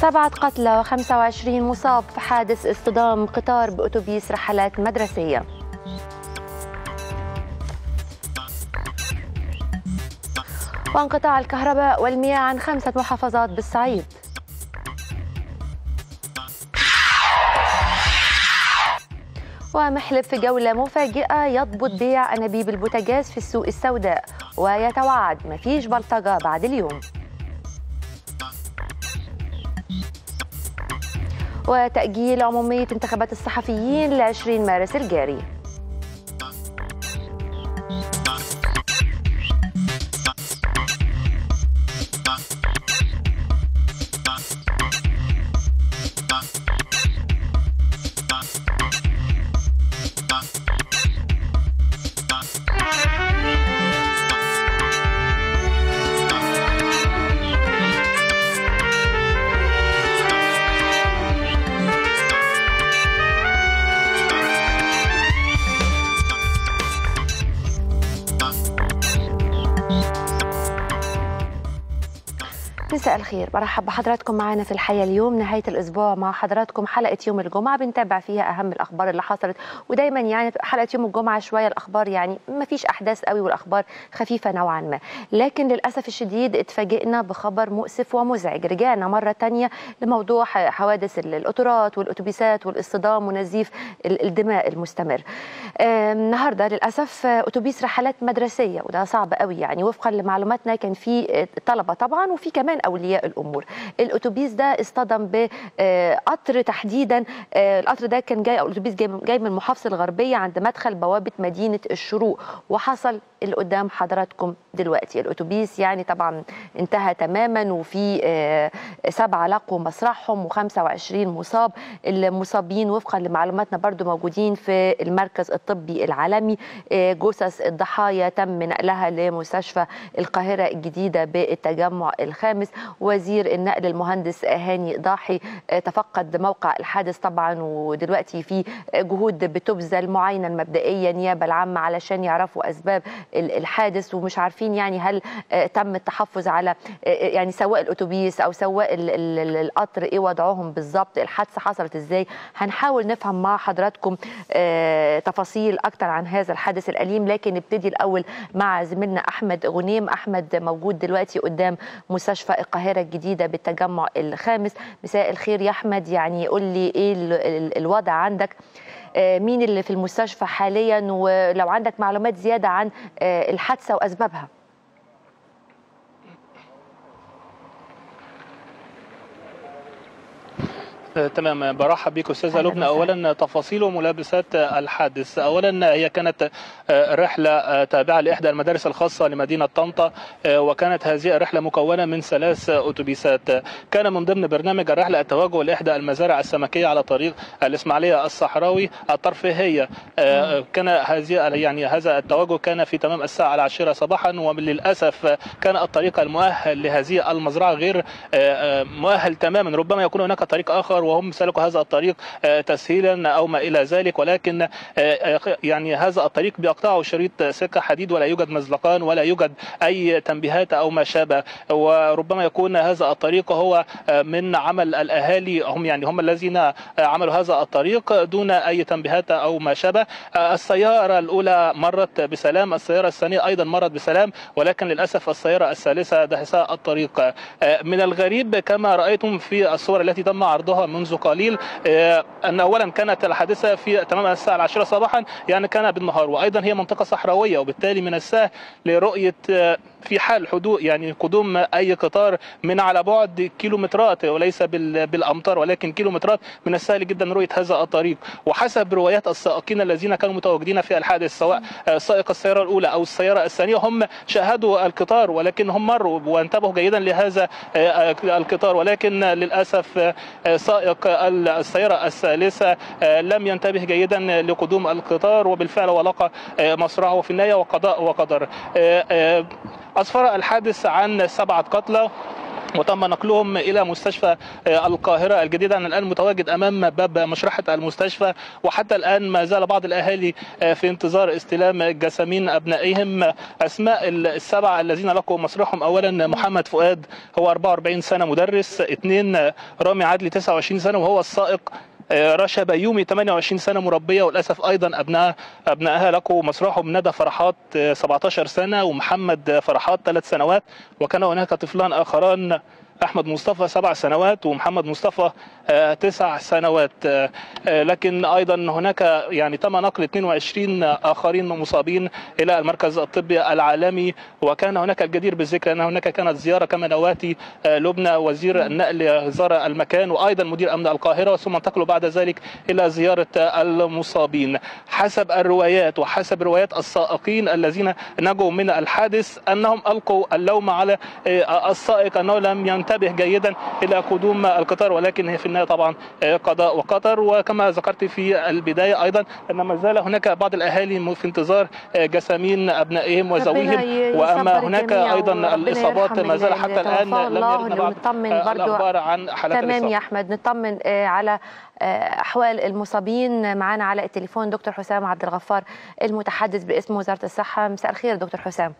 سبعة قتلى و25 مصاب في حادث اصطدام قطار بأتوبيس رحلات مدرسية وانقطاع الكهرباء والمياه عن خمسة محافظات بالصعيد ومحلب في جولة مفاجئة يضبط بيع أنابيب البوتاجاز في السوق السوداء ويتوعد مفيش بلطجة بعد اليوم وتأجيل عمومية انتخابات الصحفيين ل 20 مارس الجاري مساء الخير برحب بحضراتكم معنا في الحياة اليوم نهاية الأسبوع مع حضراتكم حلقة يوم الجمعة بنتابع فيها أهم الأخبار اللي حصلت ودايما يعني حلقة يوم الجمعة شوية الأخبار يعني ما فيش أحداث قوي والأخبار خفيفة نوعا ما لكن للأسف الشديد اتفاجئنا بخبر مؤسف ومزعج رجعنا مرة تانية لموضوع حوادث القطارات والأتوبيسات والاصطدام ونزيف الدماء المستمر النهاردة للأسف أتوبيس رحلات مدرسية وده صعب قوي يعني وفقا لمعلوماتنا كان في طلبة طبعا وفي كمان اولياء الامور الاتوبيس ده اصطدم بقطر تحديدا القطر ده كان جاي او الاتوبيس جاي جاي من المحافظه الغربيه عند مدخل بوابه مدينه الشروق وحصل اللي قدام حضراتكم دلوقتي الاتوبيس يعني طبعا انتهى تماما وفي سبعه لقوا مسرحهم و25 مصاب المصابين وفقا لمعلوماتنا برضو موجودين في المركز الطبي العالمي جثث الضحايا تم نقلها لمستشفى القاهره الجديده بالتجمع الخامس وزير النقل المهندس هاني ضاحي تفقد موقع الحادث طبعا ودلوقتي في جهود بتبذل معاينه المبدئيه النيابه العامه علشان يعرفوا اسباب الحادث ومش عارفين يعني هل تم التحفظ على يعني سواق الاتوبيس او سواق القطر ايه وضعهم بالظبط الحادثه حصلت ازاي هنحاول نفهم مع حضراتكم تفاصيل اكتر عن هذا الحادث الاليم لكن نبتدي الاول مع زميلنا احمد غنيم احمد موجود دلوقتي قدام مستشفى القاهره الجديده بالتجمع الخامس مساء الخير يا احمد يعني قول لي ايه الوضع عندك مين اللي في المستشفى حاليا ولو عندك معلومات زياده عن الحادثه واسبابها تمام برحب بك استاذه لبنى اولا تفاصيل وملابسات الحادث اولا هي كانت رحله تابعه لاحدى المدارس الخاصه لمدينه طنطا وكانت هذه الرحله مكونه من ثلاث اتوبيسات كان من ضمن برنامج الرحله التوجه لاحدى المزارع السمكيه على طريق الاسماعيليه الصحراوي الترفيهيه كان هذه يعني هذا التوجه كان في تمام الساعه العاشره صباحا وللاسف كان الطريق المؤهل لهذه المزرعه غير مؤهل تماما ربما يكون هناك طريق اخر وهم سلكوا هذا الطريق تسهيلا او ما الى ذلك ولكن يعني هذا الطريق بيقطعه شريط سكه حديد ولا يوجد مزلقان ولا يوجد اي تنبيهات او ما شابه وربما يكون هذا الطريق هو من عمل الاهالي هم يعني هم الذين عملوا هذا الطريق دون اي تنبيهات او ما شابه السياره الاولى مرت بسلام السياره الثانيه ايضا مرت بسلام ولكن للاسف السياره الثالثه دهسها الطريق من الغريب كما رايتم في الصور التي تم عرضها منذ قليل ان اولا كانت الحادثه في تمام الساعه العاشره صباحا يعني كان بالنهار وايضا هي منطقه صحراويه وبالتالي من السهل لرؤيه في حال حدوث يعني قدوم اي قطار من على بعد كيلومترات وليس بالامتار ولكن كيلومترات من السهل جدا رؤيه هذا الطريق وحسب روايات السائقين الذين كانوا متواجدين في الحادث سواء سائق السياره الاولى او السياره الثانيه هم شاهدوا القطار ولكن هم مروا وانتبهوا جيدا لهذا القطار ولكن للاسف سائق السياره الثالثه لم ينتبه جيدا لقدوم القطار وبالفعل ولقى مصرعه في النهايه وقضاء وقدر اسفر الحادث عن سبعه قتلى وتم نقلهم الى مستشفى القاهره الجديده انا الان متواجد امام باب مشرحه المستشفى وحتى الان ما زال بعض الاهالي في انتظار استلام جسامين ابنائهم اسماء السبعه الذين لقوا مصرحهم اولا محمد فؤاد هو 44 سنه مدرس اثنين رامي عدلي 29 سنه وهو السائق رشا بيومي 28 سنه مربيه وللاسف ايضا ابناء ابنائها لقوا مسرحهم ندى فرحات 17 سنه ومحمد فرحات ثلاث سنوات وكان هناك طفلان اخران احمد مصطفى سبع سنوات ومحمد مصطفى تسع سنوات لكن ايضا هناك يعني تم نقل 22 اخرين مصابين الى المركز الطبي العالمي وكان هناك الجدير بالذكر ان هناك كانت زياره كما نواتي لبنى وزير النقل زار المكان وايضا مدير امن القاهره ثم انتقلوا بعد ذلك الى زياره المصابين حسب الروايات وحسب روايات السائقين الذين نجوا من الحادث انهم القوا اللوم على السائق انه لم ينتبه جيدا الى قدوم القطار ولكن في النهايه طبعا قضاء وقدر وكما ذكرت في البدايه ايضا ان ما زال هناك بعض الاهالي في انتظار جسامين ابنائهم وذويهم واما هناك ايضا الاصابات ما زال حتى الان لم يردنا بعض الاخبار عن حالات تمام الإصابة. يا احمد نطمن على احوال المصابين معنا على التليفون دكتور حسام عبد الغفار المتحدث باسم وزاره الصحه مساء الخير دكتور حسام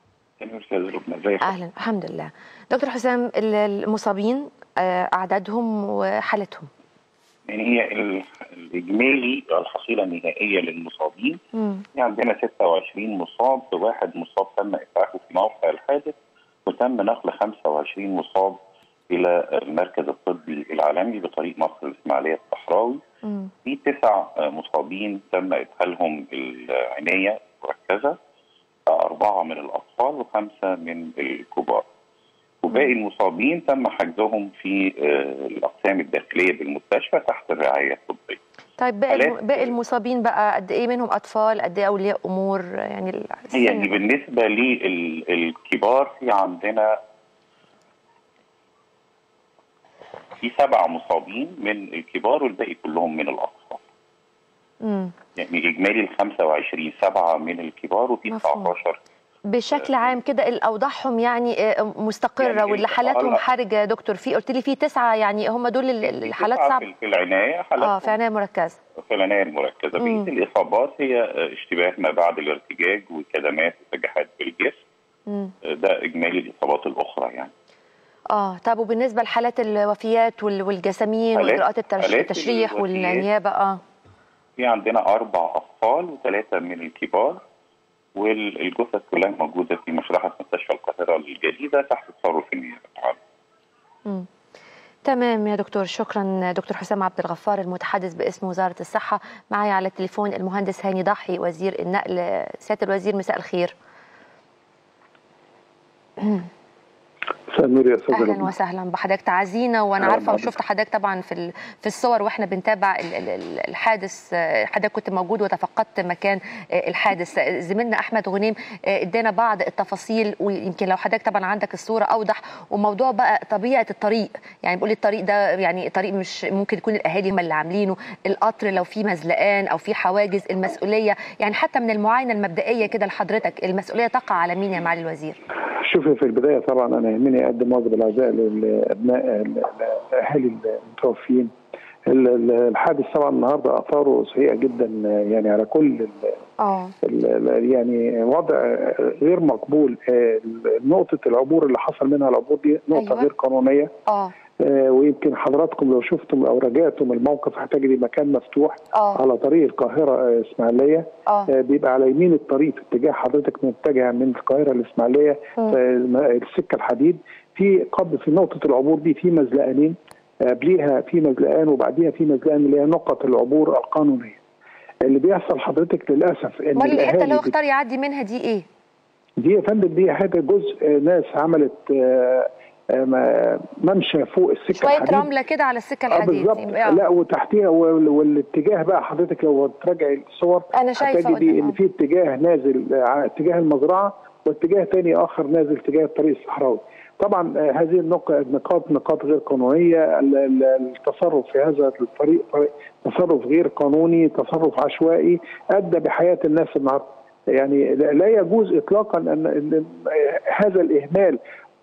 اهلا الحمد لله دكتور حسام المصابين اعدادهم وحالتهم يعني هي الاجمالي الحصيله النهائيه للمصابين يعني عندنا 26 مصاب واحد مصاب تم اسعافه في موقع الحادث وتم نقل 25 مصاب الى المركز الطبي العالمي بطريق مصر الاسماعيليه الصحراوي في تسع مصابين تم ادخالهم العنايه المركزه اربعه من الاطفال وخمسه من الكبار وباقي المصابين تم حجزهم في الاقسام الداخليه بالمستشفى تحت الرعايه الطبيه. طيب باقي باقي المصابين بقى قد ايه منهم اطفال قد ايه اولياء امور يعني يعني بالنسبه للكبار في عندنا في سبع مصابين من الكبار والباقي كلهم من الاطفال. امم يعني اجمالي ال 25 سبعه من الكبار و 19 بشكل عام كده الاوضاعهم يعني مستقره يعني واللي حالاتهم حرجه يا دكتور في قلت لي في تسعه يعني هم دول الحالات صعبه في العنايه حالات اه في عنايه مركزه في العنايه المركزه بقيه الاصابات هي اشتباه ما بعد الارتجاج وكدمات وتجاحات بالجسم مم. ده اجمالي الاصابات الاخرى يعني اه طب وبالنسبه لحالات الوفيات والجسامين واجراءات التشريح والنيابه اه في عندنا اربع اطفال وثلاثه من الكبار والجثث كلها موجوده في مشرحه مستشفى القاهره الجديده تحت تصرف النيابه العامه. تمام يا دكتور شكرا دكتور حسام عبد الغفار المتحدث باسم وزاره الصحه معي على التليفون المهندس هاني ضحي وزير النقل سياده الوزير مساء الخير. مساء النور يا استاذ اهلا وسهلا بحضرتك تعزينا وانا عارفه وشفت حضرتك طبعا في في الصور واحنا بنتابع الحادث حضرتك كنت موجود وتفقدت مكان الحادث زميلنا احمد غنيم ادانا بعض التفاصيل ويمكن لو حضرتك طبعا عندك الصوره اوضح وموضوع بقى طبيعه الطريق يعني بيقول الطريق ده يعني طريق مش ممكن يكون الاهالي هم اللي عاملينه القطر لو في مزلقان او في حواجز المسؤوليه يعني حتى من المعاينه المبدئيه كده لحضرتك المسؤوليه تقع على مين يا معالي الوزير؟ شوفي في البدايه طبعا انا يهمني اقدم واجب العزاء لابناء اهالي المتوفين الحادث طبعا النهارده اثاره سيئه جدا يعني على كل اه يعني وضع غير مقبول نقطه العبور اللي حصل منها العبور دي نقطه أيوة. غير قانونيه اه ويمكن حضراتكم لو شفتم او راجعتم الموقف هتجدي مكان مفتوح أوه. على طريق القاهره اسماعيليه بيبقى على يمين الطريق في اتجاه حضرتك متجهه من القاهره الاسماعيليه السكه الحديد في قبل في نقطه العبور دي في مزلقانين قبليها في مزلقان وبعديها في مزلقان اللي هي نقط العبور القانونيه اللي بيحصل حضرتك للاسف ان امال الحته اللي هو اختار يعدي منها دي ايه؟ دي يا فندم دي حاجه جزء ناس عملت آه ممشى فوق السكه شويه الحديد. رمله كده على السكه الحديد آه بالظبط لا وتحتيها والاتجاه بقى حضرتك لو تراجعي الصور انا شايفه هتجدي ان في اتجاه نازل اتجاه المزرعه واتجاه ثاني اخر نازل اتجاه الطريق الصحراوي طبعا هذه النقاط نقاط غير قانونيه التصرف في هذا الطريق تصرف غير قانوني تصرف عشوائي ادى بحياه الناس النهارده يعني لا يجوز اطلاقا ان هذا الاهمال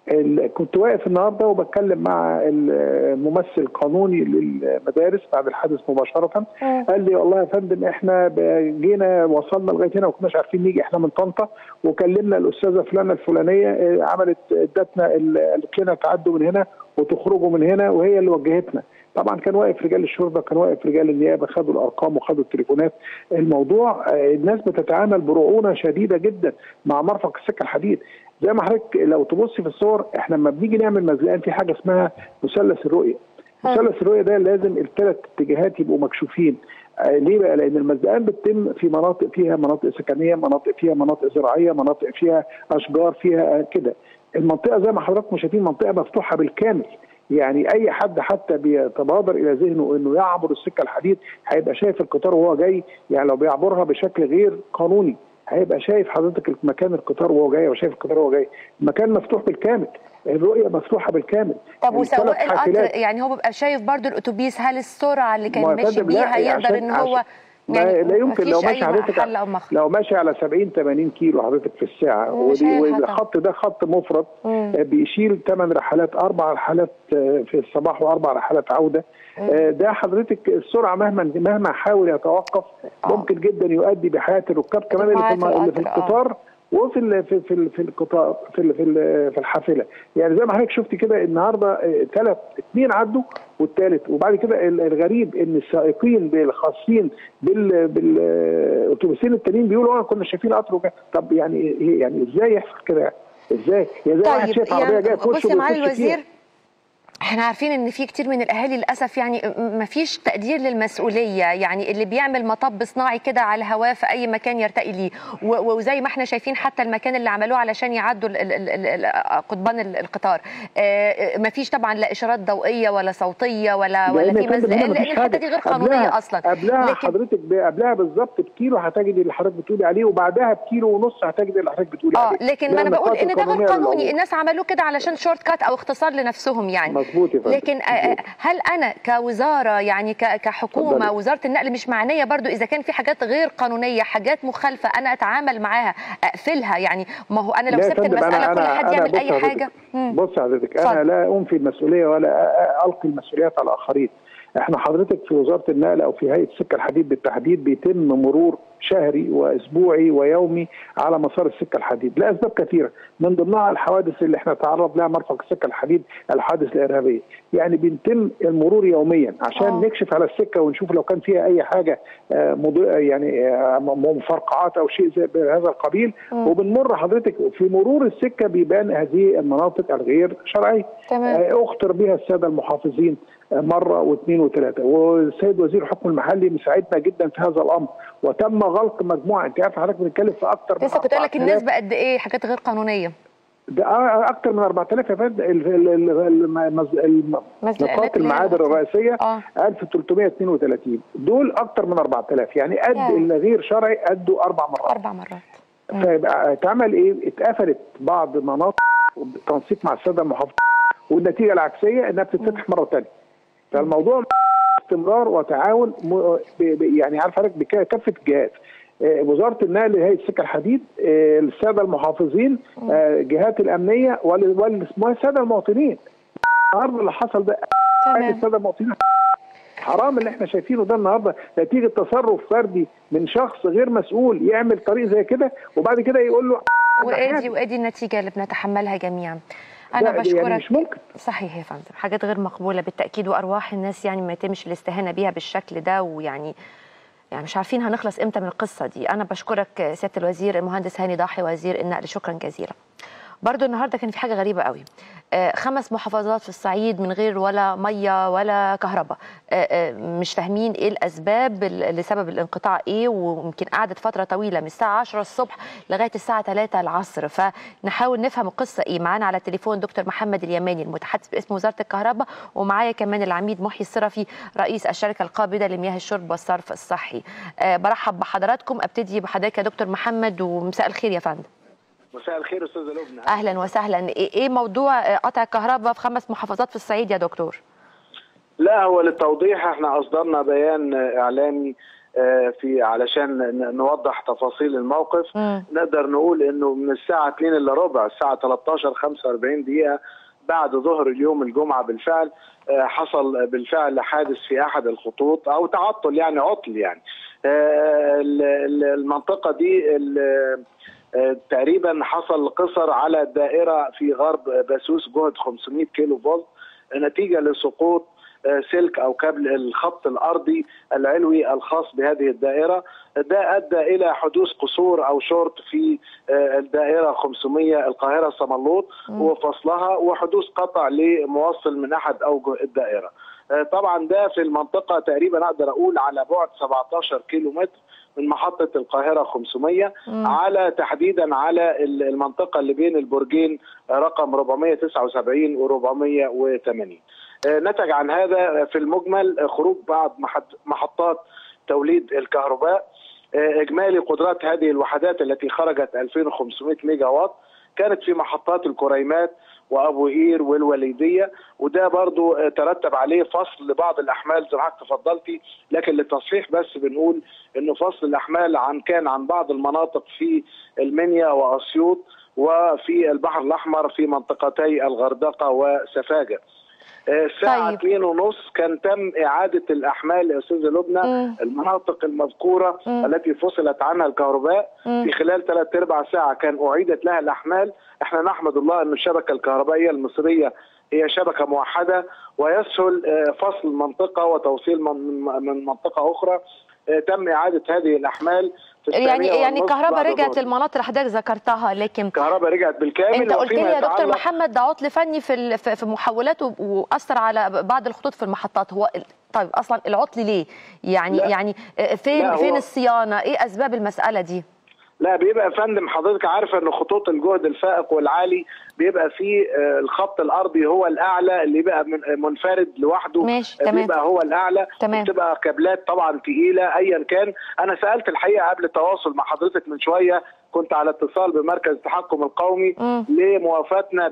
كنت واقف النهارده وبتكلم مع الممثل القانوني للمدارس بعد الحادث مباشره قال لي والله يا فندم احنا جينا وصلنا لغايه هنا وما كناش عارفين نيجي احنا من طنطا وكلمنا الاستاذه فلانه الفلانيه عملت ادتنا قالت لنا تعدوا من هنا وتخرجوا من هنا وهي اللي وجهتنا طبعا كان واقف رجال الشرطه كان واقف رجال النيابه خدوا الارقام وخدوا التليفونات الموضوع الناس بتتعامل برعونه شديده جدا مع مرفق السكه الحديد زي ما حضرتك لو تبصي في الصور احنا لما بنيجي نعمل مزلقان في حاجه اسمها مثلث الرؤيه مثلث الرؤيه ده لازم الثلاث اتجاهات يبقوا مكشوفين آه ليه بقى؟ لان المزقان بتتم في مناطق فيها مناطق سكنيه، مناطق فيها مناطق زراعيه، مناطق فيها اشجار فيها كده. المنطقه زي ما حضراتكم شايفين منطقه مفتوحه بالكامل. يعني اي حد حتى بيتبادر الى ذهنه انه يعبر السكه الحديد هيبقى شايف القطار وهو جاي يعني لو بيعبرها بشكل غير قانوني هيبقى شايف حضرتك مكان القطار وهو جاي وشايف القطار وهو جاي المكان مفتوح بالكامل الرؤيه مفتوحه بالكامل طب وسواق القطر يعني هو بيبقى شايف برضو الاتوبيس هل السرعه اللي كان ماشي بيها يقدر ان هو يعني لا يمكن لو ماشي حضرتك لو ماشي على 70 80 كيلو حضرتك في الساعه ودي والخط ده خط مفرد بيشيل ثمان رحلات اربع رحلات في الصباح واربع رحلات عوده مم. ده حضرتك السرعه مهما مهما حاول يتوقف أوه. ممكن جدا يؤدي بحياه الركاب كمان اللي في, اللي في القطار وفي ال في في في القطار في في في الحافله يعني زي ما حضرتك شفت كده النهارده ثلاث اثنين عدوا والثالث وبعد كده الغريب ان السائقين الخاصين بال بالاتوبيسين التانيين بيقولوا اه كنا شايفين قطر طب يعني يعني ازاي يحصل كده ازاي؟ يعني زي واحد شايف عربيه جايه في وشه معالي الوزير احنا عارفين ان في كتير من الاهالي للاسف يعني ما فيش تقدير للمسؤوليه يعني اللي بيعمل مطب صناعي كده على الهواء في اي مكان يرتقي ليه وزي ما احنا شايفين حتى المكان اللي عملوه علشان يعدوا قضبان القطار ما فيش طبعا لا اشارات ضوئيه ولا صوتيه ولا ولا في مزلقان لان الحته دي غير قانونيه قبلها اصلا قبلها لكن حضرتك قبلها بالظبط بكيلو هتجدي اللي حضرتك بتقولي عليه وبعدها بكيلو ونص هتجدي اللي حضرتك بتقولي اه عليه لكن ما انا بقول ان ده غير قانوني الناس عملوه كده علشان شورت كات او اختصار لنفسهم يعني مظبوط يا لكن هل انا كوزاره يعني كحكومه فضل. وزاره النقل مش معنيه برضو اذا كان في حاجات غير قانونيه حاجات مخالفه انا اتعامل معاها اقفلها يعني ما هو انا لو سبت المساله أنا كل أنا حد يعمل اي حضرتك. حاجه بص حضرتك انا لا انفي المسؤوليه ولا القي المسؤوليات على الاخرين احنا حضرتك في وزاره النقل او في هيئه السكه الحديد بالتحديد بيتم مرور شهري واسبوعي ويومي على مسار السكه الحديد لاسباب كثيره من ضمنها الحوادث اللي احنا تعرض لها مرفق السكه الحديد الحوادث الارهابيه يعني بيتم المرور يوميا عشان آه. نكشف على السكه ونشوف لو كان فيها اي حاجه آه، مضي... يعني آه، مفرقعات او شيء زي هذا القبيل مم. وبنمر حضرتك في مرور السكه بيبان هذه المناطق الغير شرعيه تمام آه، اخطر بها الساده المحافظين آه، مره واثنين وثلاثه والسيد وزير الحكم المحلي مساعدنا جدا في هذا الامر وتم غلق مجموعه انت عارف حضرتك بنتكلم في اكثر لسه كنت اقول لك النسبه قد ايه حاجات غير قانونيه ده اكثر من 4000 يا فندم ال- ال- ال- المز- الم- مزلقانات نقاط اللي هي المعابر الرئيسيه اه 1332 دول اكثر من 4000 يعني قد ياه. الغير شرعي قده اربع مرات اربع مرات مم. فيبقى اتعمل ايه؟ اتقفلت بعض مناطق بالتنسيق مع الساده المحافظين والنتيجه العكسيه انها بتتفتح مره ثانيه. فالموضوع استمرار وتعاون م- ب- ب- يعني عارف حضرتك بكافه الجهات. آه، وزاره النقل هيئه السكه الحديد آه، الساده المحافظين آه، جهات الامنيه وال- وال- والساده المواطنين. النهارده اللي حصل ده تمام الساده المواطنين حرام اللي احنا شايفينه ده النهارده نتيجه تصرف فردي من شخص غير مسؤول يعمل طريق زي كده وبعد كده يقول له وادي وادي النتيجه اللي بنتحملها جميعا لا، انا دي بشكرك يعني مش ممكن. صحيح يا فندم حاجات غير مقبوله بالتاكيد وارواح الناس يعني ما يتمش الاستهانه بيها بالشكل ده ويعني يعني مش عارفين هنخلص امتى من القصه دي انا بشكرك سياده الوزير المهندس هاني ضاحي وزير النقل شكرا جزيلا برضو النهارده كان في حاجه غريبه قوي آه، خمس محافظات في الصعيد من غير ولا ميه ولا كهرباء آه، آه، مش فاهمين ايه الاسباب ال- لسبب الانقطاع ايه ويمكن قعدت فتره طويله من الساعه 10 الصبح لغايه الساعه 3 العصر فنحاول نفهم القصه ايه معانا على التليفون دكتور محمد اليماني المتحدث باسم وزاره الكهرباء ومعايا كمان العميد محيي الصرفي رئيس الشركه القابضه لمياه الشرب والصرف الصحي آه، برحب بحضراتكم ابتدي بحضرتك يا دكتور محمد ومساء الخير يا فندم مساء الخير استاذه لبنى اهلا وسهلا ايه إيه موضوع آه، قطع الكهرباء في خمس محافظات في الصعيد يا دكتور لا هو للتوضيح احنا اصدرنا بيان اعلامي في علشان نوضح تفاصيل الموقف م. نقدر نقول انه من الساعه 2 الا ربع الساعه 13 45 دقيقه بعد ظهر اليوم الجمعه بالفعل حصل بالفعل حادث في احد الخطوط او تعطل يعني عطل يعني المنطقه دي تقريبا حصل قصر على الدائره في غرب باسوس جهد 500 كيلو فولت نتيجه لسقوط سلك او كابل الخط الارضي العلوي الخاص بهذه الدائره ده ادى الى حدوث قصور او شورت في الدائره 500 القاهره صملوط وفصلها وحدوث قطع لموصل من احد اوجه الدائره. طبعا ده في المنطقه تقريبا اقدر اقول على بعد 17 كيلو متر من محطة القاهرة 500 مم. على تحديدا على المنطقة اللي بين البرجين رقم 479 و 480 نتج عن هذا في المجمل خروج بعض محطات توليد الكهرباء اجمالي قدرات هذه الوحدات التي خرجت 2500 ميجا واط كانت في محطات الكريمات وابو قير والوليديه وده برضو ترتب عليه فصل لبعض الاحمال زي ما حضرتك تفضلتي لكن للتصحيح بس بنقول انه فصل الاحمال عن كان عن بعض المناطق في المنيا واسيوط وفي البحر الاحمر في منطقتي الغردقه وسفاجه. الساعة طيب. 2 ونص كان تم إعادة الأحمال يا أستاذة لبنى المناطق المذكورة مم. التي فصلت عنها الكهرباء مم. في خلال ثلاث أرباع ساعة كان أعيدت لها الأحمال احنا نحمد الله أن الشبكة الكهربائية المصرية هي شبكة موحدة ويسهل فصل منطقة وتوصيل من منطقة أخرى تم إعادة هذه الأحمال يعني يعني الكهرباء رجعت للمناطق اللي حضرتك ذكرتها لكن الكهرباء رجعت بالكامل انت قلت لي يا دكتور محمد ده عطل فني في في محولات واثر على بعض الخطوط في المحطات هو طيب اصلا العطل ليه؟ يعني لا. يعني فين لا فين الصيانه؟ ايه اسباب المساله دي؟ لا بيبقى يا فندم حضرتك عارفه ان خطوط الجهد الفائق والعالي بيبقى فيه الخط الارضي هو الاعلى اللي بقى منفرد لوحده ماشي تمام بيبقى هو الاعلى تمام بتبقى كابلات طبعا تقيله ايا كان انا سالت الحقيقه قبل التواصل مع حضرتك من شويه كنت على اتصال بمركز التحكم القومي م. لموافاتنا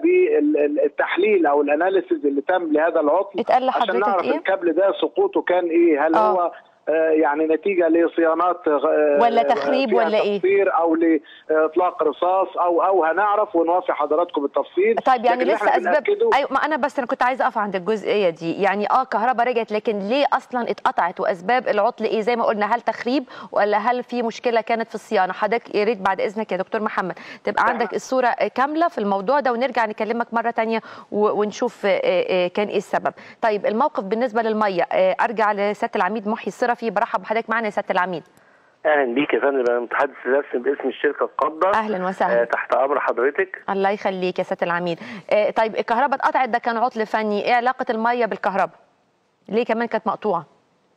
بالتحليل او الاناليسيز اللي تم لهذا العطل اتقال عشان نعرف إيه؟ الكابل ده سقوطه كان ايه هل آه. هو يعني نتيجه لصيانات ولا تخريب ولا ايه؟ او لاطلاق رصاص او او هنعرف ونوافي حضراتكم بالتفصيل طيب يعني لسه اسباب ايوه ما انا بس انا كنت عايزه اقف عند الجزئيه دي يعني اه كهرباء رجعت لكن ليه اصلا اتقطعت واسباب العطل ايه زي ما قلنا هل تخريب ولا هل في مشكله كانت في الصيانه حضرتك يا ريت بعد اذنك يا دكتور محمد تبقى عندك الصوره كامله في الموضوع ده ونرجع نكلمك مره ثانيه ونشوف كان ايه السبب طيب الموقف بالنسبه للميه ارجع لسياده العميد محي الصرفي برحب بحضرتك معانا يا سياده العميد اهلا بيك يا فندم انا متحدث رسمي باسم الشركه القابضه اهلا وسهلا آه تحت امر حضرتك الله يخليك يا سياده العميد آه طيب الكهرباء اتقطعت ده كان عطل فني ايه علاقه الميه بالكهرباء ليه كمان كانت مقطوعه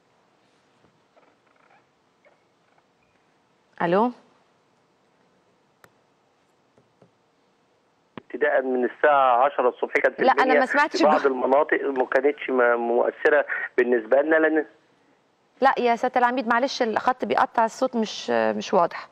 الو ابتداء من الساعة 10 الصبح كانت لا انا ما سمعتش بعض المناطق ما كانتش مؤثرة بالنسبة لنا لان لا يا سياده العميد معلش الخط بيقطع الصوت مش مش واضح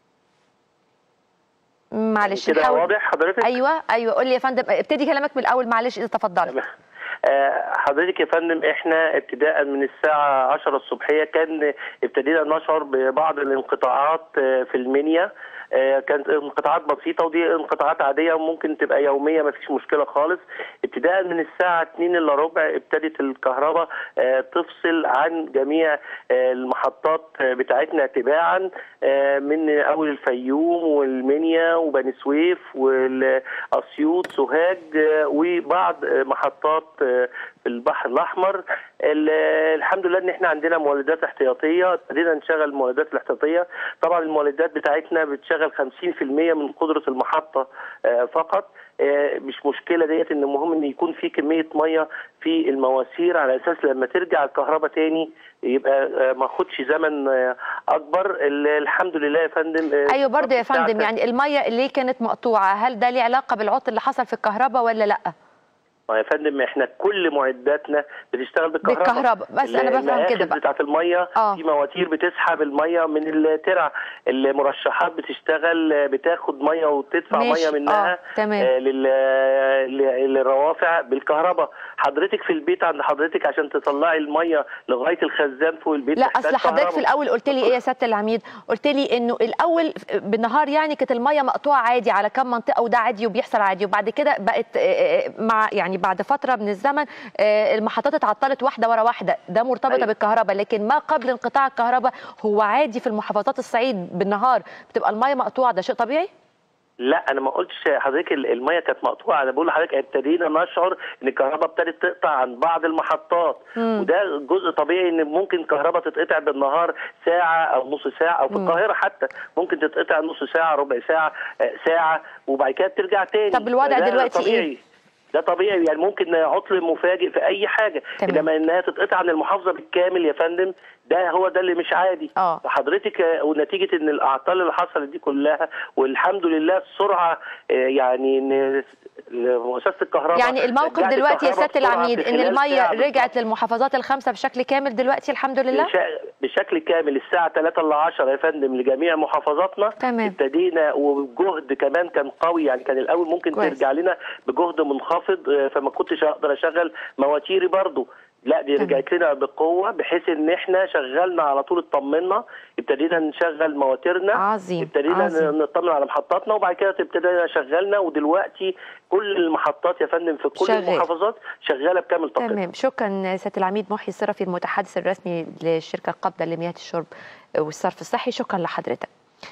معلش كده واضح حضرتك ايوه ايوه قول لي يا فندم ابتدي كلامك من الاول معلش اذا تفضلت حضرتك يا فندم احنا ابتداء من الساعة 10 الصبحية كان ابتدينا نشعر ببعض الانقطاعات في المنيا كانت انقطاعات بسيطه ودي انقطاعات عاديه وممكن تبقى يوميه ما فيش مشكله خالص ابتداء من الساعه 2 الا ربع ابتدت الكهرباء تفصل عن جميع المحطات بتاعتنا تباعا من اول الفيوم والمنيا وبني سويف والاسيوط سوهاج وبعض محطات في البحر الاحمر الحمد لله ان احنا عندنا مولدات احتياطيه ابتدينا نشغل المولدات الاحتياطيه طبعا المولدات بتاعتنا بتشغل 50% من قدره المحطه فقط مش مشكله ديت ان المهم ان يكون في كميه ميه في المواسير على اساس لما ترجع الكهرباء تاني يبقى ما اخدش زمن اكبر الحمد لله يا فندم ايوه برضه يا فندم يعني الميه اللي كانت مقطوعه هل ده ليه علاقه بالعطل اللي حصل في الكهرباء ولا لا؟ ما يا فندم احنا كل معداتنا بتشتغل بالكهرباء بالكهرباء بس انا بفهم كده بقى بتاعت الميه آه. في مواتير بتسحب الميه من الترع المرشحات بتشتغل بتاخد ميه وتدفع ماشي. ميه منها آه. تمام. آه لل... ل- للروافع بالكهرباء حضرتك في البيت عند حضرتك عشان تطلعي الميه لغايه الخزان فوق البيت لا محتاج اصل حضرتك في كهرباء. الاول قلت لي ايه يا سياده العميد قلت لي انه الاول بالنهار يعني كانت الميه مقطوعه عادي على كم منطقه وده عادي وبيحصل عادي وبعد كده بقت آه، آه، مع يعني بعد فتره من الزمن آه، المحطات اتعطلت واحده ورا واحده ده مرتبطه أيوة. بالكهرباء لكن ما قبل انقطاع الكهرباء هو عادي في المحافظات الصعيد بالنهار بتبقى الميه مقطوعه ده شيء طبيعي لا انا ما قلتش حضرتك ال- الميه كانت مقطوعه انا بقول لحضرتك ابتدينا نشعر ان الكهرباء ابتدت تقطع عن بعض المحطات مم. وده جزء طبيعي ان ممكن كهرباء تتقطع بالنهار ساعه او نص ساعه او في مم. القاهره حتى ممكن تتقطع نص ساعه ربع ساعه آه، ساعه وبعد كده ترجع تاني طب الوضع فده دلوقتي طبيعي. إيه؟ ده طبيعي يعني ممكن عطل مفاجئ في اي حاجه تمام. انما انها تتقطع عن المحافظه بالكامل يا فندم ده هو ده اللي مش عادي آه. فحضرتك آه، ونتيجه ان الاعطال اللي حصلت دي كلها والحمد لله السرعه آه، يعني ان مؤسسه الكهرباء يعني الموقف رجعت دلوقتي يا الكهرباء سياده بسرعة العميد في ان خلال الميه ساعة بالظبط. رجعت للمحافظات الخمسه بشكل كامل دلوقتي الحمد لله بش- بشكل كامل الساعة 3 ل 10 يا فندم لجميع محافظاتنا تمام. ابتدينا وبجهد كمان كان قوي يعني كان الأول ممكن كويس. ترجع لنا بجهد منخفض آه، فما كنتش أقدر أشغل مواتيري برضو لا دي تمام. رجعت لنا بقوة بحيث إن إحنا شغلنا على طول اطمنا ابتدينا نشغل مواتيرنا عظيم، ابتدينا عظيم. نطمن على محطاتنا وبعد كده ابتدينا شغلنا ودلوقتي كل المحطات يا فندم في كل شغال. المحافظات شغالة بكامل طاقتها تمام شكرا سياده العميد محي الصرفي المتحدث الرسمي للشركه القابضه لمياه الشرب والصرف الصحي شكرا لحضرتك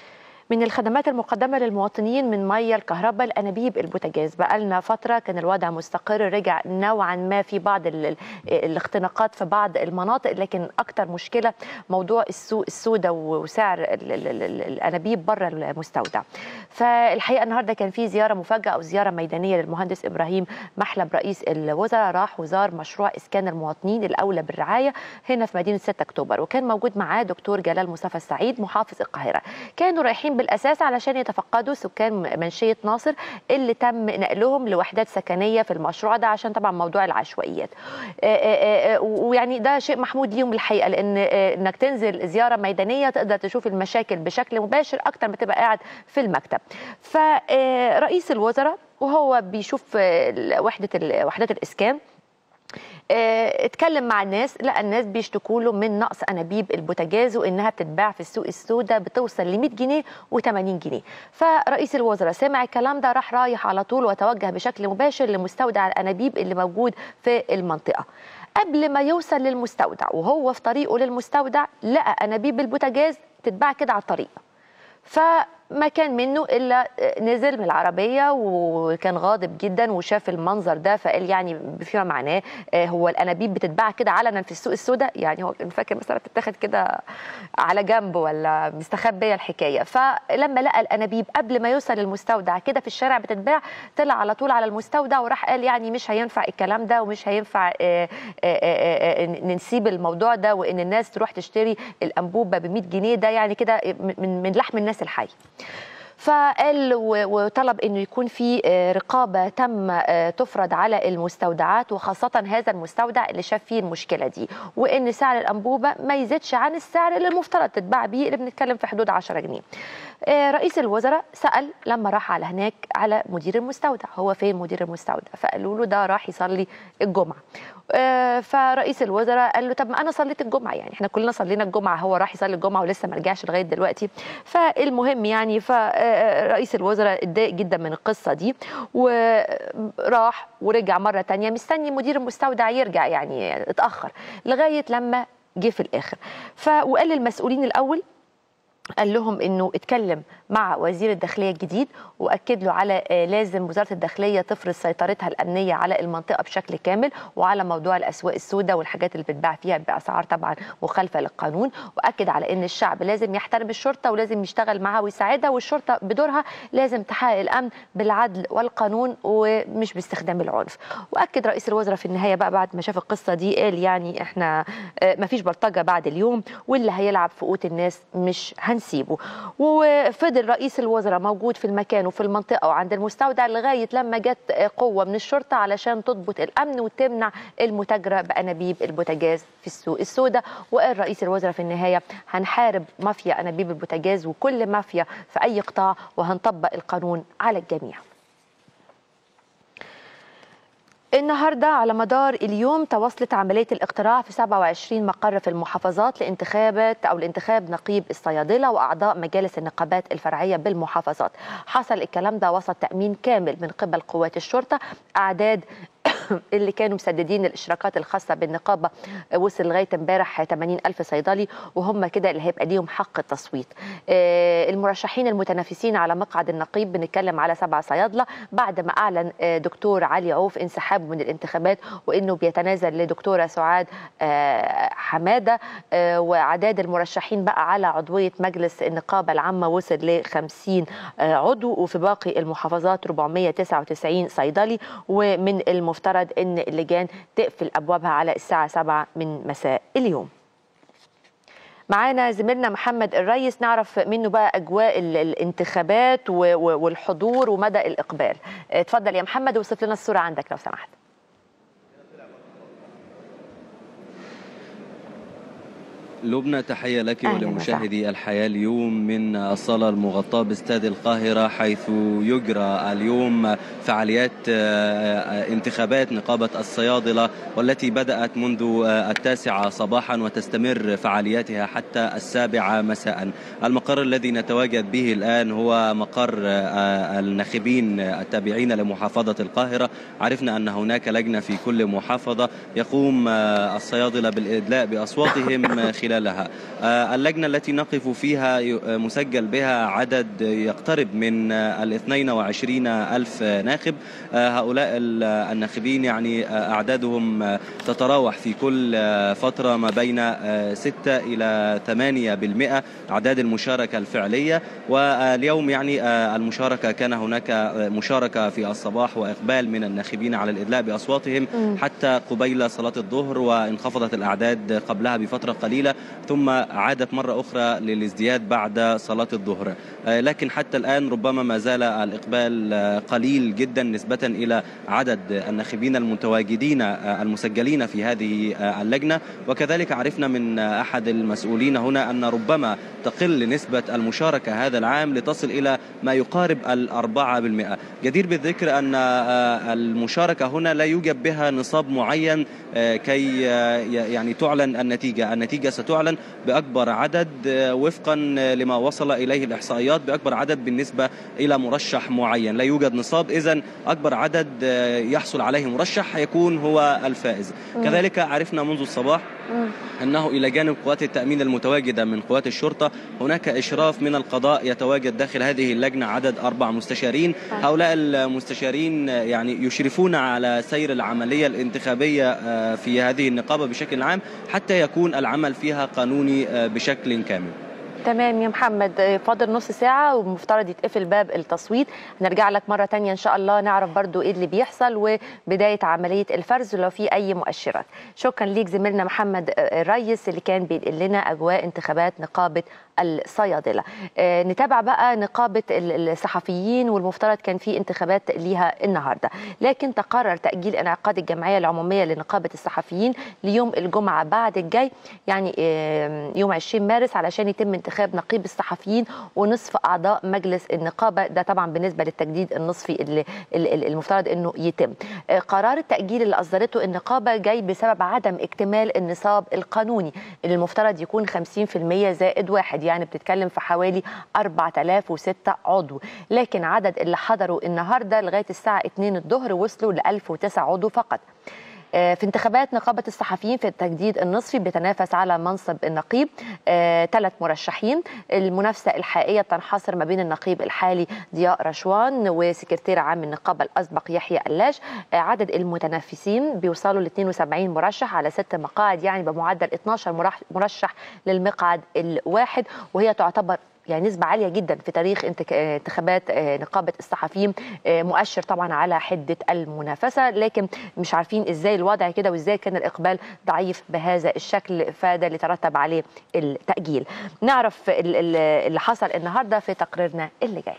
من الخدمات المقدمة للمواطنين من مية الكهرباء الأنابيب البوتاجاز بقالنا فترة كان الوضع مستقر رجع نوعا ما في بعض ال- ال- الاختناقات في بعض المناطق لكن أكتر مشكلة موضوع السوق السوداء وسعر ال- ال- ال- ال- الأنابيب بره المستودع فالحقيقة النهاردة كان في زيارة مفاجأة أو زيارة ميدانية للمهندس إبراهيم محلب رئيس الوزراء راح وزار مشروع إسكان المواطنين الأولى بالرعاية هنا في مدينة 6 أكتوبر وكان موجود معاه دكتور جلال مصطفى السعيد محافظ القاهرة كانوا رايحين بالأساس علشان يتفقدوا سكان منشية ناصر اللي تم نقلهم لوحدات سكنية في المشروع ده عشان طبعا موضوع العشوائيات آه، آه، آه، ويعني ده شيء محمود ليهم الحقيقة لأن آه، إنك تنزل زيارة ميدانية تقدر تشوف المشاكل بشكل مباشر أكتر ما تبقى قاعد في المكتب فرئيس الوزراء وهو بيشوف آه، وحدة ال- وحدات الإسكان آه، اتكلم مع الناس لقى الناس بيشتكوا له من نقص انابيب البوتاجاز وانها بتتباع في السوق السوداء بتوصل ل 100 جنيه و80 جنيه فرئيس الوزراء سمع الكلام ده راح رايح على طول وتوجه بشكل مباشر لمستودع الانابيب اللي موجود في المنطقه قبل ما يوصل للمستودع وهو في طريقه للمستودع لقى انابيب البوتاجاز تتباع كده على الطريق فما كان منه الا نزل من العربيه وكان غاضب جدا وشاف المنظر ده فقال يعني فيما معناه آه، هو الانابيب بتتباع كده علنا في السوق السوداء يعني هو كان فاكر مثلا بتتاخد كده على جنب ولا مستخبيه الحكايه فلما لقى الانابيب قبل ما يوصل للمستودع كده في الشارع بتتباع طلع على طول على المستودع وراح قال يعني مش هينفع الكلام ده ومش هينفع آه، آه، آه، آه، نسيب الموضوع ده وان الناس تروح تشتري الانبوبه ب 100 جنيه ده يعني كده من من لحم الناس الحي فقال و- وطلب انه يكون في آه، رقابه تم آه، تفرض على المستودعات وخاصه هذا المستودع اللي شاف فيه المشكله دي وان سعر الانبوبه ما يزيدش عن السعر اللي المفترض تتباع بيه اللي بنتكلم في حدود 10 جنيه. آه، رئيس الوزراء سال لما راح على هناك على مدير المستودع هو فين مدير المستودع فقالوا له ده راح يصلي الجمعه. آه، فرئيس الوزراء قال له طب ما انا صليت الجمعه يعني احنا كلنا صلينا الجمعه هو راح يصلي الجمعه ولسه ما رجعش لغايه دلوقتي فالمهم يعني فرئيس الوزراء اتضايق جدا من القصه دي وراح ورجع مره تانية مستني مدير المستودع يرجع يعني اتاخر لغايه لما جه في الاخر ف وقال للمسؤولين الاول قال لهم انه اتكلم مع وزير الداخليه الجديد واكد له على آه، لازم وزاره الداخليه تفرض سيطرتها الامنيه على المنطقه بشكل كامل وعلى موضوع الاسواق السوداء والحاجات اللي بتباع فيها باسعار طبعا مخالفه للقانون واكد على ان الشعب لازم يحترم الشرطه ولازم يشتغل معاها ويساعدها والشرطه بدورها لازم تحقق الامن بالعدل والقانون ومش باستخدام العنف واكد رئيس الوزراء في النهايه بقى بعد ما شاف القصه دي قال يعني احنا آه، مفيش بلطجه بعد اليوم واللي هيلعب في قوت الناس مش هن هنسيبه وفضل رئيس الوزراء موجود في المكان وفي المنطقه وعند المستودع لغايه لما جت قوه من الشرطه علشان تضبط الامن وتمنع المتاجره بانابيب البوتاجاز في السوق السوداء وقال رئيس الوزراء في النهايه هنحارب مافيا انابيب البوتاجاز وكل مافيا في اي قطاع وهنطبق القانون على الجميع النهارده على مدار اليوم تواصلت عمليه الاقتراع في 27 مقر في المحافظات لانتخابات او لانتخاب نقيب الصيادله واعضاء مجالس النقابات الفرعيه بالمحافظات. حصل الكلام ده وسط تامين كامل من قبل قوات الشرطه اعداد اللي كانوا مسددين الاشتراكات الخاصه بالنقابه وصل لغايه امبارح 80 الف صيدلي وهم كده اللي هيبقى ليهم حق التصويت المرشحين المتنافسين على مقعد النقيب بنتكلم على سبع صيادله بعد ما اعلن دكتور علي عوف انسحابه من الانتخابات وانه بيتنازل لدكتوره سعاد حماده وعداد المرشحين بقى على عضويه مجلس النقابه العامه وصل ل 50 عضو وفي باقي المحافظات 499 صيدلي ومن المفترض ان اللجان تقفل ابوابها على الساعه 7 من مساء اليوم معانا زميلنا محمد الريس نعرف منه بقى اجواء الانتخابات والحضور ومدى الاقبال اتفضل يا محمد وصف لنا الصوره عندك لو سمحت لبنى تحية لك ولمشاهدي الحياة اليوم من الصالة المغطاة باستاد القاهرة حيث يجرى اليوم فعاليات انتخابات نقابة الصيادلة والتي بدأت منذ التاسعة صباحا وتستمر فعالياتها حتى السابعة مساء المقر الذي نتواجد به الآن هو مقر الناخبين التابعين لمحافظة القاهرة عرفنا أن هناك لجنة في كل محافظة يقوم الصيادلة بالإدلاء بأصواتهم خلالها اللجنة التي نقف فيها مسجل بها عدد يقترب من ال 22 ألف ناخب هؤلاء الناخبين يعني أعدادهم تتراوح في كل فترة ما بين 6 إلى 8% أعداد المشاركة الفعلية واليوم يعني المشاركة كان هناك مشاركة في الصباح وإقبال من الناخبين على الإدلاء بأصواتهم حتى قبيل صلاة الظهر وانخفضت الأعداد قبلها بفترة قليلة ثم عادت مرة أخرى للازدياد بعد صلاة الظهر لكن حتى الآن ربما ما زال الإقبال قليل جدا نسبة إلى عدد الناخبين المتواجدين المسجلين في هذه اللجنة وكذلك عرفنا من أحد المسؤولين هنا أن ربما تقل نسبة المشاركة هذا العام لتصل إلى ما يقارب الأربعة بالمئة جدير بالذكر أن المشاركة هنا لا يوجد بها نصاب معين كي يعني تعلن النتيجة النتيجة ستعلن بأكبر عدد وفقا لما وصل إليه الإحصائيات بأكبر عدد بالنسبة إلى مرشح معين لا يوجد نصاب إذا أكبر عدد يحصل عليه مرشح يكون هو الفائز كذلك عرفنا منذ الصباح أنه إلى جانب قوات التأمين المتواجدة من قوات الشرطة هناك إشراف من القضاء يتواجد داخل هذه اللجنة عدد أربع مستشارين هؤلاء المستشارين يعني يشرفون على سير العملية الانتخابية في هذه النقابة بشكل عام حتى يكون العمل فيها قانوني بشكل كامل تمام يا محمد فاضل نص ساعة ومفترض يتقفل باب التصويت نرجع لك مرة تانية إن شاء الله نعرف برضو إيه اللي بيحصل وبداية عملية الفرز ولو في أي مؤشرات شكرا ليك زميلنا محمد الريس اللي كان بينقل لنا أجواء انتخابات نقابة الصيادلة آه نتابع بقى نقابة الصحفيين والمفترض كان في انتخابات ليها النهاردة لكن تقرر تأجيل انعقاد الجمعية العمومية لنقابة الصحفيين ليوم الجمعة بعد الجاي يعني آه يوم 20 مارس علشان يتم انتخاب نقيب الصحفيين ونصف أعضاء مجلس النقابة ده طبعا بالنسبة للتجديد النصفي اللي المفترض أنه يتم آه قرار التأجيل اللي أصدرته النقابة جاي بسبب عدم اكتمال النصاب القانوني اللي المفترض يكون 50% زائد واحد يعني بتتكلم في حوالي 4006 عضو لكن عدد اللي حضروا النهارده لغايه الساعه 2 الظهر وصلوا ل 1009 عضو فقط في انتخابات نقابة الصحفيين في التجديد النصفي بيتنافس على منصب النقيب ثلاث مرشحين المنافسة الحقيقية بتنحصر ما بين النقيب الحالي ضياء رشوان وسكرتير عام النقابة الأسبق يحيى قلاش عدد المتنافسين بيوصلوا ل 72 مرشح على ست مقاعد يعني بمعدل 12 مرشح للمقعد الواحد وهي تعتبر يعني نسبه عاليه جدا في تاريخ انتخابات نقابه الصحفيين مؤشر طبعا على حده المنافسه لكن مش عارفين ازاي الوضع كده وازاي كان الاقبال ضعيف بهذا الشكل فده اللي ترتب عليه التاجيل نعرف اللي حصل النهارده في تقريرنا اللي جاي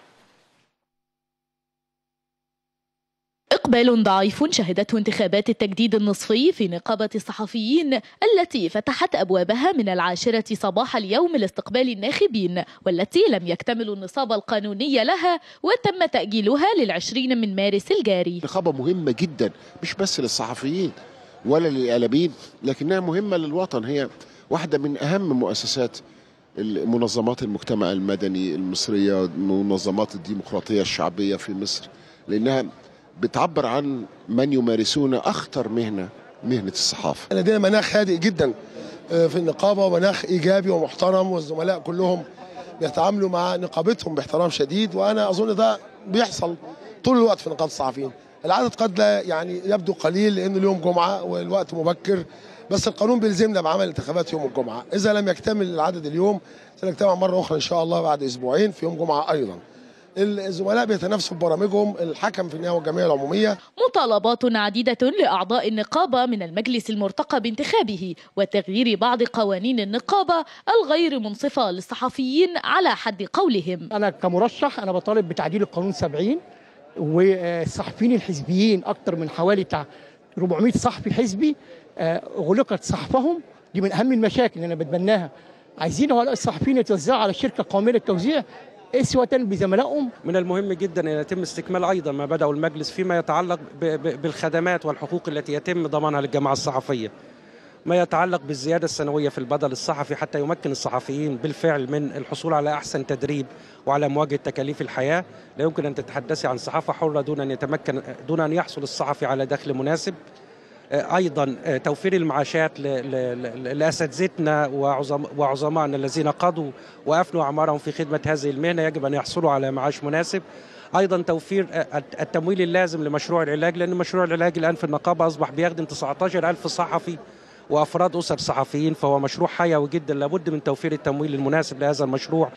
إقبال ضعيف شهدته انتخابات التجديد النصفي في نقابة الصحفيين التي فتحت أبوابها من العاشرة صباح اليوم لاستقبال الناخبين والتي لم يكتملوا النصاب القانوني لها وتم تأجيلها للعشرين من مارس الجاري نقابة مهمة جدا مش بس للصحفيين ولا للإعلاميين لكنها مهمة للوطن هي واحدة من أهم مؤسسات منظمات المجتمع المدني المصرية منظمات الديمقراطية الشعبية في مصر لأنها بتعبر عن من يمارسون اخطر مهنه مهنه الصحافه. لدينا مناخ هادئ جدا في النقابه ومناخ ايجابي ومحترم والزملاء كلهم بيتعاملوا مع نقابتهم باحترام شديد وانا اظن ده بيحصل طول الوقت في نقابه الصحفيين. العدد قد لا يعني يبدو قليل لانه اليوم جمعه والوقت مبكر بس القانون بيلزمنا بعمل انتخابات يوم الجمعه، اذا لم يكتمل العدد اليوم سنجتمع مره اخرى ان شاء الله بعد اسبوعين في يوم جمعه ايضا. الزملاء بيتنافسوا في برامجهم الحكم في النهايه والجمعيه العموميه مطالبات عديده لاعضاء النقابه من المجلس المرتقى بانتخابه وتغيير بعض قوانين النقابه الغير منصفه للصحفيين على حد قولهم انا كمرشح انا بطالب بتعديل القانون 70 والصحفيين الحزبيين اكثر من حوالي بتاع 400 صحفي حزبي غلقت صحفهم دي من اهم المشاكل اللي انا بتبناها عايزين هؤلاء الصحفيين يتوزعوا على الشركه القوميه للتوزيع اسوة بزملائهم من المهم جدا ان يتم استكمال ايضا ما بدأوا المجلس فيما يتعلق بالخدمات والحقوق التي يتم ضمانها للجماعه الصحفيه. ما يتعلق بالزياده السنويه في البدل الصحفي حتى يمكن الصحفيين بالفعل من الحصول على احسن تدريب وعلى مواجهه تكاليف الحياه، لا يمكن ان تتحدثي عن صحافه حره دون ان يتمكن دون ان يحصل الصحفي على دخل مناسب. ايضا توفير المعاشات لاساتذتنا وعظمائنا الذين قضوا وافنوا اعمارهم في خدمه هذه المهنه يجب ان يحصلوا على معاش مناسب ايضا توفير التمويل اللازم لمشروع العلاج لان مشروع العلاج الان في النقابه اصبح بيخدم 19000 صحفي وافراد اسر صحفيين فهو مشروع حيوي جدا لابد من توفير التمويل المناسب لهذا المشروع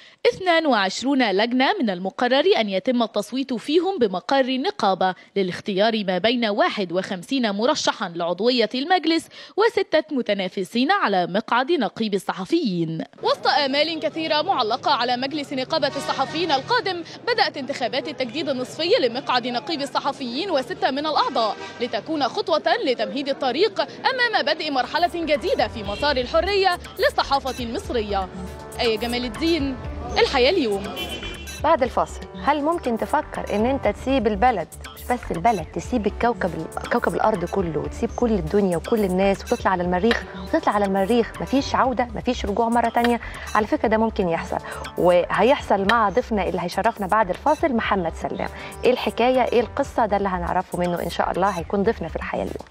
22 لجنه من المقرر ان يتم التصويت فيهم بمقر النقابه للاختيار ما بين 51 مرشحا لعضويه المجلس وسته متنافسين على مقعد نقيب الصحفيين وسط امال كثيره معلقه على مجلس نقابه الصحفيين القادم بدات انتخابات التجديد النصفي لمقعد نقيب الصحفيين وسته من الاعضاء لتكون خطوه لتمهيد الطريق امام بدء مرحله مرحلة جديدة في مسار الحرية للصحافة المصرية أي جمال الدين الحياة اليوم بعد الفاصل هل ممكن تفكر ان انت تسيب البلد مش بس البلد تسيب الكوكب كوكب الارض كله وتسيب كل الدنيا وكل الناس وتطلع على المريخ وتطلع على المريخ مفيش عوده مفيش رجوع مره تانية على فكره ده ممكن يحصل وهيحصل مع ضيفنا اللي هيشرفنا بعد الفاصل محمد سلام ايه الحكايه ايه القصه ده اللي هنعرفه منه ان شاء الله هيكون ضيفنا في الحياه اليوم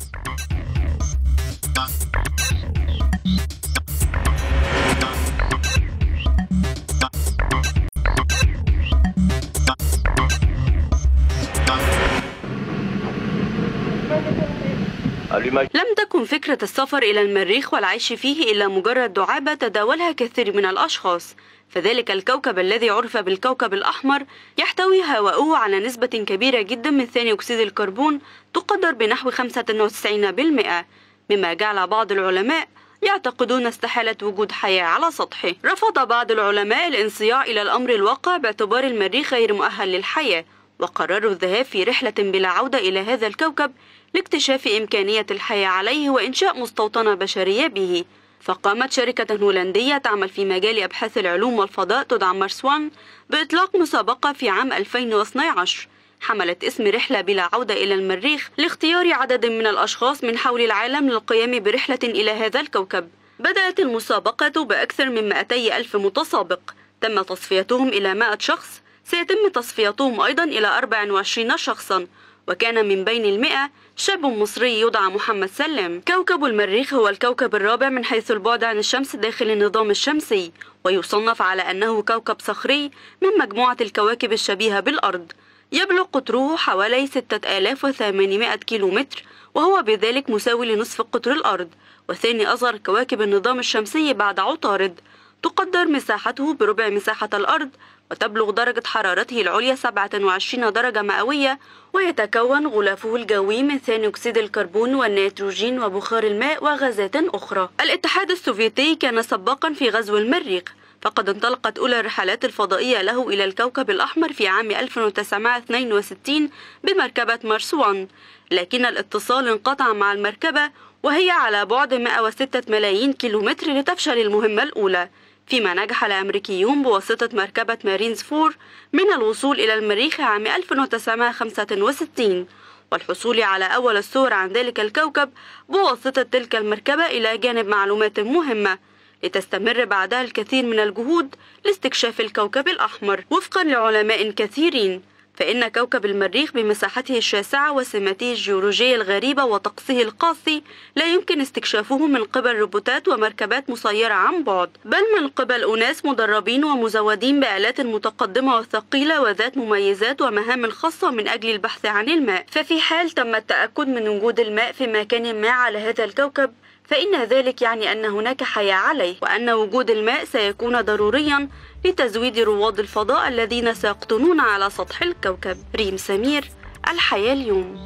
لم تكن فكرة السفر إلى المريخ والعيش فيه إلا مجرد دعابة تداولها كثير من الأشخاص فذلك الكوكب الذي عرف بالكوكب الأحمر يحتوي هواؤه على نسبة كبيرة جدا من ثاني أكسيد الكربون تقدر بنحو 95% مما جعل بعض العلماء يعتقدون استحالة وجود حياة على سطحه رفض بعض العلماء الانصياع إلى الأمر الواقع باعتبار المريخ غير مؤهل للحياة وقرروا الذهاب في رحلة بلا عودة إلى هذا الكوكب لاكتشاف إمكانية الحياة عليه وإنشاء مستوطنة بشرية به فقامت شركة هولندية تعمل في مجال أبحاث العلوم والفضاء تدعى مارس وان بإطلاق مسابقة في عام 2012 حملت اسم رحلة بلا عودة إلى المريخ لاختيار عدد من الأشخاص من حول العالم للقيام برحلة إلى هذا الكوكب بدأت المسابقة بأكثر من 200 ألف متسابق تم تصفيتهم إلى 100 شخص سيتم تصفيتهم أيضا إلى 24 شخصا وكان من بين المئة شاب مصري يدعى محمد سلام كوكب المريخ هو الكوكب الرابع من حيث البعد عن الشمس داخل النظام الشمسي ويصنف على أنه كوكب صخري من مجموعة الكواكب الشبيهة بالأرض يبلغ قطره حوالي 6800 كيلومتر وهو بذلك مساوي لنصف قطر الأرض وثاني أصغر كواكب النظام الشمسي بعد عطارد تقدر مساحته بربع مساحة الأرض وتبلغ درجة حرارته العليا 27 درجة مئوية ويتكون غلافه الجوي من ثاني أكسيد الكربون والنيتروجين وبخار الماء وغازات أخرى الاتحاد السوفيتي كان سباقا في غزو المريخ فقد انطلقت أولى الرحلات الفضائية له إلى الكوكب الأحمر في عام 1962 بمركبة مارس 1 لكن الاتصال انقطع مع المركبة وهي على بعد 106 ملايين كيلومتر لتفشل المهمة الأولى فيما نجح الأمريكيون بواسطة مركبة مارينز فور من الوصول إلى المريخ عام 1965 والحصول على أول الصور عن ذلك الكوكب بواسطة تلك المركبة إلى جانب معلومات مهمة لتستمر بعدها الكثير من الجهود لاستكشاف الكوكب الأحمر وفقا لعلماء كثيرين فإن كوكب المريخ بمساحته الشاسعة وسماته الجيولوجية الغريبة وطقسه القاسي لا يمكن استكشافه من قبل روبوتات ومركبات مسيرة عن بعد بل من قبل أناس مدربين ومزودين بآلات متقدمة وثقيلة وذات مميزات ومهام خاصة من أجل البحث عن الماء ففي حال تم التأكد من وجود الماء في مكان ما على هذا الكوكب فإن ذلك يعني أن هناك حياة عليه وأن وجود الماء سيكون ضروريا لتزويد رواد الفضاء الذين سيقطنون على سطح الكوكب ريم سمير الحياة اليوم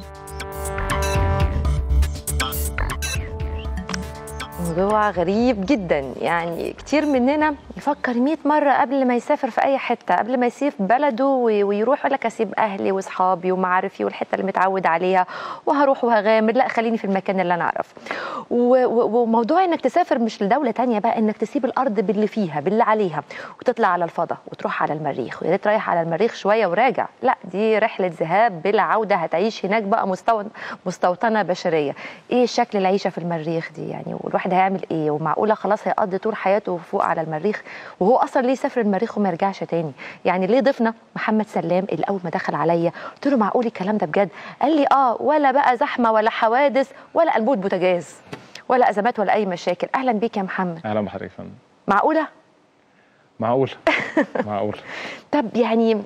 موضوع غريب جدا يعني كتير مننا يفكر 100 مرة قبل ما يسافر في أي حتة قبل ما يسيب بلده ويروح يقول لك أسيب أهلي وأصحابي ومعارفي والحتة اللي متعود عليها وهروح وهغامر لا خليني في المكان اللي أنا أعرف وموضوع إنك تسافر مش لدولة تانية بقى إنك تسيب الأرض باللي فيها باللي عليها وتطلع على الفضاء وتروح على المريخ ويا ريت رايح على المريخ شوية وراجع لا دي رحلة ذهاب بلا عودة هتعيش هناك بقى مستوطنة بشرية إيه شكل العيشة في المريخ دي يعني والواحد هيعمل ايه ومعقوله خلاص هيقضي طول حياته فوق على المريخ وهو اصلا ليه سافر المريخ وما يرجعش تاني يعني ليه ضيفنا محمد سلام اللي اول ما دخل عليا قلت له معقول الكلام ده بجد قال لي اه ولا بقى زحمه ولا حوادث ولا انبوب بوتاجاز ولا ازمات ولا اي مشاكل اهلا بيك يا محمد اهلا بحضرتك فندم معقوله معقول معقول طب يعني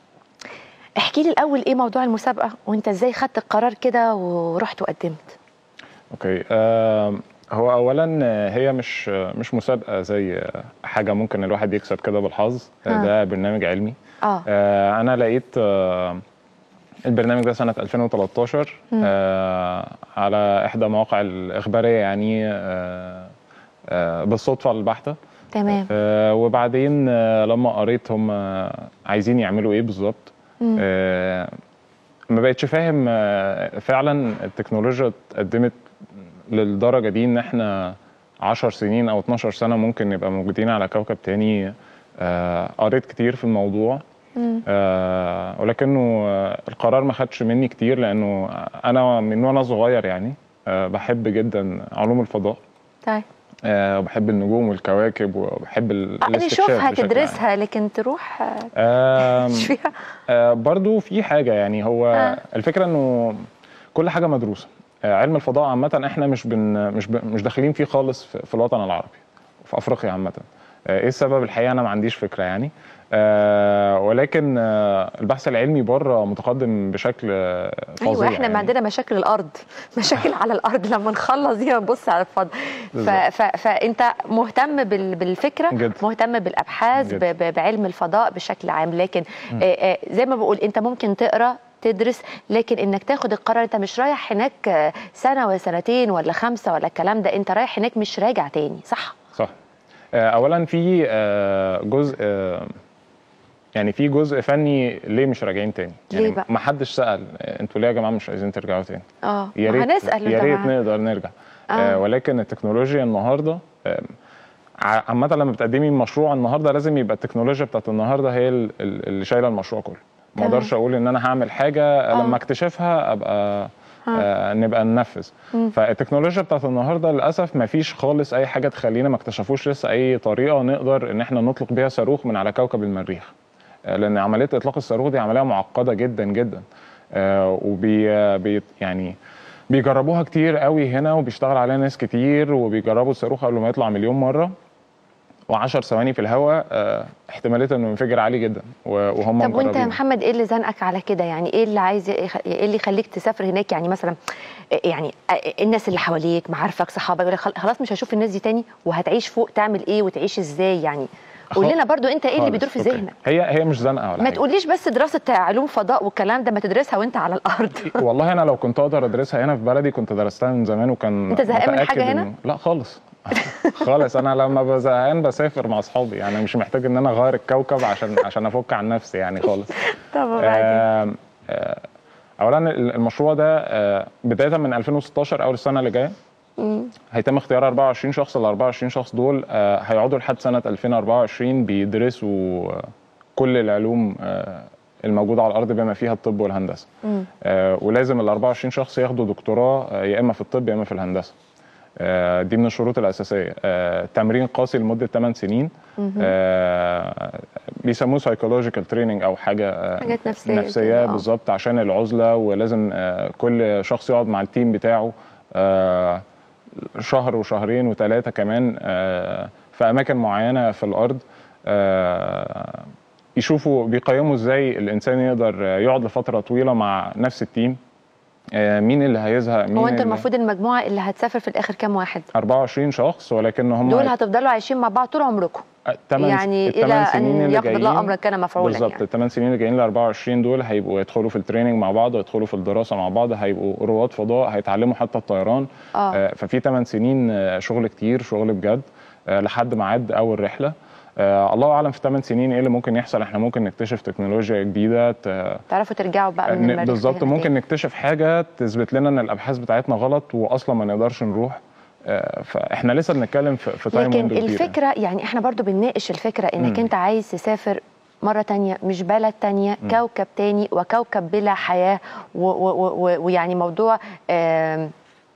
احكي لي الاول ايه موضوع المسابقه وانت ازاي خدت القرار كده ورحت وقدمت اوكي آه هو اولا هي مش مش مسابقه زي حاجه ممكن الواحد يكسب كده بالحظ آه. ده برنامج علمي آه. آه انا لقيت آه البرنامج ده سنه 2013 آه على احدى مواقع الاخباريه يعني آه آه بالصدفه البحته تمام آه وبعدين آه لما قريت هم عايزين يعملوا ايه بالظبط آه ما بقتش فاهم آه فعلا التكنولوجيا اتقدمت للدرجه دي ان احنا 10 سنين او 12 سنه ممكن نبقى موجودين على كوكب تاني آه قريت كتير في الموضوع آه ولكنه آه القرار ما خدش مني كتير لانه انا من وانا صغير يعني آه بحب جدا علوم الفضاء طيب أه بحب النجوم والكواكب وبحب الاستكشاف نشوفها تدرسها لكن تروح أه فيها أه برضو في حاجه يعني هو أه. الفكره انه كل حاجه مدروسه علم الفضاء عامة احنا مش بن مش ب... مش داخلين فيه خالص في, في الوطن العربي في افريقيا عامة ايه السبب الحقيقة انا ما عنديش فكرة يعني آه ولكن آه البحث العلمي بره متقدم بشكل فظيع ايوه احنا يعني. ما عندنا مشاكل الارض مشاكل على الارض لما نخلص دي نبص على الفضاء ف... ف... فانت مهتم بال... بالفكره جد. مهتم بالابحاث ب... ب... بعلم الفضاء بشكل عام لكن آه آه زي ما بقول انت ممكن تقرا تدرس لكن انك تاخد القرار انت مش رايح هناك سنه ولا سنتين ولا خمسه ولا الكلام ده انت رايح هناك مش راجع تاني صح صح اولا في جزء يعني في جزء فني ليه مش راجعين تاني ليه يعني بقى؟ ما حدش سال انتوا ليه يا جماعه مش عايزين ترجعوا تاني اه يا ريت هنسال يا ريت نقدر نرجع آه. آه ولكن التكنولوجيا النهارده عامة لما بتقدمي مشروع النهارده لازم يبقى التكنولوجيا بتاعت النهارده هي اللي شايله المشروع كله ما اقدرش اقول ان انا هعمل حاجه آه. لما اكتشفها ابقى آه نبقى ننفذ مم. فالتكنولوجيا بتاعت النهارده للاسف ما فيش خالص اي حاجه تخلينا ما اكتشفوش لسه اي طريقه نقدر ان احنا نطلق بيها صاروخ من على كوكب المريخ آه لان عمليه اطلاق الصاروخ دي عمليه معقده جدا جدا آه وبي بي يعني بيجربوها كتير قوي هنا وبيشتغل عليها ناس كتير وبيجربوا الصاروخ قبل ما يطلع مليون مره و10 ثواني في الهواء آه، احتماليه انه ينفجر عالي جدا و- وهم طب وانت يا مجربين. محمد ايه اللي زنقك على كده يعني ايه اللي عايز ايه اللي يخليك تسافر هناك يعني مثلا يعني الناس اللي حواليك معارفك صحابك يقول لك خل- خلاص مش هشوف الناس دي تاني وهتعيش فوق تعمل ايه وتعيش ازاي يعني قول خ- لنا برضو انت ايه اللي خالص. بيدور في أوكي. ذهنك هي هي مش زنقه ولا ما حاجه تقوليش بس دراسه علوم فضاء والكلام ده ما تدرسها وانت على الارض والله انا لو كنت اقدر ادرسها هنا في بلدي كنت درستها من زمان وكان أنت زهقان من متأكد حاجة هنا؟ إنه- لا خالص خالص انا لما بزهقان بسافر مع اصحابي يعني مش محتاج ان انا اغير الكوكب عشان عشان افك عن نفسي يعني خالص طب وبعدين آم، آه، اولا المشروع ده آه، بدايه من 2016 اول السنه اللي جايه مم. هيتم اختيار 24 شخص ال 24 شخص دول آه، هيقعدوا لحد سنه 2024 بيدرسوا آه، كل العلوم آه، الموجوده على الارض بما فيها الطب والهندسه مم. آه، ولازم ال 24 شخص ياخدوا دكتوراه آه، يا اما في الطب يا اما في الهندسه آه، دي من الشروط الاساسيه آه، تمرين قاسي لمده 8 سنين مهم. آه، بيسموه سايكولوجيكال تريننج او حاجه آه، حاجات نفسية نفسيه كده، آه. بالظبط عشان العزله ولازم آه، كل شخص يقعد مع التيم بتاعه آه، شهر وشهرين وثلاثه كمان آه، في اماكن معينه في الارض آه، يشوفوا بيقيموا ازاي الانسان يقدر يقعد لفتره طويله مع نفس التيم آه، مين اللي هيزهق مين هو انت اللي- المفروض المجموعه اللي هتسافر في الاخر كام واحد 24 شخص ولكن هم دول هتفضلوا عايشين مع بعض طول عمركم التمن- يعني التمن الى سنين ان اللي يقبض الله جايين- امرك كان مفعولا بالظبط يعني الثمان سنين اللي جايين ال 24 دول هيبقوا يدخلوا في التريننج مع بعض ويدخلوا في الدراسه مع بعض هيبقوا رواد فضاء هيتعلموا حتى الطيران آه. آه، ففي 8 سنين آه، شغل كتير شغل بجد آه، لحد ميعاد اول رحله آه، الله اعلم في 8 سنين ايه اللي ممكن يحصل احنا ممكن نكتشف تكنولوجيا جديده ت- تعرفوا ترجعوا بقى من ن- المريخ بالظبط هنا ممكن تاني. نكتشف حاجه تثبت لنا ان الابحاث بتاعتنا غلط واصلا ما نقدرش نروح آه، فاحنا لسه بنتكلم في, في تايم لكن ويندو كبيرة. الفكره يعني احنا برضو بنناقش الفكره انك مم. انت عايز تسافر مرة تانية مش بلد تانية مم. كوكب تاني وكوكب بلا حياة و- و- و- ويعني موضوع آم،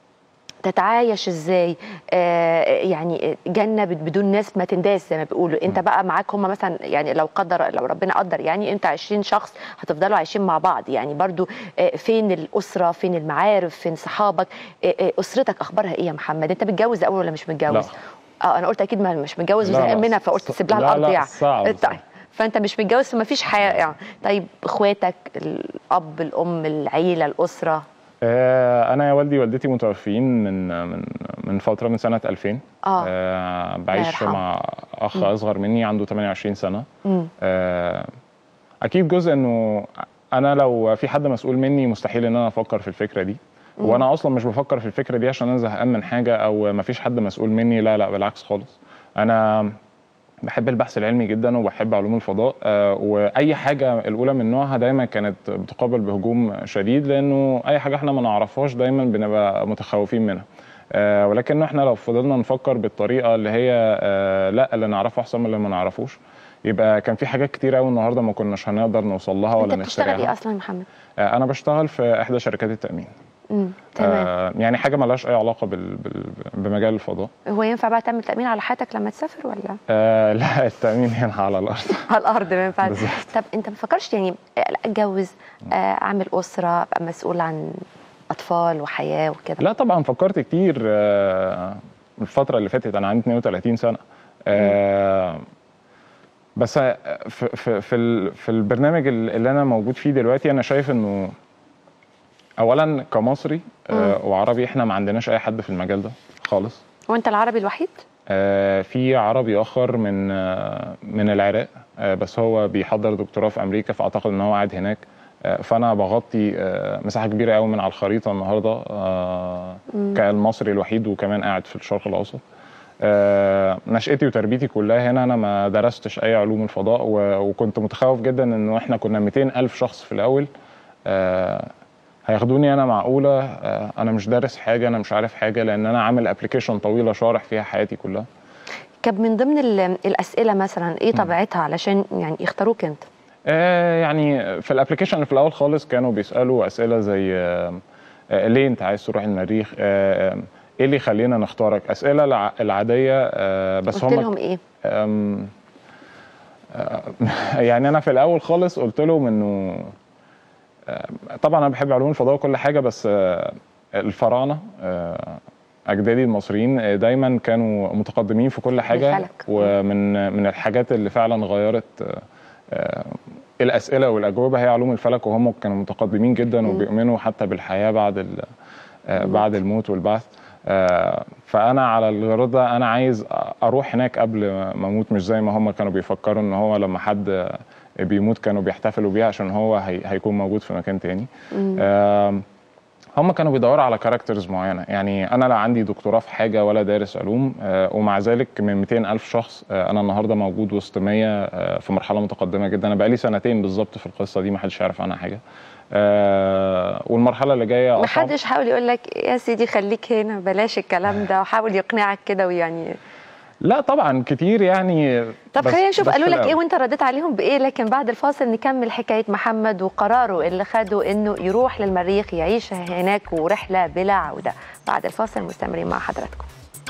تتعايش ازاي آه يعني جنه بد- بدون ناس ما تنداس زي ما بيقولوا انت بقى معاك هم مثلا يعني لو قدر لو ربنا قدر يعني انت 20 شخص هتفضلوا عايشين مع بعض يعني برضو آه فين الاسره فين المعارف فين صحابك آه آه اسرتك اخبارها ايه يا محمد انت متجوز اول ولا مش متجوز اه انا قلت اكيد ما مش متجوز لا، لا، وزهقان منها فقلت ص- تسيب لها لا، الارض لا، يعني صعب، طيب صعب. فانت مش متجوز فما فيش حياه يعني طيب اخواتك الاب الام العيله الاسره آه، انا يا والدي والدتي متوفيين من من من فتره من سنه 2000 آه. آه بعيش يرحمه. مع اخ مم. اصغر مني عنده 28 سنه مم. آه اكيد جزء انه انا لو في حد مسؤول مني مستحيل ان انا افكر في الفكره دي مم. وانا اصلا مش بفكر في الفكره دي عشان انا زهقان من حاجه او ما فيش حد مسؤول مني لا لا بالعكس خالص انا بحب البحث العلمي جدا وبحب علوم الفضاء آه، واي حاجه الاولى من نوعها دايما كانت بتقابل بهجوم شديد لانه اي حاجه احنا ما نعرفهاش دايما بنبقى متخوفين منها آه، ولكن احنا لو فضلنا نفكر بالطريقه اللي هي آه، لا اللي نعرفه احسن من اللي ما نعرفوش يبقى كان في حاجات كتير قوي النهارده ما كناش هنقدر نوصل لها ولا انت بتشتغل ايه نخترعها اصلا يا محمد آه، انا بشتغل في احدى شركات التامين امم تمام آه، يعني حاجه ملهاش اي علاقه بال... بال... بمجال الفضاء هو ينفع بقى تعمل تامين على حياتك لما تسافر ولا آه لا التامين هنا على الارض على الارض ما ينفعش بالظبط. طب انت ما فكرش يعني آه، لا، اتجوز آه، اعمل اسره ابقى مسؤول عن اطفال وحياه وكده لا طبعا فكرت كتير آه، الفترة اللي فاتت أنا عندي 32 سنة آه، بس في في في, ال- في البرنامج اللي أنا موجود فيه دلوقتي أنا شايف إنه أولا كمصري آه، وعربي إحنا ما عندناش أي حد في المجال ده خالص هو انت العربي الوحيد آه، في عربي آخر من آه، من العراق آه، بس هو بيحضر دكتوراه في أمريكا فأعتقد إن هو قاعد هناك آه، فأنا بغطي آه، مساحة كبيرة قوي من على الخريطة النهاردة آه، مم. كالمصري الوحيد وكمان قاعد في الشرق الأوسط آه، نشأتي وتربيتي كلها هنا أنا ما درستش أي علوم الفضاء و- وكنت متخوف جدا إنه إحنا كنا 200 ألف شخص في الأول آه، هياخدوني انا معقوله آه، انا مش دارس حاجه انا مش عارف حاجه لان انا عامل ابلكيشن طويله شارح فيها حياتي كلها كان من ضمن ال- الاسئله مثلا ايه طبيعتها علشان يعني يختاروك انت آه يعني في الابلكيشن اللي في الاول خالص كانوا بيسالوا اسئله زي آه آه ليه انت عايز تروح المريخ آه آه، ايه اللي يخلينا نختارك اسئله الع- العاديه آه بس قلت هم لهم ايه آم، آه، يعني انا في الاول خالص قلت لهم انه آه، طبعا انا بحب علوم الفضاء وكل حاجه بس آه، الفراعنه آه، اجدادي المصريين دايما كانوا متقدمين في كل حاجه بالفلك. ومن من الحاجات اللي فعلا غيرت آه، الاسئله والاجوبه هي علوم الفلك وهم كانوا متقدمين جدا وبيؤمنوا حتى بالحياه بعد ال- آه، بعد الموت والبعث آه، فانا على الغرض ده انا عايز اروح هناك قبل ما اموت مش زي ما هم كانوا بيفكروا ان هو لما حد بيموت كانوا بيحتفلوا بيه عشان هو هي هيكون موجود في مكان تاني آم، هم كانوا بيدوروا على كاركترز معينه يعني انا لا عندي دكتوراه في حاجه ولا دارس علوم آه، ومع ذلك من 200 الف شخص آه، انا النهارده موجود وسط 100 آه، في مرحله متقدمه جدا انا بقالي سنتين بالظبط في القصه دي ما حدش يعرف عنها حاجه آه، والمرحله اللي جايه ما اصعب حدش حاول يقول لك يا سيدي خليك هنا بلاش الكلام ده وحاول يقنعك كده ويعني لا طبعا كتير يعني طب بس- خلينا نشوف بس قالوا في لك ايه الأول. وانت رديت عليهم بايه لكن بعد الفاصل نكمل حكايه محمد وقراره اللي خده انه يروح للمريخ يعيش هناك ورحله بلا عوده بعد الفاصل مستمرين مع حضراتكم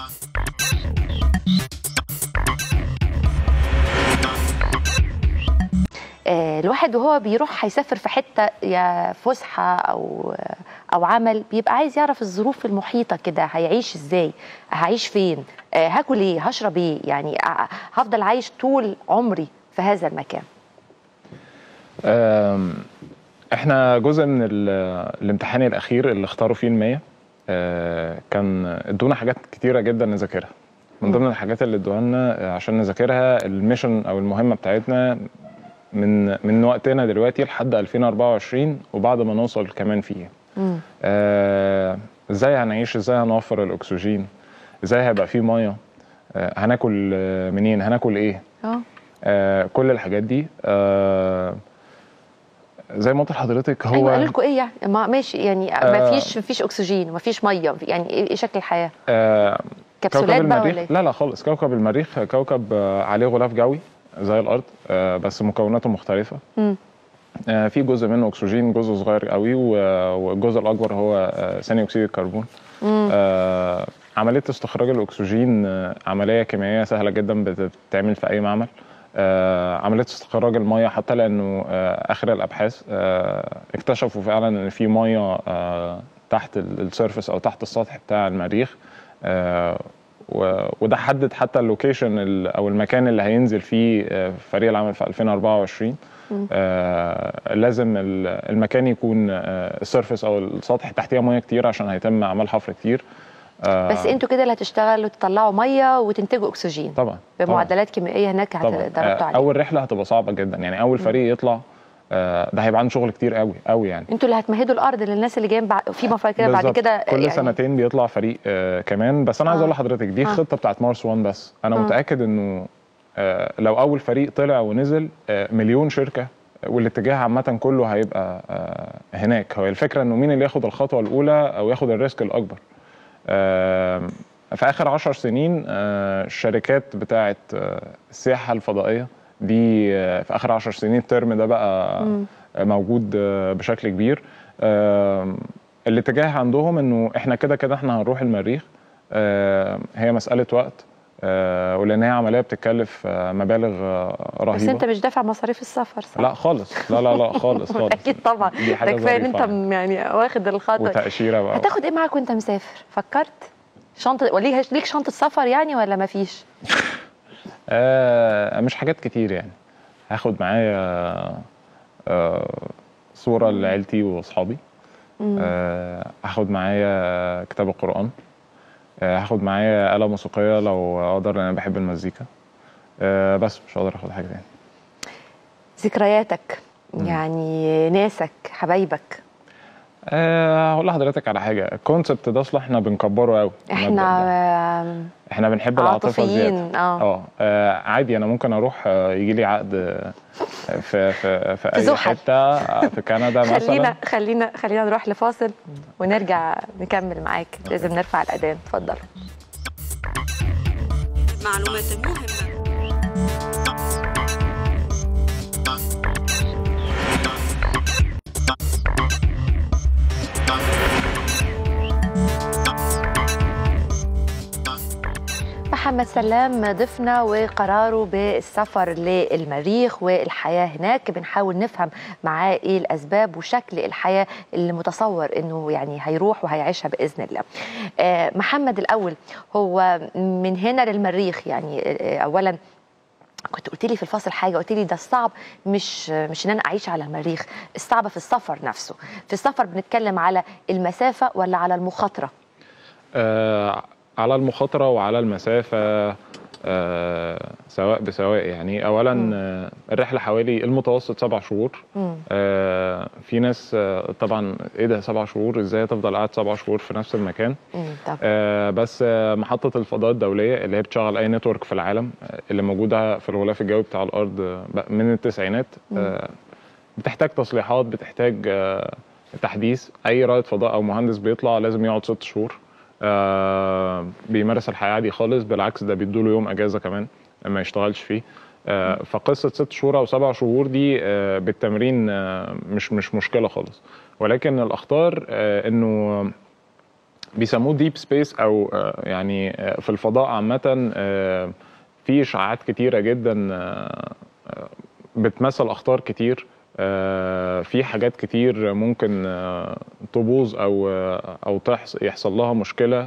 آه، الواحد وهو بيروح هيسافر في حته يا فسحه او او عمل بيبقى عايز يعرف الظروف المحيطه كده هيعيش ازاي هعيش فين آه، هاكل ايه هشرب ايه يعني ع- هفضل عايش طول عمري في هذا المكان آم، احنا جزء من ال- الامتحان الاخير اللي اختاروا فيه المية آه، كان ادونا حاجات كتيره جدا نذاكرها من ضمن الحاجات اللي ادوها لنا آه، عشان نذاكرها الميشن او المهمه بتاعتنا من من وقتنا دلوقتي لحد 2024 وبعد ما نوصل كمان فيه آه، ازاي هنعيش ازاي هنوفر الاكسجين ازاي هيبقى فيه ميه آه، هناكل آه، منين هناكل ايه اه آه، كل الحاجات دي آه، زي ما قلت لحضرتك هو ايوه قالوا لكم ايه يعني ما ماشي يعني ما آه. فيش ما فيش اكسجين ما فيش ميه يعني ايه إيه شكل الحياه آه، كبسولات كوكب بقى المريخ ولا ايه؟ لا لا خالص كوكب المريخ كوكب آه، عليه غلاف جوي زي الارض آه، بس مكوناته مختلفه مم. آه، في جزء منه اكسجين جزء صغير قوي و- والجزء الاكبر هو آه، ثاني اكسيد الكربون مم. آه، عمليه استخراج الاكسجين آه، عمليه كيميائيه سهله جدا بتتعمل في اي معمل آه، عمليه استخراج الميه حتى لانه آه، اخر الابحاث آه، اكتشفوا فعلا ان في ميه آه، تحت السيرفس او تحت السطح بتاع المريخ آه، و- وده حدد حتى اللوكيشن ال- او المكان اللي هينزل فيه آه، فريق العمل في 2024 مم. آه، لازم ال- المكان يكون آه، السيرفس او السطح تحتيه ميه كتير عشان هيتم اعمال حفر كتير آه، بس انتوا كده اللي هتشتغلوا تطلعوا ميه وتنتجوا اكسجين طبعا بمعدلات كيميائيه هناك طبعا هتضربتوا آه، عليها اول رحله هتبقى صعبه جدا يعني اول فريق يطلع آه، ده هيبقى عنده شغل كتير قوي قوي يعني انتوا اللي هتمهدوا الارض للناس اللي جايين بعد في مفاجاه كده بعد بالظبط. كده كل يعني سنتين بيطلع فريق آه كمان بس انا عايز آه. اقول لحضرتك دي آه. الخطه بتاعت مارس 1 بس انا آه. متاكد انه آه لو اول فريق طلع ونزل آه مليون شركه والاتجاه عامه كله هيبقى آه هناك هو الفكره انه مين اللي ياخد الخطوه الاولى او ياخد الريسك الاكبر آه في اخر عشر سنين آه الشركات بتاعت آه السياحه الفضائيه دي آه في اخر عشر سنين الترم ده بقى مم. موجود آه، بشكل كبير آم، الاتجاه عندهم انه احنا كده كده احنا هنروح المريخ آم، هي مساله وقت آه، ولان هي عمليه بتتكلف آه، مبالغ آه، رهيبه بس انت مش دافع مصاريف السفر صح؟ لا خالص لا لا لا خالص خالص اكيد طبعا دي حاجة ده كفايه ان ظريفة انت م- يعني واخد الخطوه وتاشيره بقى هتاخد ايه معاك وانت مسافر فكرت شنطه وليه ليك شنطه سفر يعني ولا ما فيش آه مش حاجات كتير يعني هاخد معايا آه صوره لعيلتي واصحابي مم. آه هاخد معايا كتاب القران آه هاخد معايا آلة موسيقية لو أقدر لأن أنا بحب المزيكا آه بس مش هقدر آخد حاجة تاني ذكرياتك يعني ناسك حبايبك آه هقول لحضرتك على حاجة الكونسبت ده أصلا إحنا بنكبره قوي احنا آم، احنا بنحب العاطفة زيادة عاطفيين اه اه آه، عادي انا ممكن اروح آه، يجي لي عقد آه، في في في اي زحل. حته آه، في كندا مثلا خلينا خلينا خلينا نروح لفاصل ونرجع نكمل معاك لازم نرفع الاذان اتفضل معلومات مهمة محمد سلام ضيفنا وقراره بالسفر للمريخ والحياه هناك بنحاول نفهم معاه ايه الاسباب وشكل الحياه اللي متصور انه يعني هيروح وهيعيشها باذن الله. آه محمد الاول هو من هنا للمريخ يعني آه اولا كنت قلت لي في الفاصل حاجه قلت لي ده الصعب مش مش ان انا اعيش على المريخ الصعب في السفر نفسه في السفر بنتكلم على المسافه ولا على المخاطره آه على المخاطره وعلى المسافه آه سواء بسواء يعني اولا آه الرحله حوالي المتوسط سبع شهور آه في ناس آه طبعا ايه ده سبع شهور ازاي تفضل قاعد سبع شهور في نفس المكان آه بس آه محطه الفضاء الدوليه اللي هي بتشغل اي نتورك في العالم آه اللي موجوده في الغلاف الجوي بتاع الارض آه من التسعينات آه بتحتاج تصليحات بتحتاج آه تحديث اي رائد فضاء او مهندس بيطلع لازم يقعد ست شهور آه بيمارس الحياه عادي خالص بالعكس ده بيدوا له يوم اجازه كمان ما يشتغلش فيه آه فقصه ست شهور او سبع شهور دي آه بالتمرين آه مش مش مشكله خالص ولكن الاخطار آه انه بيسموه ديب سبيس او آه يعني آه في الفضاء عامه آه في اشعاعات كتيره جدا آه بتمثل اخطار كتير آه في حاجات كتير ممكن آه تبوظ او آه او تحصل يحصل لها مشكله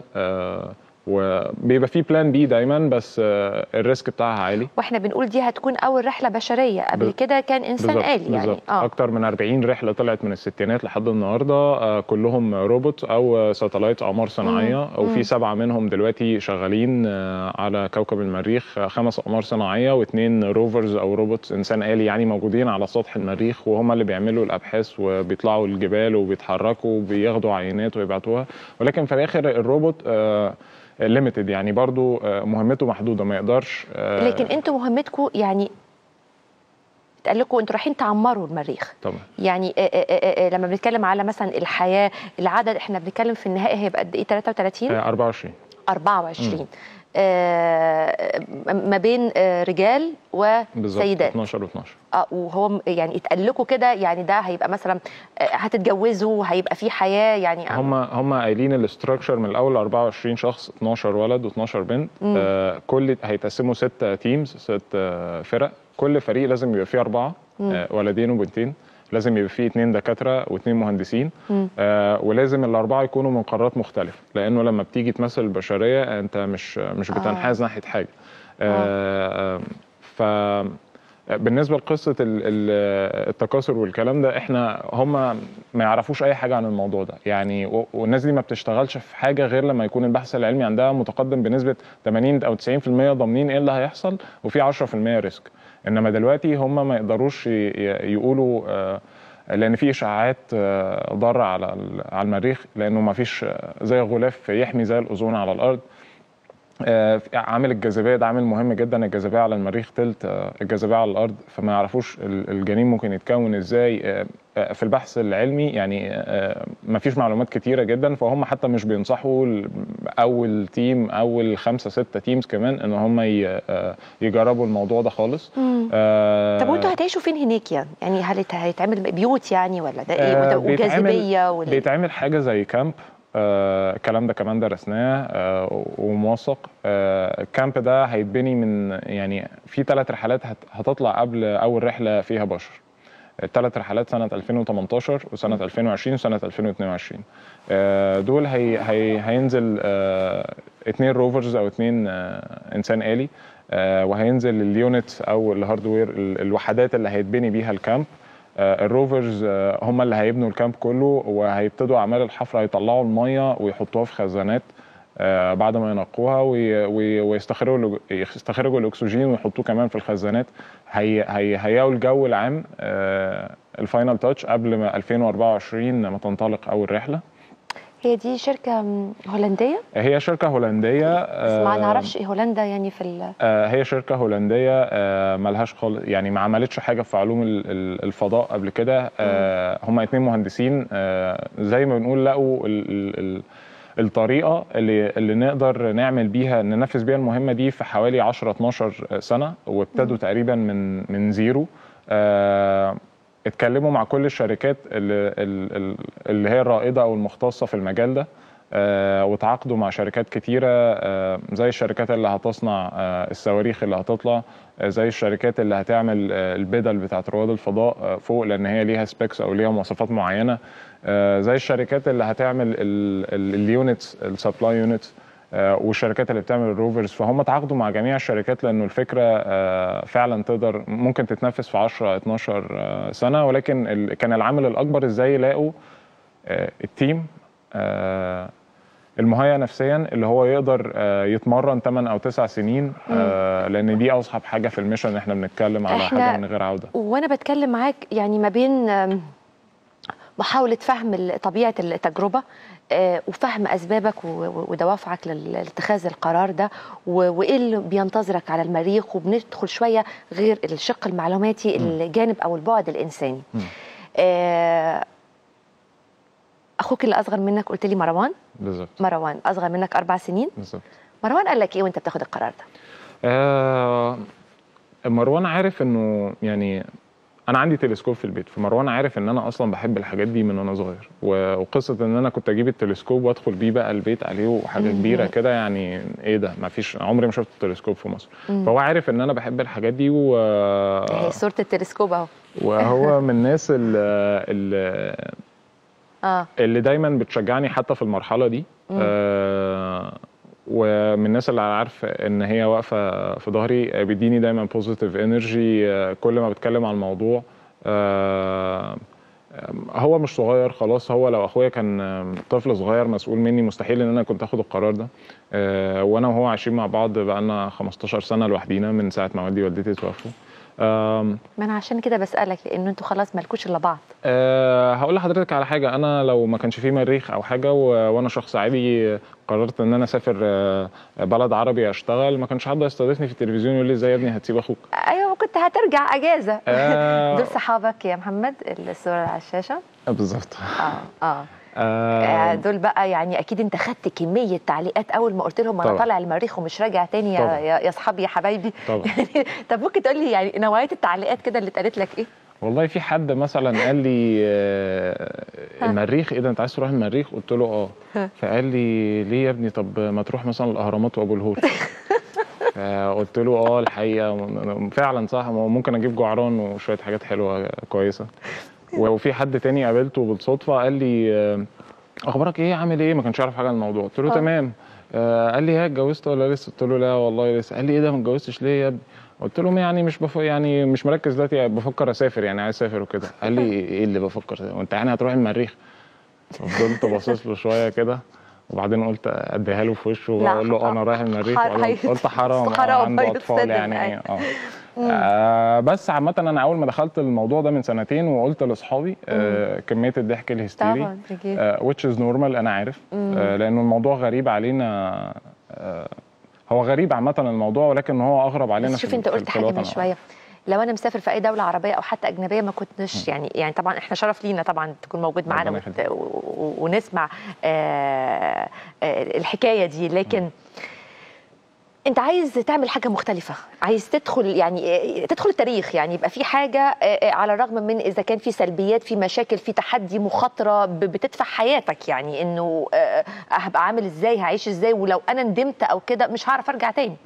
وبيبقى في بلان بي دايما بس الريسك بتاعها عالي واحنا بنقول دي هتكون اول رحله بشريه قبل كده كان انسان آلي يعني بالزبط. اه اكتر من 40 رحله طلعت من الستينات لحد النهارده كلهم روبوت او ساتلايت اقمار صناعيه وفي سبعه منهم دلوقتي شغالين على كوكب المريخ خمس اقمار صناعيه واثنين روفرز او روبوت انسان آلي يعني موجودين على سطح المريخ وهم اللي بيعملوا الابحاث وبيطلعوا الجبال وبيتحركوا وبياخدوا عينات ويبعتوها ولكن في الاخر الروبوت آه ليميتد يعني برضو مهمته محدوده ما يقدرش لكن انتوا مهمتكم يعني اتقال لكم انتوا رايحين تعمروا المريخ طبعا يعني آآ آآ لما بنتكلم على مثلا الحياه العدد احنا بنتكلم في النهائي هيبقى قد ايه 33 24 24 م. آه ما بين آه رجال وسيدات 12 و12 اه وهو يعني اتقال لكم كده يعني ده هيبقى مثلا آه هتتجوزوا هيبقى في حياه يعني هم هم قايلين الاستراكشر من الاول 24 شخص 12 ولد و12 بنت آه كل هيتقسموا ست تيمز ست آه فرق كل فريق لازم يبقى فيه اربعه آه ولدين وبنتين لازم يبقى فيه اثنين دكاتره واثنين مهندسين آه ولازم الاربعه يكونوا من قارات مختلفه لانه لما بتيجي تمثل البشريه انت مش مش بتنحاز آه. ناحيه حاجه آه آه. ف بالنسبه لقصه التكاثر والكلام ده احنا هم ما يعرفوش اي حاجه عن الموضوع ده يعني والناس دي ما بتشتغلش في حاجه غير لما يكون البحث العلمي عندها متقدم بنسبه 80 او 90% ضامنين ايه اللي هيحصل وفي 10% ريسك انما دلوقتي هم ما يقدروش يقولوا لان في اشعاعات ضاره على على المريخ لانه ما فيش زي غلاف يحمي زي الاوزون على الارض عامل الجاذبيه ده عامل مهم جدا الجاذبيه على المريخ تلت الجاذبيه على الارض فما يعرفوش الجنين ممكن يتكون ازاي في البحث العلمي يعني ما فيش معلومات كتيره جدا فهم حتى مش بينصحوا اول تيم اول خمسه سته تيمز كمان ان هم يجربوا الموضوع ده خالص آه طب وانتوا هتعيشوا فين هناك يعني يعني هل هيتعمل بيوت يعني ولا ده ايه وجاذبيه ولا بيتعمل حاجه زي كامب آه الكلام ده كمان درسناه آه وموثق آه الكامب ده هيتبني من يعني في ثلاث رحلات هتطلع قبل اول رحله فيها بشر ثلاث رحلات سنه 2018 وسنه 2020 وسنه 2022 آه دول هي هي هينزل آه اثنين روفرز او اثنين آه انسان آلي آه وهينزل اليونت او الهاردوير الوحدات اللي هيتبني بيها الكامب الروفرز هم اللي هيبنوا الكامب كله وهيبتدوا اعمال الحفر هيطلعوا الميه ويحطوها في خزانات بعد ما ينقوها ويستخرجوا يستخرجوا الاكسجين ويحطوه كمان في الخزانات هيهيئوا الجو العام الفاينل تاتش قبل ما 2024 ما تنطلق اول رحله هي دي شركة هولندية؟ هي شركة هولندية بس ما نعرفش ايه هولندا يعني في ال... هي شركة هولندية ملهاش خالص يعني ما عملتش حاجة في علوم الفضاء قبل كده هم اتنين مهندسين زي ما بنقول لقوا ال ال الطريقه اللي اللي نقدر نعمل بيها ننفذ بيها المهمه دي في حوالي 10 12 سنه وابتدوا تقريبا من من زيرو اتكلموا مع كل الشركات اللي, اللي هي الرائده او المختصه في المجال ده آه، وتعاقدوا مع شركات كتيره آه، زي الشركات اللي هتصنع آه، الصواريخ اللي هتطلع آه، زي الشركات اللي هتعمل آه، البدل بتاعت رواد الفضاء آه، فوق لان هي ليها سبيكس او ليها مواصفات معينه آه، زي الشركات اللي هتعمل اليونتس السبلاي يونتس والشركات اللي بتعمل الروفرز فهم تعاقدوا مع جميع الشركات لانه الفكره آه، فعلا تقدر ممكن تتنفذ في 10 12 آه، سنه ولكن ال- كان العامل الاكبر ازاي يلاقوا آه، التيم آه، المهيأ نفسيا اللي هو يقدر آه، يتمرن 8 او 9 سنين آه، لان دي اصعب حاجه في الميشن احنا بنتكلم على إحنا- حاجه من غير عوده وانا بتكلم معاك يعني ما بين آم، محاولة فهم ال- طبيعة التجربة آه، وفهم أسبابك و- و- ودوافعك لل- لاتخاذ القرار ده و- وإيه اللي بينتظرك على المريخ وبندخل شوية غير الشق المعلوماتي الجانب أو البعد الإنساني آه، أخوك اللي أصغر منك قلت لي مروان بالظبط مروان أصغر منك أربع سنين بالظبط مروان قال لك إيه وأنت بتاخد القرار ده آه مروان عارف انه يعني انا عندي تلسكوب في البيت فمروان عارف ان انا اصلا بحب الحاجات دي من وانا صغير و- وقصه ان انا كنت اجيب التلسكوب وادخل بيه بقى البيت عليه وحاجه مم. كبيره كده يعني ايه ده ما فيش عمري ما شفت التلسكوب في مصر مم. فهو عارف ان انا بحب الحاجات دي و... هي صورة التلسكوب أهو وهو من الناس اللي, آه اللي دايما بتشجعني حتى في المرحله دي مم. آه ومن الناس اللي عارف ان هي واقفه في ظهري آه، بيديني دايما بوزيتيف انرجي كل ما بتكلم عن الموضوع آه آم، هو مش صغير خلاص هو لو اخويا كان آم، طفل صغير مسؤول مني مستحيل ان انا كنت اخد القرار ده آه وانا وهو عايشين مع بعض بقالنا 15 سنه لوحدينا من ساعه ما والدي ووالدتي توفوا آم، ما أنا عشان كده بسألك لأنه أنتوا خلاص مالكوش إلا بعض أه هقول لحضرتك على حاجه انا لو ما كانش في مريخ او حاجه و- وانا شخص عادي قررت ان انا اسافر آه، بلد عربي اشتغل ما كانش حد يستضيفني في التلفزيون يقول لي ازاي يا ابني هتسيب اخوك ايوه كنت هترجع اجازه آه. دول صحابك يا محمد الصوره على الشاشه بالظبط اه اه آه، آه، دول بقى يعني اكيد انت خدت كميه تعليقات اول ما قلت لهم انا طبعا. طالع المريخ ومش راجع تاني يا طبعا. يا يا اصحابي يا حبايبي طبعا يعني طب ممكن تقول لي يعني نوعيه التعليقات كده اللي اتقالت لك ايه؟ والله في حد مثلا قال لي آه، المريخ ايه ده انت عايز تروح المريخ قلت له اه ها. فقال لي ليه يا ابني طب ما تروح مثلا الاهرامات وابو الهول فقلت له اه الحقيقه فعلا صح ممكن اجيب جعران وشويه حاجات حلوه كويسه وفي حد تاني قابلته بالصدفه قال لي آه، اخبارك ايه عامل ايه ما كانش يعرف حاجه عن الموضوع قلت له آه. تمام آه، قال لي ها اتجوزت ولا لسه قلت له لا والله لسه قال لي ايه ده ما اتجوزتش ليه يا ابني قلت لهم يعني مش بف... يعني مش مركز دلوقتي بفكر اسافر يعني عايز اسافر وكده قال لي ايه اللي بفكر وانت يعني هتروح المريخ فضلت باصص له شويه كده وبعدين قلت اديها له في وشه لا، واقول له انا رايح المريخ حر- وقال له- قلت حرام آه، حرام عنده هيتصدم، اطفال يعني أيوة. اه آه بس عامة أنا أول ما دخلت الموضوع ده من سنتين وقلت لأصحابي آه كمية الضحك الهستيري طبعا أكيد. آه which is normal أنا عارف مم. آه لأنه الموضوع غريب علينا آه هو غريب عامة الموضوع ولكن هو أغرب علينا بس شوف في- انت في- قلت في حاجه الوطن من شويه لو انا مسافر في اي دوله عربيه او حتى اجنبيه ما كنتش يعني يعني طبعا احنا شرف لينا طبعا تكون موجود معانا ربنا وت- و- و- ونسمع آه، آه، الحكايه دي لكن انت عايز تعمل حاجه مختلفه عايز تدخل يعني آه، تدخل التاريخ يعني يبقى في حاجه آه، آه، على الرغم من اذا كان في سلبيات في مشاكل في تحدي مخاطره ب- بتدفع حياتك يعني انه آه، هبقى عامل ازاي هعيش ازاي ولو انا ندمت او كده مش هعرف ارجع تاني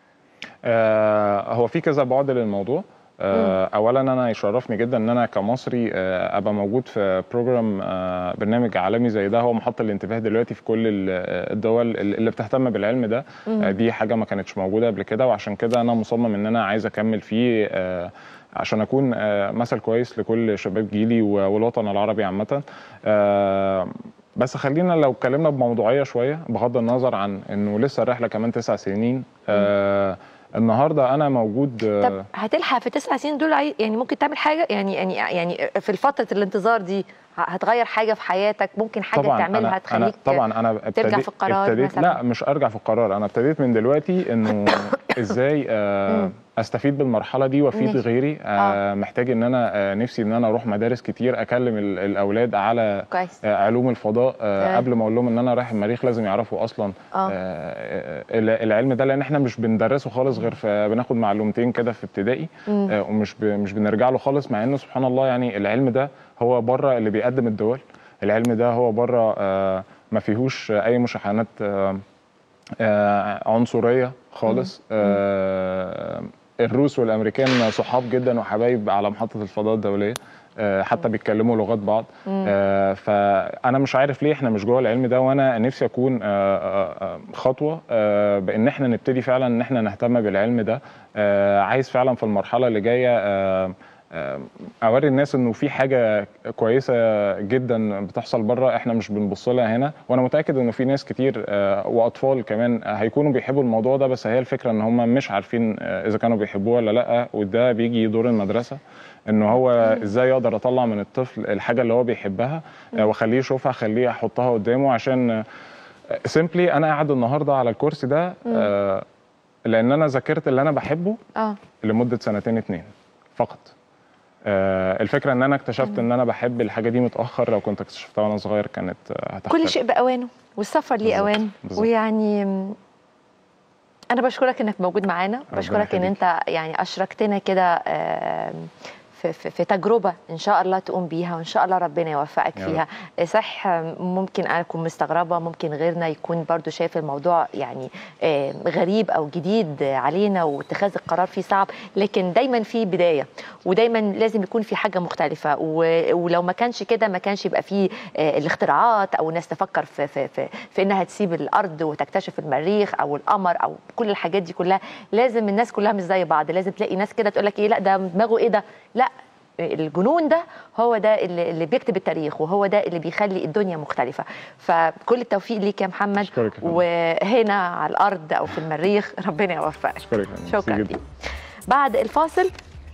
آه هو في كذا بعد للموضوع آه اولا انا يشرفني جدا ان انا كمصري آه ابقى موجود في بروجرام آه برنامج عالمي زي ده هو محط الانتباه دلوقتي في كل ال- الدول اللي بتهتم بالعلم ده مم. آه دي حاجه ما كانتش موجوده قبل كده وعشان كده انا مصمم ان انا عايز اكمل فيه آه عشان اكون آه مثل كويس لكل شباب جيلي و- والوطن العربي عامه آه بس خلينا لو اتكلمنا بموضوعيه شويه بغض النظر عن انه لسه الرحله كمان تسع سنين آه النهارده انا موجود آه طب هتلحق في تسع سنين دول عاي- يعني ممكن تعمل حاجه يعني يعني يعني في فتره الانتظار دي ه- هتغير حاجه في حياتك ممكن حاجه طبعا تعملها أنا تخليك أنا طبعا انا ترجع ابتديت في القرار ابتديت مثلا لا مش ارجع في القرار انا ابتديت من دلوقتي انه ازاي آه استفيد بالمرحله دي وافيد ماشي. غيري آه محتاج ان انا آه نفسي ان انا اروح مدارس كتير اكلم ال- الاولاد على كويس آه علوم الفضاء آه آه. قبل ما اقول لهم ان انا رايح المريخ لازم يعرفوا اصلا آه. آه ال- العلم ده لان احنا مش بندرسه خالص غير في بناخد معلومتين كده في ابتدائي مم. آه ومش ب- مش بنرجع له خالص مع انه سبحان الله يعني العلم ده هو بره اللي بيقدم الدول العلم ده هو بره آه، ما فيهوش اي مشاحنات آه، آه، عنصريه خالص آه، الروس والامريكان صحاب جدا وحبايب على محطه الفضاء الدوليه آه، حتى بيتكلموا لغات بعض مم. آه، فانا مش عارف ليه احنا مش جوه العلم ده وانا نفسي اكون آه، آه، آه، خطوه آه، بان احنا نبتدي فعلا ان احنا نهتم بالعلم ده آه، عايز فعلا في المرحله اللي جايه آه، آه، اوري الناس انه في حاجه كويسه جدا بتحصل بره احنا مش بنبص لها هنا وانا متاكد انه في ناس كتير آه، واطفال كمان هيكونوا بيحبوا الموضوع ده بس هي الفكره ان هم مش عارفين آه، اذا كانوا بيحبوه ولا لا وده بيجي دور المدرسه ان هو ازاي اقدر اطلع من الطفل الحاجه اللي هو بيحبها آه، واخليه يشوفها اخليه احطها قدامه عشان سيمبلي انا قاعد النهارده على الكرسي ده آه، لان انا ذاكرت اللي انا بحبه اه لمده سنتين اتنين فقط آه، الفكره ان انا اكتشفت ان انا بحب الحاجه دي متاخر لو كنت اكتشفتها وانا صغير كانت آه، هتختلف كل شيء باوانه والسفر ليه اوان بالظبط. ويعني م، انا بشكرك انك موجود معانا ربنا بشكرك ان يخليك. انت يعني اشركتنا كده آم، في, في, في تجربه ان شاء الله تقوم بيها وان شاء الله ربنا يوفقك يا فيها صح ممكن انا اكون مستغربه ممكن غيرنا يكون برضو شايف الموضوع يعني آم، غريب او جديد علينا واتخاذ القرار فيه صعب لكن دايما في بدايه ودايما لازم يكون في حاجه مختلفه و- ولو ما كانش كده ما كانش يبقى في آه، الاختراعات او الناس تفكر في في في, في انها تسيب الارض وتكتشف المريخ او القمر او كل الحاجات دي كلها لازم الناس كلها مش زي بعض لازم تلاقي ناس كده تقول لك ايه لا ده دماغه ايه ده لا الجنون ده هو ده اللي اللي بيكتب التاريخ وهو ده اللي بيخلي الدنيا مختلفة فكل التوفيق ليك يا محمد أشكرك يا فندم. وهنا على الأرض أو في المريخ ربنا يوفقك أشكرك يا فندم. شكرا ميرسي ليك بعد الفاصل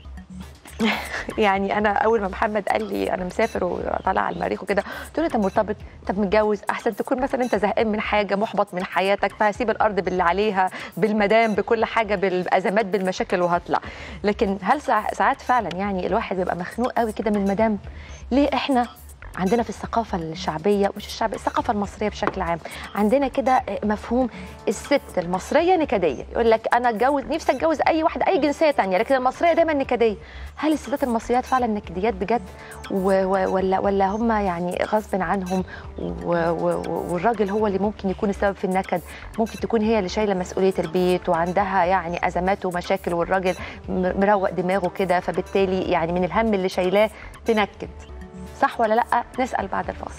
يعني انا اول ما محمد قال لي انا مسافر وطالع على المريخ وكده قلت له انت مرتبط انت متجوز احسن تكون مثلا انت زهقان من حاجه محبط من حياتك فهسيب الارض باللي عليها بالمدام بكل حاجه بالازمات بالمشاكل وهطلع لكن هل ساع- ساعات فعلا يعني الواحد بيبقى مخنوق قوي كده من المدام ليه احنا عندنا في الثقافة الشعبية مش الشعبية الثقافة المصرية بشكل عام عندنا كده مفهوم الست المصرية نكدية يقول لك أنا اتجوز نفسي اتجوز أي واحدة أي جنسية تانية لكن المصرية دايما نكدية هل الستات المصريات فعلا نكديات بجد و- و- ولا ولا هم يعني غصب عنهم و- و- و- والراجل هو اللي ممكن يكون السبب في النكد ممكن تكون هي اللي شايلة مسؤولية البيت وعندها يعني أزمات ومشاكل والراجل م- مروق دماغه كده فبالتالي يعني من الهم اللي شايلاه تنكد صح ولا لا نسال بعد الفاصل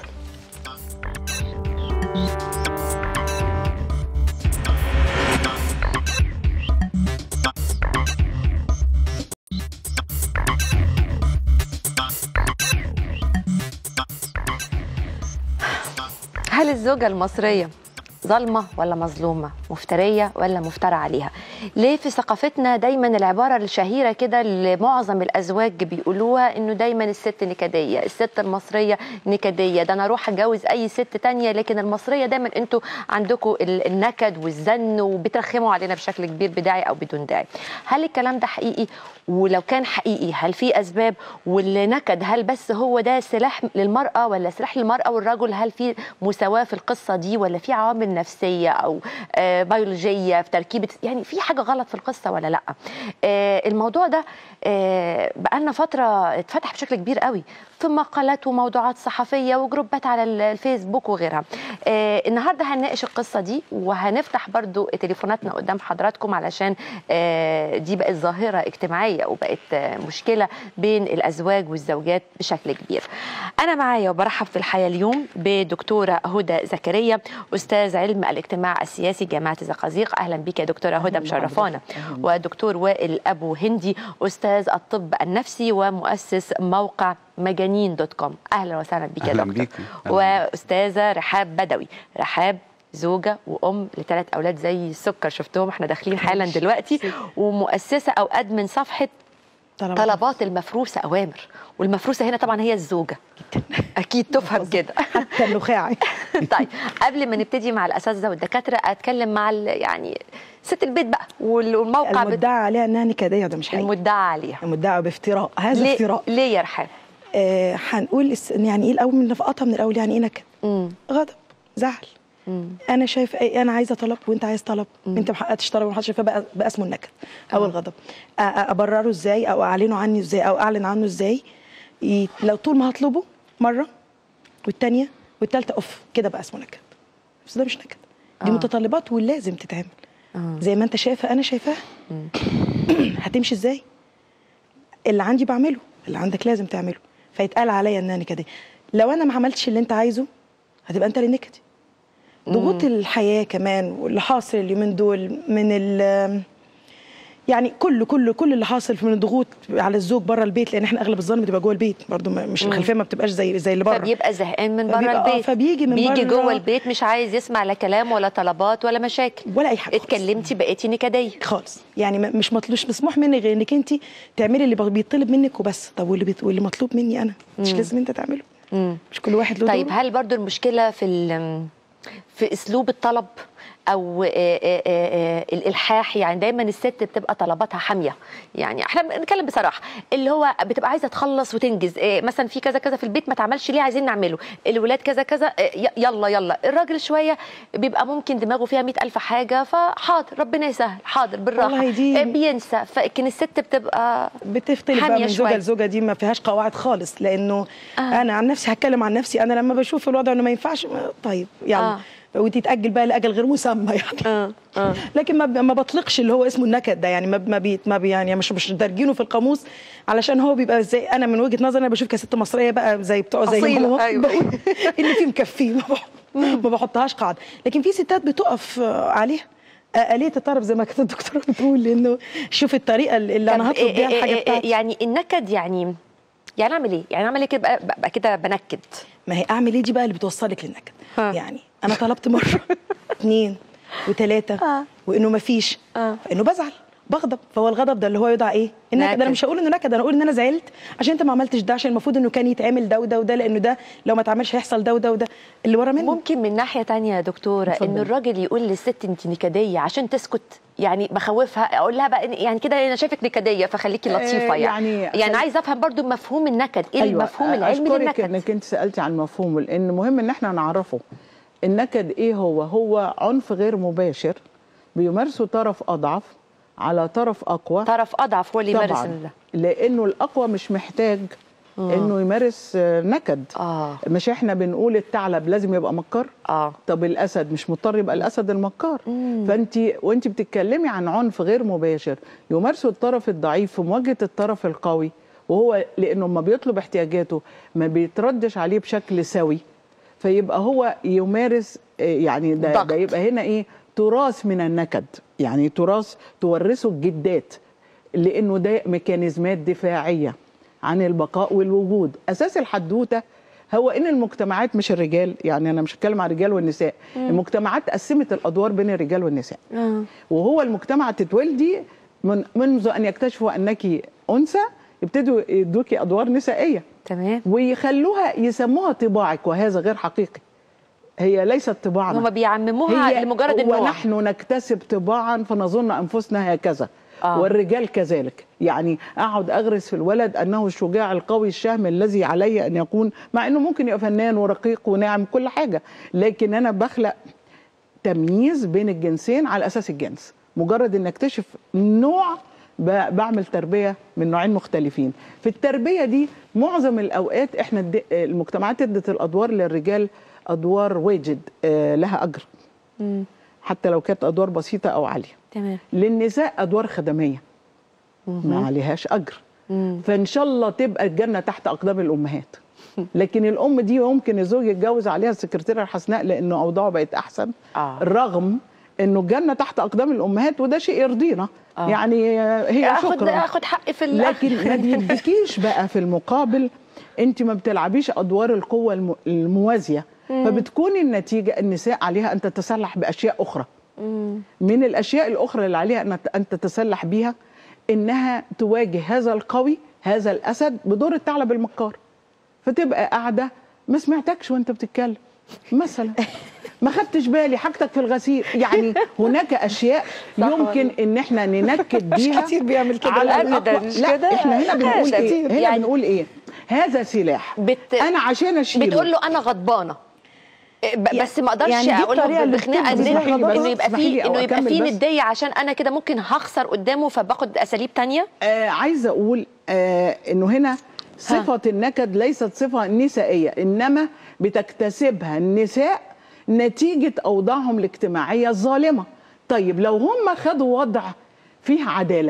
هل الزوجة المصرية ظالمة ولا مظلومة مفترية ولا مفترى عليها ليه في ثقافتنا دايما العبارة الشهيرة كده اللي معظم الأزواج بيقولوها إنه دايما الست نكدية الست المصرية نكدية ده أنا أروح أتجوز أي ست تانية لكن المصرية دايما أنتوا عندكم ال- النكد والزن وبترخموا علينا بشكل كبير بداعي أو بدون داعي هل الكلام ده حقيقي ولو كان حقيقي هل في أسباب والنكد هل بس هو ده سلاح للمرأة ولا سلاح للمرأة والرجل هل في مساواة في القصة دي ولا في عوامل نفسية أو آه، بيولوجية في تركيبة يعني في حاجة غلط في القصة ولا لأ آه، الموضوع ده آه، بقالنا فترة اتفتح بشكل كبير قوي في مقالات وموضوعات صحفية وجروبات على ال- الفيسبوك وغيرها آه، النهاردة هنناقش القصة دي وهنفتح برضو تليفوناتنا قدام حضراتكم علشان آه، دي بقت ظاهرة اجتماعية وبقت آه، مشكلة بين الأزواج والزوجات بشكل كبير أنا معايا وبرحب في الحياة اليوم بدكتورة هدى زكريا أستاذ علم الاجتماع السياسي جامعة الزقازيق أهلا بك يا دكتورة هدى مشرفانا ودكتور وائل أبو هندي أستاذ الطب النفسي ومؤسس موقع مجانين دوت كوم أهلا وسهلا بك يا أهلاً دكتور بيكي. وأستاذة رحاب بدوي رحاب زوجة وأم لثلاث أولاد زي السكر شفتهم احنا داخلين حالا دلوقتي ومؤسسة أو أدمن صفحة طلبات. طلبات المفروسة أوامر والمفروسة هنا طبعا هي الزوجة أكيد تفهم كده حتى النخاعي طيب قبل ما نبتدي مع الأساتذة والدكاترة أتكلم مع ال- يعني ست البيت بقى وال- والموقع بت- المدعى عليها انها نكديه ده مش حقيقي المدعى عليها المدعى بافتراء هذا ليه- افتراء ليه يا رحاب؟ آه هنقول الس- يعني ايه الاول من نفقاتها من الاول يعني ايه نكد غضب زعل انا شايف أي انا عايزه طلب وانت عايز طلب انت ما حققتش طلب وما حدش شايفاه بقى, بقى اسمه النكد او الغضب أ- أ- ابرره ازاي او اعلنه عني ازاي او اعلن عنه ازاي ي- لو طول ما هطلبه مره والثانيه والثالثه اوف كده بقى اسمه نكد بس ده مش نكد دي آه. متطلبات ولازم تتعمل آه. زي ما انت شايفه انا شايفاها هتمشي ازاي اللي عندي بعمله اللي عندك لازم تعمله فيتقال عليا ان انا نكديه لو انا ما عملتش اللي انت عايزه هتبقى انت اللي نكدي ضغوط الحياه كمان واللي حاصل اليومين دول من ال يعني كل كل كل اللي حاصل من الضغوط على الزوج بره البيت لان احنا اغلب الظن بتبقى جوه البيت برضو ما- مش مم. الخلفيه ما بتبقاش زي زي اللي بره فبيبقى زهقان من بره فبيبقى- آه، البيت فبيجي من بيجي بره- جوه البيت مش عايز يسمع لا كلام ولا طلبات ولا مشاكل ولا اي حاجه اتكلمتي بقيتي نكديه خالص يعني ما- مش مطلوب مش مسموح منك غير انك انت تعملي اللي بيطلب منك وبس طب واللي بيت... واللي مطلوب مني انا مش مم. لازم انت تعمله مم. مش كل واحد له طيب دوره. هل برضو المشكله في ال- في اسلوب الطلب او آه، آه، آه، الالحاح يعني دايما الست بتبقى طلباتها حاميه يعني احنا بنتكلم بصراحه اللي هو بتبقى عايزه تخلص وتنجز آه، مثلا في كذا كذا في البيت ما تعملش ليه عايزين نعمله الولاد كذا كذا آه، ي- يلا يلا الراجل شويه بيبقى ممكن دماغه فيها مئة ألف حاجه فحاضر ربنا يسهل حاضر بالراحه والله دي- آه، بينسى فلكن الست بتبقى بتختلف بقى حامية من زوجه شوية. لزوجه دي ما فيهاش قواعد خالص لانه آه. انا عن نفسي هتكلم عن نفسي انا لما بشوف الوضع انه ما ينفعش ما- طيب يلا آه. آه. وتتاجل بقى لاجل غير مسمى يعني آه. آه. لكن ما ب- ما بطلقش اللي هو اسمه النكد ده يعني ما ب- ما بي ما بي يعني مش مش دارجينه في القاموس علشان هو بيبقى زي انا من وجهه نظري انا بشوف كست مصريه بقى زي بتوع زي أصيلة، ماما أيوة. بقول اللي فيه مكفيه ما بح- ما بحطهاش قاعده لكن في ستات بتقف آه، عليها آه، آلية الطرب زي ما كانت الدكتوره بتقول انه شوف الطريقه اللي انا طب هطلب بيها إيه- إيه- الحاجه إيه- بتاعتي يعني النكد يعني يعني اعمل ايه؟ يعني اعمل ايه كده بقى, بقى كده بنكد ما هي اعمل ايه دي بقى اللي بتوصلك للنكد يعني انا طلبت مره اتنين وتلاته آه. وانه ما فيش آه. فانه بزعل بغضب فهو الغضب ده اللي هو يدعى ايه النكد نكد. انا مش هقول انه نكد انا اقول ان انا زعلت عشان انت ما عملتش ده عشان المفروض انه كان يتعمل ده وده وده لانه ده لو ما اتعملش هيحصل ده وده وده اللي ورا منه ممكن من ناحيه تانية يا دكتوره اتفضل. ان الراجل يقول للست انت نكديه عشان تسكت يعني بخوفها اقول لها بقى إن- يعني كده انا شايفك نكديه فخليكي آه، لطيفه يعني يعني يعني خل- عايزه افهم برضو مفهوم النكد ايه أيوة، المفهوم العلمي أشكرك للنكد انك انت سالتي عن مفهومه لان مهم ان احنا نعرفه النكد ايه هو هو عنف غير مباشر بيمارسه طرف اضعف على طرف اقوى طرف اضعف هو اللي يمارس طبعا ال- لانه الاقوى مش محتاج آه. انه يمارس آه، نكد اه مش احنا بنقول الثعلب لازم يبقى مكار اه طب الاسد مش مضطر يبقى الاسد المكار فانت وانت بتتكلمي عن عنف غير مباشر يمارسه الطرف الضعيف في مواجهه الطرف القوي وهو لانه لما بيطلب احتياجاته ما بيتردش عليه بشكل سوي فيبقى هو يمارس آه، يعني ده, ضغط. ده يبقى هنا ايه تراث من النكد يعني تراث تورثه الجدات لانه ده ميكانيزمات دفاعيه عن البقاء والوجود اساس الحدوته هو ان المجتمعات مش الرجال يعني انا مش هتكلم عن الرجال والنساء مم. المجتمعات قسمت الادوار بين الرجال والنساء اه وهو المجتمع تتولدي من منذ ان يكتشفوا انك انثى يبتدوا يدوكي ادوار نسائيه تمام ويخلوها يسموها طباعك وهذا غير حقيقي هي ليست طباعنا هما بيعمموها هي لمجرد النوع ونحن نكتسب طباعا فنظن انفسنا هكذا آه. آه. والرجال كذلك يعني اقعد اغرس في الولد انه الشجاع القوي الشهم الذي علي ان يكون مع انه ممكن يبقى فنان ورقيق وناعم كل حاجه لكن انا بخلق تمييز بين الجنسين على اساس الجنس مجرد ان اكتشف نوع ب- بعمل تربيه من نوعين مختلفين في التربيه دي معظم الاوقات احنا الد- المجتمعات ادت الادوار للرجال ادوار واجد آه، لها اجر مم. حتى لو كانت ادوار بسيطه او عاليه تمام للنساء ادوار خدميه ما عليهاش اجر مم. فان شاء الله تبقى الجنه تحت اقدام الامهات لكن الام دي ممكن الزوج يتجوز عليها السكرتيره الحسناء لانه اوضاعه بقت احسن آه. رغم انه الجنه تحت اقدام الامهات وده شيء يرضينا آه. يعني آه، هي اخد شكرا اخد حقي في ال- لكن ما بيديكيش بقى في المقابل انت ما بتلعبيش ادوار القوه الم- الموازيه مم. فبتكون النتيجه النساء عليها ان تتسلح باشياء اخرى مم. من الاشياء الاخرى اللي عليها ان ان تتسلح بيها انها تواجه هذا القوي هذا الاسد بدور الثعلب المكار فتبقى قاعده ما سمعتكش وانت بتتكلم مثلا ما خدتش بالي حاجتك في الغسيل يعني هناك اشياء صح يمكن ان احنا ننكد مش بيها كتير بيعمل كده على أبداً، الأقوى- مش لا كده؟ احنا هنا بنقول مش ايه كتير. هنا يعني بنقول ايه هذا سلاح بت... انا عشان اشيله بتقول له انا غضبانه ب- بس ما اقدرش يعني دي اقول الطريقة له اللي بخناقه بتبدو إن- اسمحي لي بس، انه يبقى اسمحي لي فيه أو انه يبقى أكمل فيه بس. نديه عشان انا كده ممكن هخسر قدامه فباخد اساليب تانية آه عايزه اقول آه انه هنا صفه النكد ليست صفه نسائيه انما بتكتسبها النساء نتيجه اوضاعهم الاجتماعيه الظالمه طيب لو هم خدوا وضع فيه عداله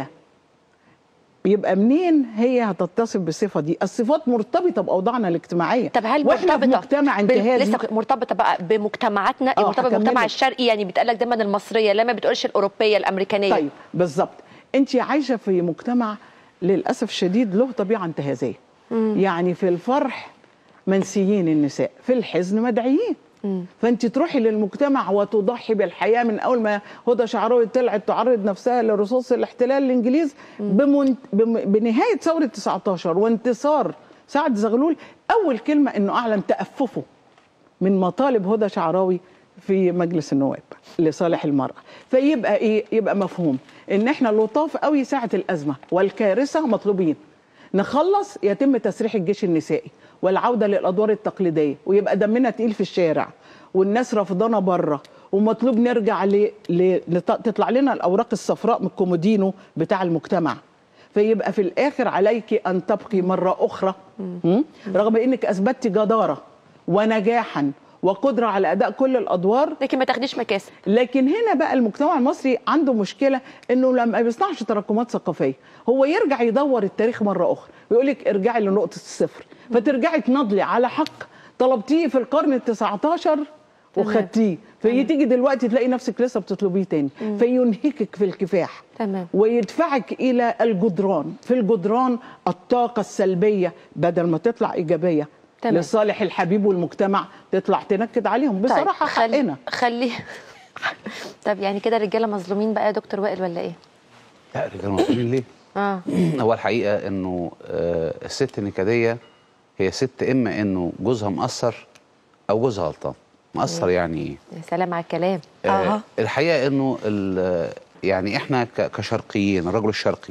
يبقى منين هي هتتصف بالصفه دي الصفات مرتبطه باوضاعنا الاجتماعيه طب هل واحنا في مرتبطه مجتمع بال- انتهازي لسه مرتبطه بقى بمجتمعاتنا آه، مرتبطه بالمجتمع هكملك. الشرقي يعني بيتقال لك دايما المصريه لما بتقولش الاوروبيه الامريكانيه طيب بالظبط انت عايشه في مجتمع للاسف الشديد له طبيعه انتهازيه يعني في الفرح منسيين النساء في الحزن مدعيين فانت تروحي للمجتمع وتضحي بالحياه من اول ما هدى شعراوي طلعت تعرض نفسها لرصاص الاحتلال الانجليزي بمن... بم... بنهايه ثوره 19 وانتصار سعد زغلول اول كلمه انه اعلن تأففه من مطالب هدى شعراوي في مجلس النواب لصالح المرأة فيبقى ايه يبقى مفهوم ان احنا لطاف قوي ساعة الأزمة والكارثة مطلوبين نخلص يتم تسريح الجيش النسائي والعودة للأدوار التقليدية ويبقى دمنا تقيل في الشارع والناس رافضانا بره ومطلوب نرجع ل... ل... لت- تطلع لنا الأوراق الصفراء من الكومودينو بتاع المجتمع فيبقى في الآخر عليك أن تبقي مرة أخرى م? رغم أنك أثبتي جدارة ونجاحا وقدرة على أداء كل الأدوار لكن ما تاخديش مكاسب لكن هنا بقى المجتمع المصري عنده مشكلة انه لما ما بيصنعش تراكمات ثقافية هو يرجع يدور التاريخ مرة أخرى ويقول لك ارجعي لنقطة الصفر فترجعي تناضلي على حق طلبتيه في القرن ال 19 وخدتيه فيجي دلوقتي تلاقي نفسك لسه بتطلبيه تاني فينهكك في الكفاح تمام ويدفعك الى الجدران في الجدران الطاقه السلبيه بدل ما تطلع ايجابيه تمام. لصالح الحبيب والمجتمع تطلع تنكد عليهم بصراحه طيب خلي حقنا خلي طب يعني كده الرجاله مظلومين بقى يا دكتور وائل ولا ايه؟ لا رجال مظلومين ليه؟ اه هو الحقيقه انه آه، الست النكديه هي ست اما انه جوزها مقصر او جوزها غلطان مقصر يعني ايه؟ يا سلام على الكلام آه الحقيقه انه ال- يعني احنا ك- كشرقيين الرجل الشرقي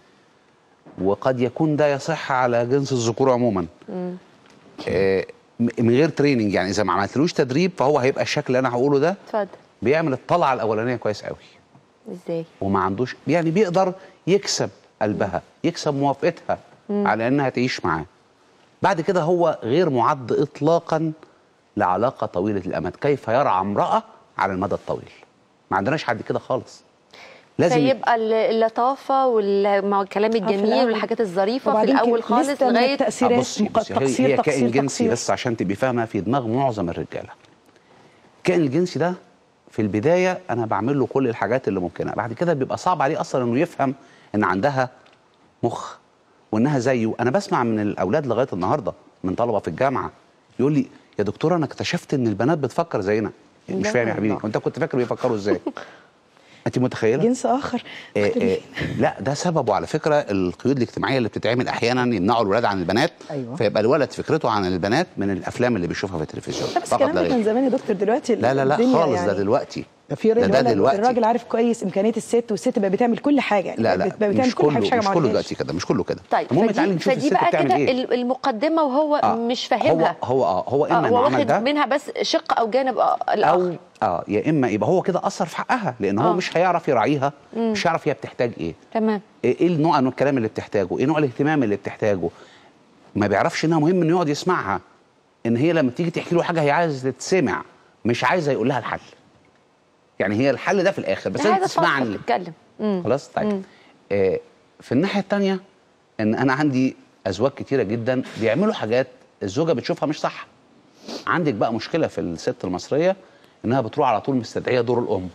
وقد يكون ده يصح على جنس الذكور عموما مم. آه، م- من غير تريننج يعني اذا ما عملتلوش تدريب فهو هيبقى الشكل اللي انا هقوله ده اتفضل بيعمل الطلعه الاولانيه كويس قوي ازاي؟ وما عندوش يعني بيقدر يكسب قلبها يكسب موافقتها مم. على انها تعيش معاه بعد كده هو غير معد اطلاقا لعلاقه طويله الامد كيف يرعى امراه على المدى الطويل ما عندناش حد كده خالص لازم فيبقى ال- اللطافه والكلام الجميل الأول. والحاجات الظريفه في وبعدين الاول كده خالص لسه من لغايه التأثيرات آه، بصي مق- بصي هي, تقصير هي تقصير كائن جنسي تقصير. بس عشان تبقي فاهمه في دماغ معظم الرجاله الكائن الجنسي ده في البدايه انا بعمل له كل الحاجات اللي ممكنه بعد كده بيبقى صعب عليه اصلا انه يفهم ان عندها مخ وانها زيه انا بسمع من الاولاد لغايه النهارده من طلبه في الجامعه يقول لي يا دكتور انا اكتشفت ان البنات بتفكر زينا مش لا فاهم يا حبيبي والله. وانت كنت فاكر بيفكروا ازاي انت متخيله جنس اخر آه آه لا ده سببه على فكره القيود الاجتماعيه اللي بتتعمل احيانا يمنعوا الولاد عن البنات أيوة. فيبقى الولد فكرته عن البنات من الافلام اللي بيشوفها في التلفزيون بس الكلام ده كان زمان يا دكتور دلوقتي لا لا لا الدنيا خالص يعني ده دلوقتي ده في ده, ده الولد- دلوقتي الراجل عارف كويس امكانيه الست والست بقى بتعمل كل حاجه يعني لا بقت- لا بقى بتعمل مش كل حاجه كله مش حاجه مش ما كله عملهاش. دلوقتي كده مش كله كده طيب المهم فدي, تعالي نشوف فدي الست بقى بتعمل كده ايه ال- المقدمه وهو آه. مش فاهمها هو هو اه هو آه، اما هو انه عمل واخد ده منها بس شق او جانب آه، الاخر او اه يا اما يبقى هو كده اثر في حقها لان هو آه. مش هيعرف يراعيها مم. مش هيعرف هي بتحتاج ايه تمام ايه إيه النوع من الكلام اللي بتحتاجه ايه نوع الاهتمام اللي بتحتاجه ما بيعرفش انها مهم انه يقعد يسمعها ان هي لما تيجي تحكي له حاجه هي عايزه تتسمع مش عايزه يقول لها الحل يعني هي الحل ده في الاخر بس ده انت عايزه تسمعني تفضفض تتكلم مم. خلاص طيب مم. آه في الناحيه الثانيه ان انا عندي ازواج كتيره جدا بيعملوا حاجات الزوجه بتشوفها مش صح عندك بقى مشكله في الست المصريه انها بتروح على طول مستدعيه دور الام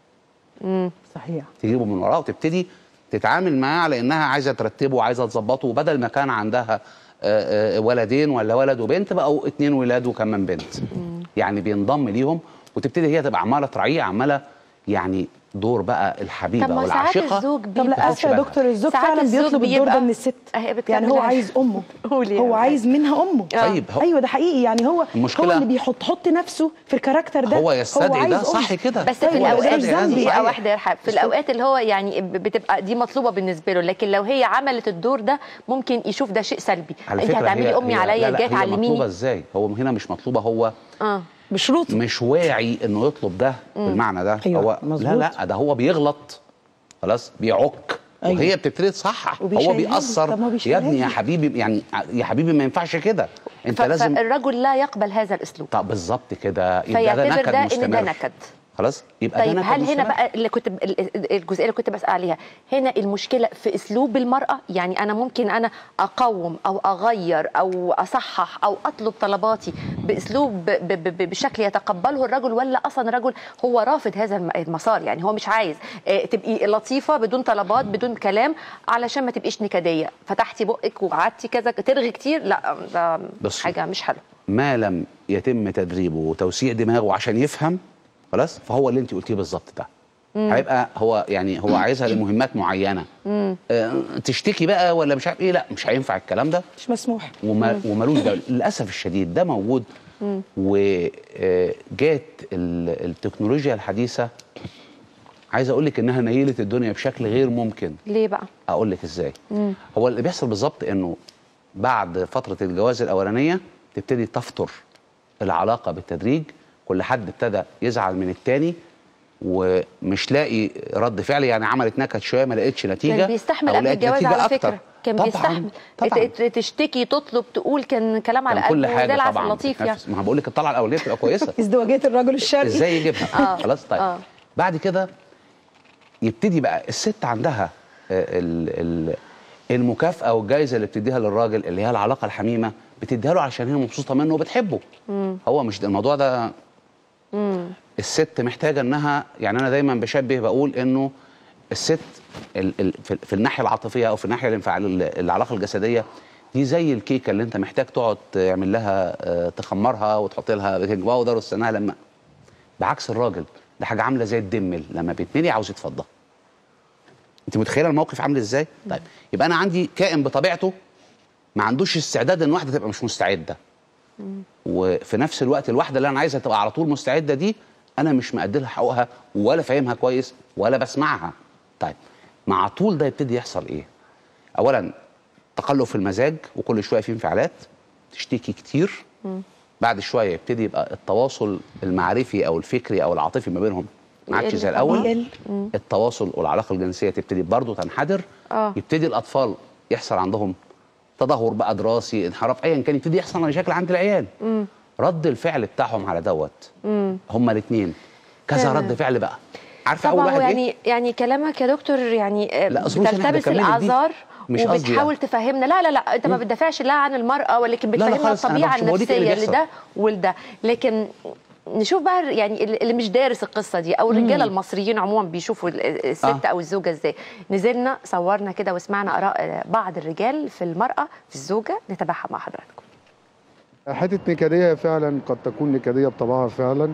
مم. صحيح تجيبه من وراه وتبتدي تتعامل معاه على انها عايزه ترتبه وعايزه تظبطه وبدل ما كان عندها آه، آه، ولدين ولا ولد وبنت بقوا اتنين ولاد وكمان بنت يعني بينضم ليهم وتبتدي هي تبقى عماله تراعيه عماله يعني دور بقى الحبيبه طب ما ساعات والعاشقه الزوج طب بيبقى لا اسفه يا دكتور الزوج ساعات فعلا الزوج بيطلب الدور ده بيبقى- من الست أهي بتكمل يعني هو عادي. عايز امه قولي هو يا عايز منها امه طيب هو- ايوه ده حقيقي يعني هو المشكلة- هو اللي بيحط حط نفسه في الكاركتر ده هو يستدعي عايز ده أم. صح كده بس طيب في هو الاوقات مش ذنبي. دقيقه واحده يا رحاب في الاوقات اللي هو يعني ب- بتبقى دي مطلوبه بالنسبه له لكن لو هي عملت الدور ده ممكن يشوف ده شيء سلبي على انت فكره هتعملي هي امي هي- عليا لا لا جاي هي مطلوبه تعلميني ازاي هو هنا مش مطلوبه هو اه بشروط مش واعي انه يطلب ده مم. بالمعنى ده أيوة، هو مظبوط. لا لا ده هو بيغلط خلاص بيعك أيوة. وهي بتبتدي تصحح هو بيأثر يا ابني يا حبيبي يعني يا حبيبي ما ينفعش كده انت لازم فالرجل لا يقبل هذا الاسلوب طب بالظبط كده يبقى ده نكد ده ان ده نكد خلاص يبقى طيب هل هنا بقى اللي كنت الجزئيه اللي كنت بسال عليها هنا المشكله في اسلوب المراه يعني انا ممكن انا اقوم او اغير او اصحح او اطلب طلباتي باسلوب بشكل يتقبله الرجل ولا اصلا الرجل هو رافض هذا المسار يعني هو مش عايز تبقي لطيفه بدون طلبات بدون كلام علشان ما تبقيش نكديه فتحتي بقك وقعدتي كذا ترغي كتير لا ده حاجه مش حلوه ما لم يتم تدريبه وتوسيع دماغه عشان يفهم خلاص فهو اللي انت قلتيه بالظبط ده هيبقى هو يعني هو عايزها لمهمات معينه آه تشتكي بقى ولا مش عارف ايه لا مش هينفع الكلام ده مش مسموح وما ومالوش ده للاسف الشديد ده موجود وجات التكنولوجيا الحديثه عايز اقول لك انها نيلت الدنيا بشكل غير ممكن ليه بقى اقول لك ازاي مم. هو اللي بيحصل بالظبط انه بعد فتره الجواز الاولانيه تبتدي تفطر العلاقه بالتدريج كل حد ابتدى يزعل من التاني ومش لاقي رد فعل يعني عملت نكد شويه ما لقيتش نتيجه كان بيستحمل قبل الجواز على أكتر. فكره كان طبعًا بيستحمل طبعًا. تشتكي تطلب تقول كان كلام على كل حاجه ده طبعا لطيف يعني ما بقول لك الطلعه الاوليه بتبقى كويسه ازدواجيه الرجل الشرقي ازاي يجيبها آه. خلاص طيب آه. بعد كده يبتدي بقى الست عندها ال ال المكافاه والجائزه اللي بتديها للراجل اللي هي العلاقه الحميمه بتديها له عشان هي مبسوطه منه وبتحبه مم. هو مش الموضوع ده مم. الست محتاجه انها يعني انا دايما بشبه بقول انه الست ال ال في, في الناحيه العاطفيه او في الناحيه الانفعال العلاقه الجسديه دي زي الكيكه اللي انت محتاج تقعد تعمل لها تخمرها وتحط لها بيكنج باودر وتستناها لما بعكس الراجل ده حاجه عامله زي الدمل لما بيتملي عاوز يتفضى انت متخيله الموقف عامل ازاي طيب يبقى انا عندي كائن بطبيعته ما عندوش استعداد ان واحده تبقى مش مستعده وفي نفس الوقت الواحده اللي انا عايزها تبقى على طول مستعده دي انا مش مأدي لها حقوقها ولا فاهمها كويس ولا بسمعها طيب مع طول ده يبتدي يحصل ايه اولا تقلب في المزاج وكل شويه في انفعالات تشتكي كتير م. بعد شويه يبتدي يبقى التواصل المعرفي او الفكري او العاطفي ما بينهم ما عادش زي الاول التواصل والعلاقه الجنسيه تبتدي برضه تنحدر آه. يبتدي الاطفال يحصل عندهم تدهور بقى دراسي انحراف ايا كان يبتدي يحصل مشاكل عند العيال مم. رد الفعل بتاعهم على دوت مم. هما الاثنين كذا رد فعل بقى عارفه اول واحد يعني ايه يعني كلامك يا دكتور يعني لا بتلتبس الاعذار مش وبتحاول يعني. تفهمنا لا لا لا انت ما بتدافعش لا عن المراه ولكن بتفهمنا الطبيعه النفسيه لده ولده لكن نشوف بقى يعني اللي مش دارس القصه دي او الرجاله المصريين عموما بيشوفوا الست آه. او الزوجه ازاي نزلنا صورنا كده وسمعنا اراء بعض الرجال في المراه في الزوجه نتابعها مع حضراتكم حته نكديه فعلا قد تكون نكديه بطبعها فعلا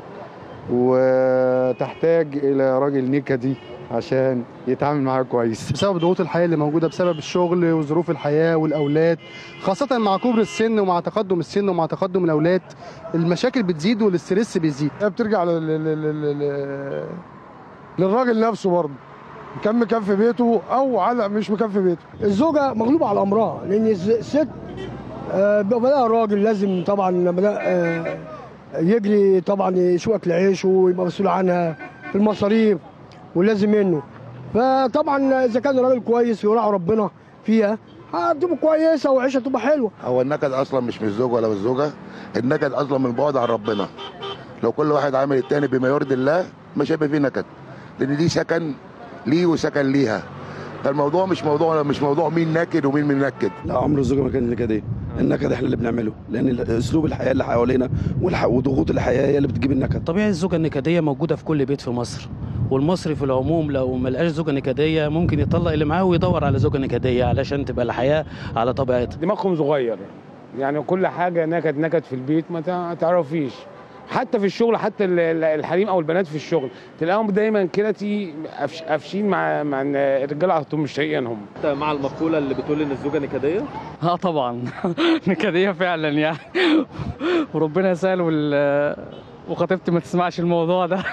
وتحتاج الى راجل نكدي عشان يتعامل معاها كويس بسبب ضغوط الحياه اللي موجوده بسبب الشغل وظروف الحياه والاولاد خاصه مع كبر السن ومع تقدم السن ومع تقدم الاولاد المشاكل بتزيد والاسترس بيزيد بترجع لل... لل... لل... للراجل نفسه برضه كان مكفي بيته او على مش مكفي بيته الزوجه مغلوبه على امرها لان الست بدا الراجل لازم طبعا بدا يجري طبعا يسوق اكل عيشه ويبقى مسؤول عنها في المصاريف ولازم منه فطبعا اذا كان الراجل كويس ويراعي ربنا فيها هتبقى كويسه وعيشها تبقى حلوه هو النكد اصلا مش من الزوج ولا من الزوجه النكد اصلا من بعد عن ربنا لو كل واحد عامل التاني بما يرضي الله مش هيبقى فيه نكد لان دي سكن ليه وسكن ليها فالموضوع مش موضوع مش موضوع مين ناكد ومين منكد لا عمر الزوجه ما كانت نكديه النكد احنا اللي بنعمله لان اسلوب الحياه اللي حوالينا وضغوط الحياه هي اللي بتجيب النكد طبيعي الزوجه النكديه موجوده في كل بيت في مصر والمصري في العموم لو ما لقاش زوجه نكديه ممكن يطلق اللي معاه ويدور على زوجه نكديه علشان تبقى الحياه على طبيعتها دماغهم صغير يعني كل حاجه نكد نكد في البيت ما تعرفيش حتى في الشغل حتى الحريم او البنات في الشغل تلاقيهم دايما كده قافشين مع مع الرجاله على طول مش طايقينهم انت مع المقوله اللي بتقول ان الزوجه نكديه؟ اه طبعا نكديه فعلا يعني وربنا يسهل وخطيبتي ما تسمعش الموضوع ده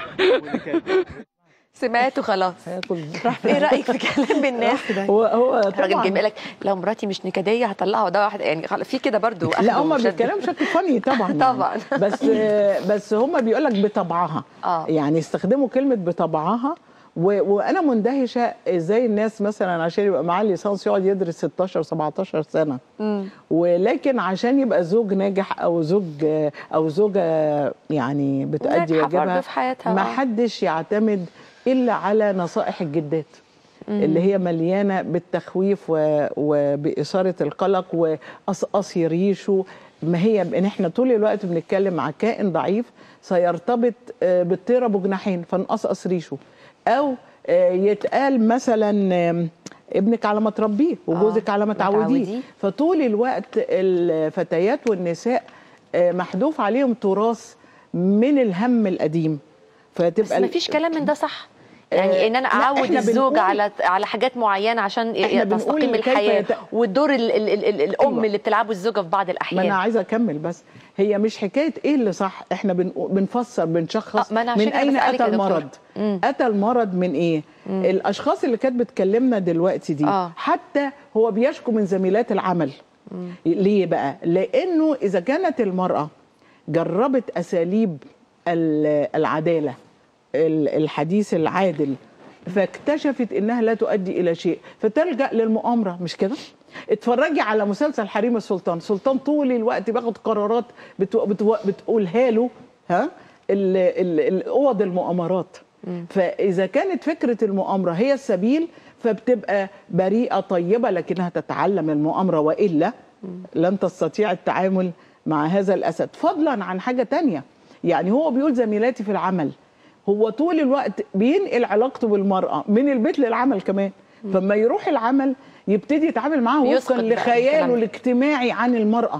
سمعته خلاص ايه رايك في كلام الناس هو هو الراجل جاي لك لو مراتي مش نكديه هطلعها ده واحد يعني في كده برضو لا هم بيتكلموا بشكل فني طبعا طبعا بس بس هم بيقول لك بطبعها آه. يعني استخدموا كلمه بطبعها و... وانا مندهشه ازاي الناس مثلا عشان يبقى معاه ليسانس يقعد يدرس 16 17 سنه ولكن عشان يبقى زوج ناجح او زوج او زوجه يعني بتأدي ناجحة برضه واجبها في حياتها، ما آه. حدش يعتمد الا على نصائح الجدات مم. اللي هي مليانه بالتخويف و... وباثاره القلق وقصقص يريشه ما هي ان احنا طول الوقت بنتكلم مع كائن ضعيف سيرتبط آه، بالطيره بجناحين فنقصقص ريشه او آه، يتقال مثلا آم، ابنك على ما تربيه وجوزك آه، على ما ما تعوديه تعوديه. فطول الوقت الفتيات والنساء آه، محذوف عليهم تراث من الهم القديم فتبقى بس ما فيش كلام من ده صح يعني آه، ان انا لا، اعود إحنا الزوج بنقول- على على حاجات معينه عشان إحنا بنقول تستقيم كيف الحياه يت- والدور ال ال ال ال الام أيوة. اللي بتلعبه الزوجه في بعض ما الاحيان انا عايزه اكمل بس هي مش حكايه ايه اللي صح احنا بنقو- بنفسر بنشخص آه، ما أنا عشان من كده اين بسألك اتى يا دكتور. المرض مم. اتى المرض من ايه مم. الاشخاص اللي كانت بتكلمنا دلوقتي دي آه. حتى هو بيشكو من زميلات العمل ليه بقى لانه اذا كانت المراه جربت اساليب ال- العداله ال- الحديث العادل فاكتشفت انها لا تؤدي الى شيء فتلجا للمؤامره مش كده اتفرجي على مسلسل حريم السلطان سلطان طول الوقت بياخد قرارات بتو بتو بتقولها له ها ال- ال- ال- اوض المؤامرات فاذا كانت فكره المؤامره هي السبيل فبتبقى بريئه طيبه لكنها تتعلم المؤامره والا لن تستطيع التعامل مع هذا الاسد فضلا عن حاجه تانية يعني هو بيقول زميلاتي في العمل هو طول الوقت بينقل علاقته بالمراه من البيت للعمل كمان فما يروح العمل يبتدي يتعامل معاها وفقا بيسقط بقى الكلام لخياله ده. الاجتماعي عن المراه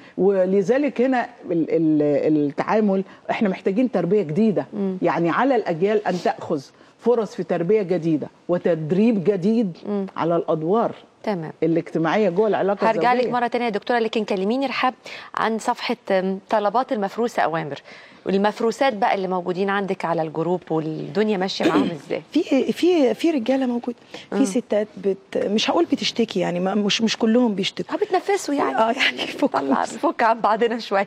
ولذلك هنا ال- ال- التعامل احنا محتاجين تربيه جديده يعني على الاجيال ان تاخذ فرص في تربيه جديده وتدريب جديد على الادوار تمام الاجتماعيه جوه العلاقه هرجع لك الزوجية. مره تانية يا دكتوره لكن كلميني رحاب عن صفحه أم، طلبات المفروسه اوامر والمفروسات بقى اللي موجودين عندك على الجروب والدنيا ماشيه معاهم ازاي في في في رجاله موجود آه. في ستات بت مش هقول بتشتكي يعني ما مش مش كلهم بيشتكوا اه بتنفسوا يعني اه يعني طلع فك عن بعضنا شويه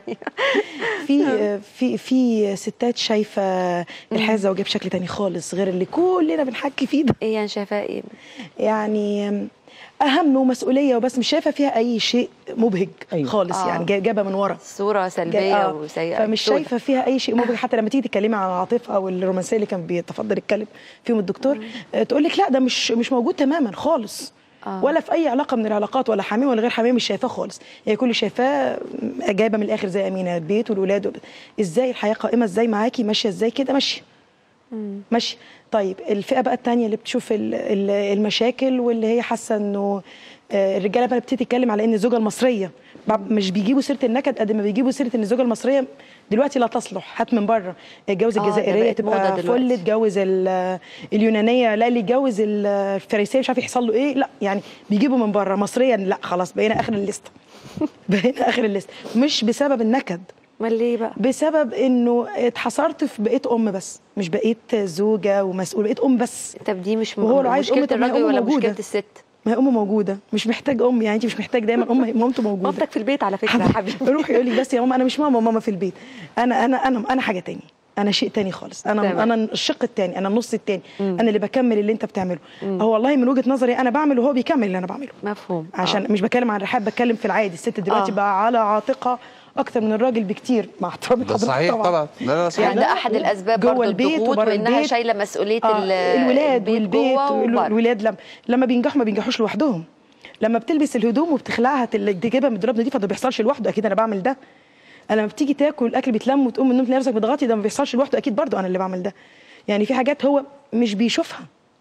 في في في ستات شايفه الحياه الزوجيه بشكل تاني خالص غير اللي كلنا بنحكي فيه ده ايه يعني شايفاه ايه يعني اهم ومسؤوليه وبس مش شايفه فيها اي شيء مبهج أيوة. خالص آه. آه. يعني جاي- جابه من ورا صوره سلبيه جاي- آه. وسيئه فمش سودة. شايفه فيها اي شيء مبهج حتى لما تيجي تتكلمي عن العاطفه او الرومانسيه اللي كان بيتفضل يتكلم فيهم الدكتور آه، تقول لك لا ده مش مش موجود تماما خالص آه. ولا في اي علاقه من العلاقات ولا حميم ولا غير حميم مش شايفاه خالص هي كل اللي شايفاه جايبه من الاخر زي امينه البيت والولاد وب- ازاي الحياه قائمه ازاي معاكي ماشيه ازاي كده ماشيه ماشي طيب الفئه بقى الثانيه اللي بتشوف ال- ال- المشاكل واللي هي حاسه انه آه، الرجاله بقى بتبتدي تتكلم على ان الزوجه المصريه بع- مش بيجيبوا سيره النكد قد ما بيجيبوا سيره ان الزوجه المصريه دلوقتي لا تصلح هات من بره اتجوز آه، ده الجزائريه بقت موضة تبقى دلوقتي. فل اتجوز ال- اليونانيه لا اللي يتجوز ال- الفارسيه مش عارف يحصل له ايه لا يعني بيجيبوا من بره مصريا لا خلاص بقينا اخر الليسته بقينا اخر الليسته مش بسبب النكد امال ليه بقى بسبب انه اتحصرت في بقيت ام بس مش بقيت زوجه ومسؤول بقيت ام بس طب دي مش وهو لو عايز مشكله ام طب ما هي الراجل أم ولا موجودة. مشكله الست ما هي امه موجوده مش محتاج ام يعني انت مش محتاج دايما ام مامته موجوده مامتك في البيت على فكره يا حبيبي روح يقول لي بس يا ماما انا مش ماما ماما في البيت انا انا انا انا حاجه تاني انا شيء تاني خالص انا تمام. انا الشق التاني انا النص التاني انا اللي بكمل اللي انت بتعمله هو والله من وجهه نظري انا بعمل وهو بيكمل اللي انا بعمله مفهوم عشان مش بتكلم عن الرحاب بتكلم في العادي الست دلوقتي آه. بقى على عاتقها اكتر من الراجل بكتير مع احترامي ده لحضرتك صحيح طبعا لا لا صحيح يعني ده احد الاسباب جوه برضه البيت الضغوط وبره وانها البيت. شايله مسؤوليه آه ال- الولاد والبيت جوه وبره. والولاد لما لما بينجحوا ما بينجحوش لوحدهم لما بتلبس الهدوم وبتخلعها تل- تجيبها من الدولاب نضيفه ده ما بيحصلش لوحده اكيد انا بعمل ده انا لما بتيجي تاكل الاكل بيتلم وتقوم من النوم تلاقي نفسك بتغطي ده ما بيحصلش لوحده اكيد برضه انا اللي بعمل ده يعني في حاجات هو مش بيشوفها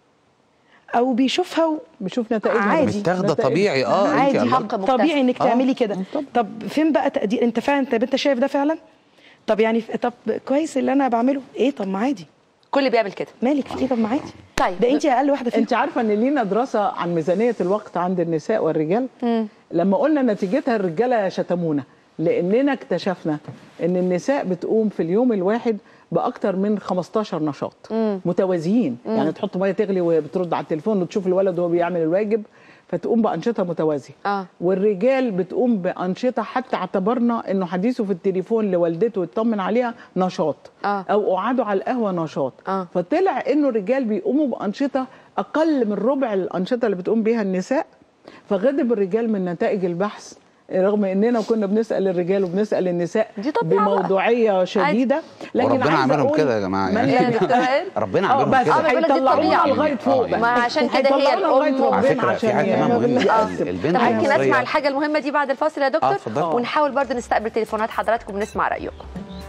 او بيشوفها و... بيشوف نتائجها عادي متاخده طبيعي اه انت عادي الله. حق مكتسب. طبيعي انك آه. تعملي كده طب فين بقى تقدير انت فعلا طب انت شايف ده فعلا طب يعني طب كويس اللي انا بعمله ايه طب ما عادي كل بيعمل كده مالك في ايه طب ما عادي طيب ده انت اقل واحده فيهم انت عارفه ان لينا دراسه عن ميزانيه الوقت عند النساء والرجال لما قلنا نتيجتها الرجاله شتمونا لاننا اكتشفنا ان النساء بتقوم في اليوم الواحد باكتر من 15 نشاط مم. متوازيين مم. يعني تحط ميه تغلي وبترد على التليفون وتشوف الولد وهو بيعمل الواجب فتقوم بانشطه متوازيه اه والرجال بتقوم بانشطه حتى اعتبرنا انه حديثه في التليفون لوالدته يطمن عليها نشاط آه. او قعاده على القهوه نشاط آه. فطلع انه الرجال بيقوموا بانشطه اقل من ربع الانشطه اللي بتقوم بيها النساء فغضب الرجال من نتائج البحث رغم اننا كنا بنسال الرجال وبنسال النساء دي طبيعة بقى. بموضوعيه شديده وربنا عايزة عاملهم أقول كده يا جماعه من يعني لا يتقال ربنا اه عاملهم بس كده بقول لك دي هيطلعونا الطبيعة. لغايه فوق يعني. ما عشان كده هي هيطلعونا لغايه الام على ربنا فكره في عشان حاجه كمان مهمه بنقسم. البنت طب ممكن المصريه نسمع الحاجه المهمه دي بعد الفاصل يا دكتور آه، اتفضلي. ونحاول برضه نستقبل تليفونات حضراتكم ونسمع رايكم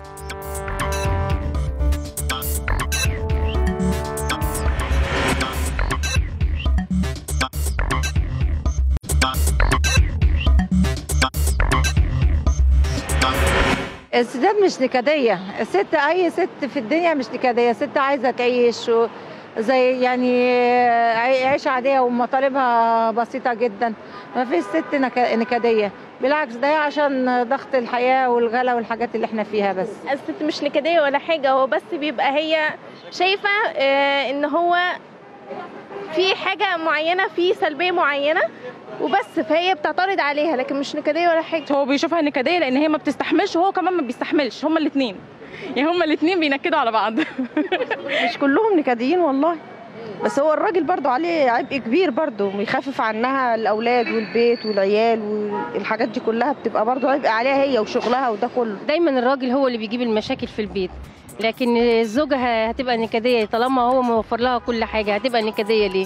الستات مش نكدية الست أي ست في الدنيا مش نكدية ست عايزة تعيش و- زي يعني عي- عيشة عادية ومطالبها بسيطة جدا ما فيش ست نك- نكدية بالعكس ده هي عشان ضغط الحياة والغلا والحاجات اللي احنا فيها بس الست مش نكدية ولا حاجة هو بس بيبقى هي شايفة آه، ان هو في حاجة معينة في سلبية معينة وبس فهي بتعترض عليها لكن مش نكدية ولا حاجة هو بيشوفها نكديه لان هي ما بتستحملش وهو كمان ما بيستحملش هما الاثنين يعني هما الاثنين بينكدوا على بعض مش كلهم نكديين والله بس هو الراجل برضو عليه عبء كبير برضو يخفف عنها الأولاد والبيت والعيال والحاجات دي كلها بتبقى برضو عبء عليها هي وشغلها وده كله دايما الراجل هو اللي بيجيب المشاكل في البيت لكن الزوجة ه- هتبقى نكدية طالما هو موفر لها كل حاجة هتبقى نكدية ليه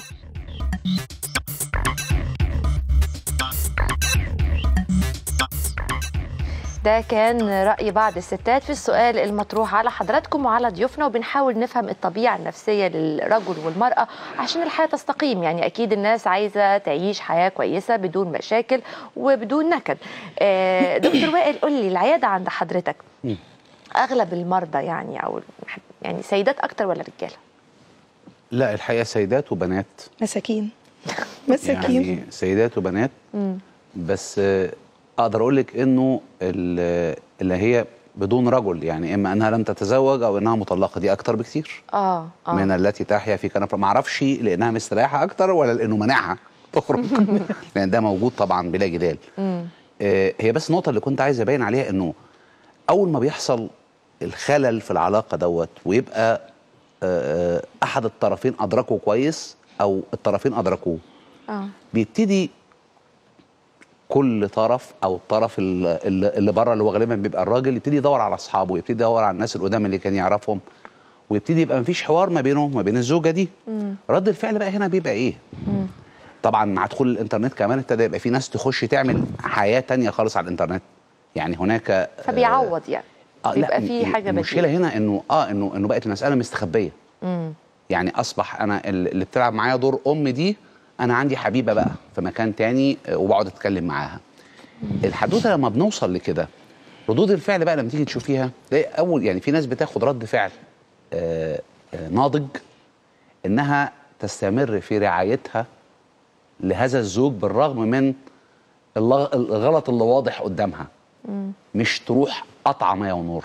ده كان رأي بعض الستات في السؤال المطروح على حضراتكم وعلى ضيوفنا وبنحاول نفهم الطبيعة النفسية للرجل والمرأة عشان الحياة تستقيم يعني أكيد الناس عايزة تعيش حياة كويسة بدون مشاكل وبدون نكد آه، دكتور وائل قول لي العيادة عند حضرتك أغلب المرضى يعني أو يعني سيدات أكتر ولا رجالة؟ لا الحقيقه سيدات وبنات مساكين مساكين يعني سيدات وبنات مم. بس آه، اقدر اقول لك انه ال- اللي هي بدون رجل يعني اما انها لم تتزوج او انها مطلقه دي اكتر بكتير آه آه من التي تحيا في كنف ما اعرفش لانها مستريحه اكتر ولا لانه منعها تخرج لان ده موجود طبعا بلا جدال مم. آه، هي بس النقطه اللي كنت عايز ابين عليها انه اول ما بيحصل الخلل في العلاقه دوت ويبقى آه، آه، احد الطرفين ادركه كويس او الطرفين ادركوه آه بيبتدي كل طرف او الطرف ال- ال- اللي بره اللي هو غالبا بيبقى الراجل يبتدي يدور على اصحابه يبتدي يدور على الناس القدام اللي كان يعرفهم ويبتدي يبقى مفيش حوار ما بينه وما بين الزوجه دي مم. رد الفعل بقى هنا بيبقى ايه مم. طبعا مع دخول الانترنت كمان ابتدى يبقى في ناس تخش تعمل حياه تانية خالص على الانترنت يعني هناك فبيعوض يعني آه بيبقى لا في حاجة المشكله بديلة. هنا انه اه انه انه بقت المساله مستخبيه مم. يعني اصبح انا ال- اللي بتلعب معايا دور ام دي انا عندي حبيبه بقى في مكان تاني آه، وبقعد اتكلم معاها الحدوته لما بنوصل لكده ردود الفعل بقى لما تيجي تشوفيها تلاقي اول يعني في ناس بتاخد رد فعل آه، آه، ناضج انها تستمر في رعايتها لهذا الزوج بالرغم من الل- الغلط اللي واضح قدامها مم. مش تروح قطع ميه ونور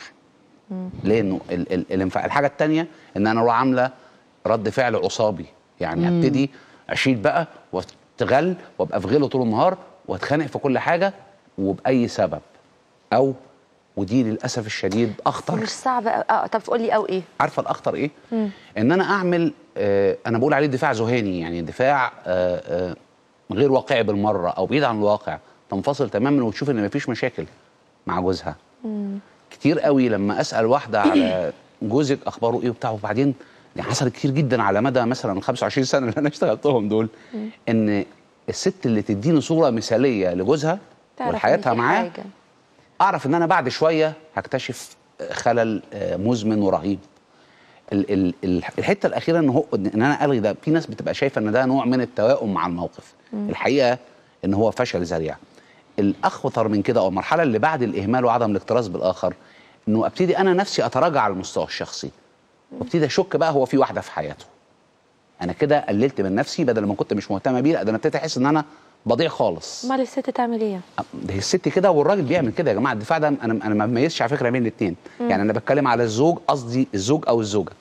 لانه ال ال الانفعال الحاجه الثانيه ان انا اروح عامله رد فعل عصابي يعني مم. ابتدي اشيل بقى واستغل وابقى في غله طول النهار واتخانق في كل حاجه وباي سبب او ودي للاسف الشديد اخطر مش صعب أوي. اه طب قول لي او ايه عارفه الاخطر ايه مم. ان انا اعمل آه انا بقول عليه دفاع ذهاني يعني دفاع آه آه غير واقعي بالمره او بعيد عن الواقع تنفصل تماما وتشوف ان مفيش مشاكل مع جوزها مم. كتير قوي لما اسال واحده على جوزك اخباره ايه وبتاع وبعدين دي حصلت كتير جدا على مدى مثلا ال 25 سنه اللي انا اشتغلتهم دول مم. ان الست اللي تديني صوره مثاليه لجوزها تعرف إن وحياتها في معاه حاجة. اعرف ان انا بعد شويه هكتشف خلل آه، مزمن ورهيب ال- ال- ال- الحته الاخيره ان هو ان انا الغي ده في ناس بتبقى شايفه ان ده نوع من التوائم مع الموقف مم. الحقيقه ان هو فشل ذريع الاخطر من كده او المرحله اللي بعد الاهمال وعدم الاكتراث بالاخر انه ابتدي انا نفسي اتراجع على المستوى الشخصي وابتدي اشك بقى هو في واحده في حياته انا كده قللت من نفسي بدل ما كنت مش مهتمه بيه لا ده انا ابتديت احس ان انا بضيع خالص امال الست تعمل ايه ده هي الست كده والراجل بيعمل كده يا جماعه الدفاع ده انا انا ما بميزش على فكره بين الاثنين مم. يعني انا بتكلم على الزوج قصدي الزوج او الزوجه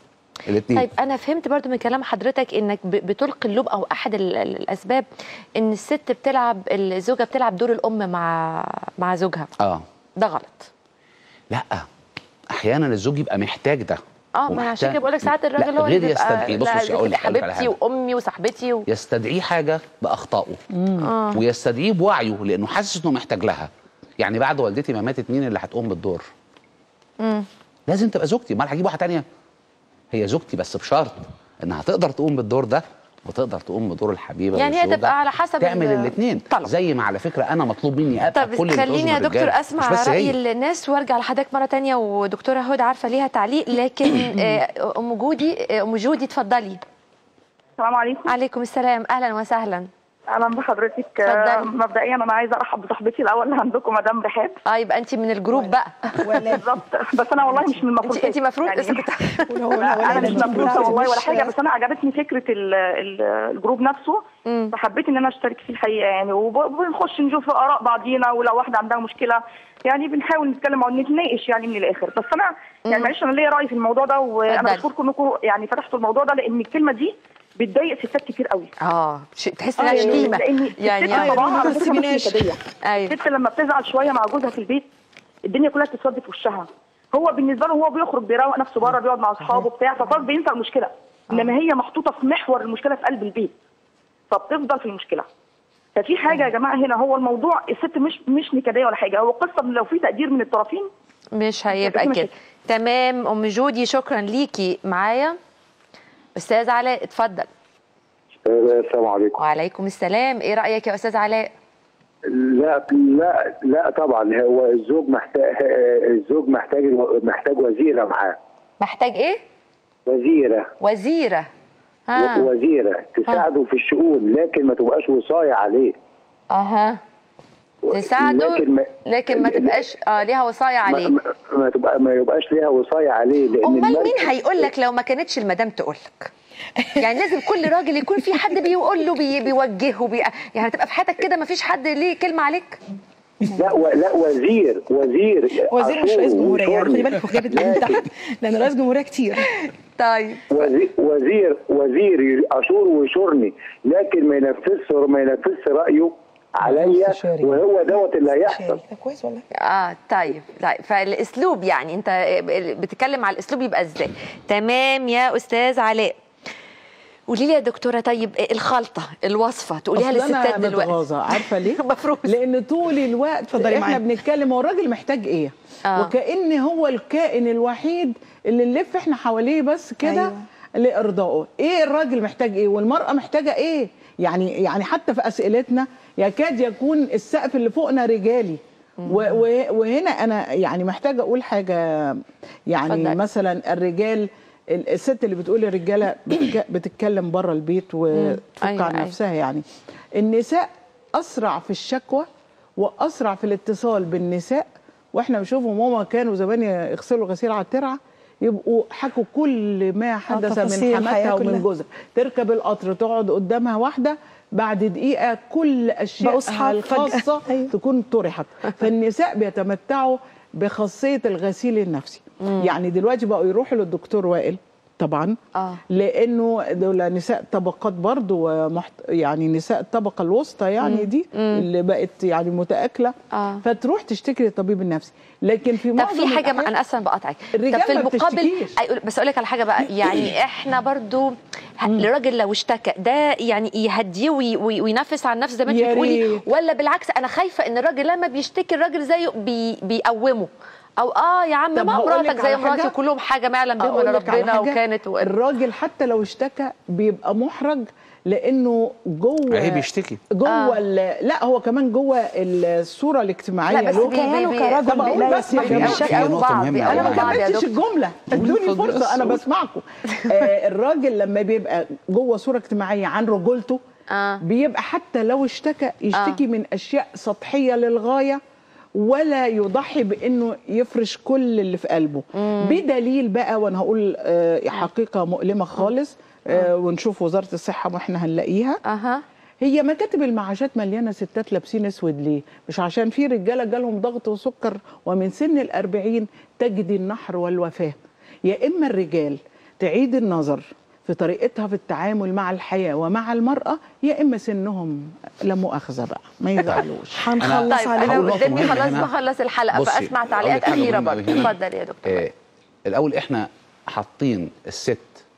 الاثنين طيب انا فهمت برضو من كلام حضرتك انك ب- بتلقي اللوم او احد ال- ال- الاسباب ان الست بتلعب الزوجه بتلعب دور الام مع مع زوجها اه ده غلط لا احيانا الزوج يبقى محتاج ده اه ما أنا عشان ومحتاج- كده بقول لك ساعات الراجل لا، هو اللي غير بيبقى يستدعي بص لا، بصي اقول دي لك أقول لك على حبيبتي حاجه وامي وصاحبتي و... يستدعيه حاجه باخطائه آه. ويستدعيه بوعيه لانه حاسس انه محتاج لها يعني بعد والدتي ما ماتت مين اللي هتقوم بالدور مم. لازم تبقى زوجتي امال هجيب واحده تانية هي زوجتي بس بشرط انها تقدر تقوم بالدور ده وتقدر تقوم بدور الحبيبه يعني هي والزوجة. تبقى على حسب تعمل ال- الاثنين زي ما على فكره انا مطلوب مني ابقى طب كل اللي خليني بتعوزه يا من دكتور الرجالة. اسمع مش بس راي هي. الناس وارجع لحضرتك مره تانية ودكتوره هدى عارفه ليها تعليق لكن آه، ام جودي آه، ام جودي اتفضلي السلام عليكم عليكم السلام اهلا وسهلا اهلا بحضرتك اتفضلي. آه، مبدئيا انا عايزه ارحب بصاحبتي الاول اللي عندكم مدام رحاب اه يبقى انت من الجروب بقى بالظبط بس انا والله مش من المفروض انت المفروض يعني لسه كنت لا انا مش مفروضه والله ولا مش- حاجه بس انا عجبتني فكره ال- ال- الجروب نفسه فحبيت ان انا اشترك فيه الحقيقه يعني وب- وبنخش نشوف اراء بعضينا ولو واحده عندها مشكله يعني بنحاول نتكلم او نتناقش يعني من الاخر بس انا يعني معلش انا ليا راي في الموضوع ده وانا اتفضلي. بشكركم انكم يعني فتحتوا الموضوع ده لان الكلمه دي بتضايق ستات كتير قوي اه شيء تحس آه، انها يعني شتيمه لان يعني الست طبعا على ما فكره تسيبيناش. مش نكديه الست لما بتزعل شويه مع جوزها في البيت الدنيا كلها بتسود في وشها هو بالنسبه له هو بيخرج بيروق نفسه بره بيقعد مع اصحابه بتاع فخلاص بينسى المشكله انما هي محطوطه في محور المشكله في قلب البيت فبتفضل في المشكله ففي حاجه يا جماعه هنا هو الموضوع الست مش مش نكديه ولا حاجه هو قصه إن لو في تقدير من الطرفين مش هيبقى مفيش كده تمام ام جودي شكرا ليكي معايا استاذ علاء اتفضل السلام عليكم وعليكم السلام ايه رايك يا استاذ علاء لا لا لا طبعا هو الزوج محتاج الزوج محتاج محتاج وزيره معاه محتاج ايه وزيره وزيره ها وزيره تساعده في الشؤون لكن ما تبقاش وصايه عليه اها تساعده لكن ما- لكن ما تبقاش اه ليها وصايه عليه ما, ما, ما تبقى ما يبقاش ليها وصايه عليه لان امال المرأة- مين هيقول لك لو ما كانتش المدام تقول لك يعني لازم كل راجل يكون في حد بيقول له بي بيوجهه بي يعني تبقى في حياتك كده ما فيش حد ليه كلمه عليك لا و... لا وزير وزير وزير مش رئيس جمهوريه يعني خدي بالك هو جابت من لكن- تحت لان رئيس جمهوريه كتير طيب وزير وزير وزير اشور ويشورني لكن ما ينفذش ما ينفذش رايه عليا وهو دوت اللي هيحصل كويس والله اه طيب طيب فالاسلوب يعني انت بتتكلم على الاسلوب يبقى ازاي تمام يا استاذ علاء قولي لي يا دكتوره طيب الخلطه الوصفه تقوليها أصل أنا للستات دلوقتي متغاظة، عارفه ليه؟ مفروض لان طول الوقت اتفضلي احنا معايا. بنتكلم هو الراجل محتاج ايه؟ آه. وكأن هو الكائن الوحيد اللي نلف احنا حواليه بس كده أيوة. أيوة. لارضائه، ايه الراجل محتاج ايه؟ والمرأة محتاجة ايه؟ يعني يعني حتى في اسئلتنا يكاد يكون السقف اللي فوقنا رجالي و- و- وهنا انا يعني محتاجه اقول حاجه يعني اتفضلي. مثلا الرجال ال- الست اللي بتقول الرجاله بتك- بتتكلم بره البيت وتفك أيوة، عن أيوة. نفسها يعني النساء اسرع في الشكوى واسرع في الاتصال بالنساء واحنا بنشوفهم ماما كانوا زمان يغسلوا غسيل على الترعه يبقوا حكوا كل ما حدث تفاصيل من الحياة حماتها كلها. ومن جوزها تركب القطر تقعد قدامها واحده بعد دقيقه كل بقوا اشياء أصحاب فجأة. الخاصه تكون طرحت فالنساء بيتمتعوا بخاصيه الغسيل النفسي يعني دلوقتي بقوا يروحوا للدكتور وائل طبعا اه لانه دول نساء طبقات برضو محت... يعني نساء الطبقه الوسطى يعني مم. دي مم. اللي بقت يعني متاكله آه. فتروح تشتكي للطبيب النفسي لكن في طب معظم في حاجه الأحيان- انا اسفه بقطعك الرجال طب في ما المقابل بتشتكيش. أي- بس اقول لك على حاجه بقى يعني احنا برضو ه- الراجل لو اشتكى ده يعني يهديه وي- وي- وينفس عن نفسه زي ما انت يا بتقولي ريت. ولا بالعكس انا خايفه ان الراجل لما بيشتكي الراجل زيه بي بيقومه او اه يا عم طب ما هقول لك مراتك زي على مراتي حاجة؟ كلهم حاجه ما يعلم بهم أقول الا لك على ربنا حاجة، وكانت و... الراجل حتى لو اشتكى بيبقى محرج لانه جوه عيب يشتكي جوه آه. آه. لا هو كمان جوه الصوره الاجتماعيه لا بس له. بي- بي- بي- طب طب أقول لا بس يسمح يا لي جماعة. أشكي بيقوموا بعض، بيقوموا انا ما بعض يا كملتش دكتور. الجمله ادوني فرصه انا بسمعكم آه الراجل لما بيبقى جوه صوره اجتماعيه عن رجولته آه. بيبقى حتى لو اشتكى يشتكي من اشياء سطحيه للغايه ولا يضحي بانه يفرش كل اللي في قلبه بدليل بقى وانا هقول آه، حقيقه مؤلمه خالص آه، ونشوف وزاره الصحه واحنا هنلاقيها اها هي مكاتب المعاشات مليانه ستات لابسين اسود ليه؟ مش عشان في رجاله جالهم ضغط وسكر ومن سن الأربعين تجدي النحر والوفاه. يا اما الرجال تعيد النظر في طريقتها في التعامل مع الحياه ومع المراه يا اما سنهم لا مؤاخذه بقى ما يزعلوش طيب انا هقول نقطة قدامي مهمة خلاص هنا. بخلص الحلقه بصي، فاسمع أقول تعليقات لك حاجة اخيره مهمة برضه أوي هنا. اتفضل يا دكتور آه الاول احنا حاطين الست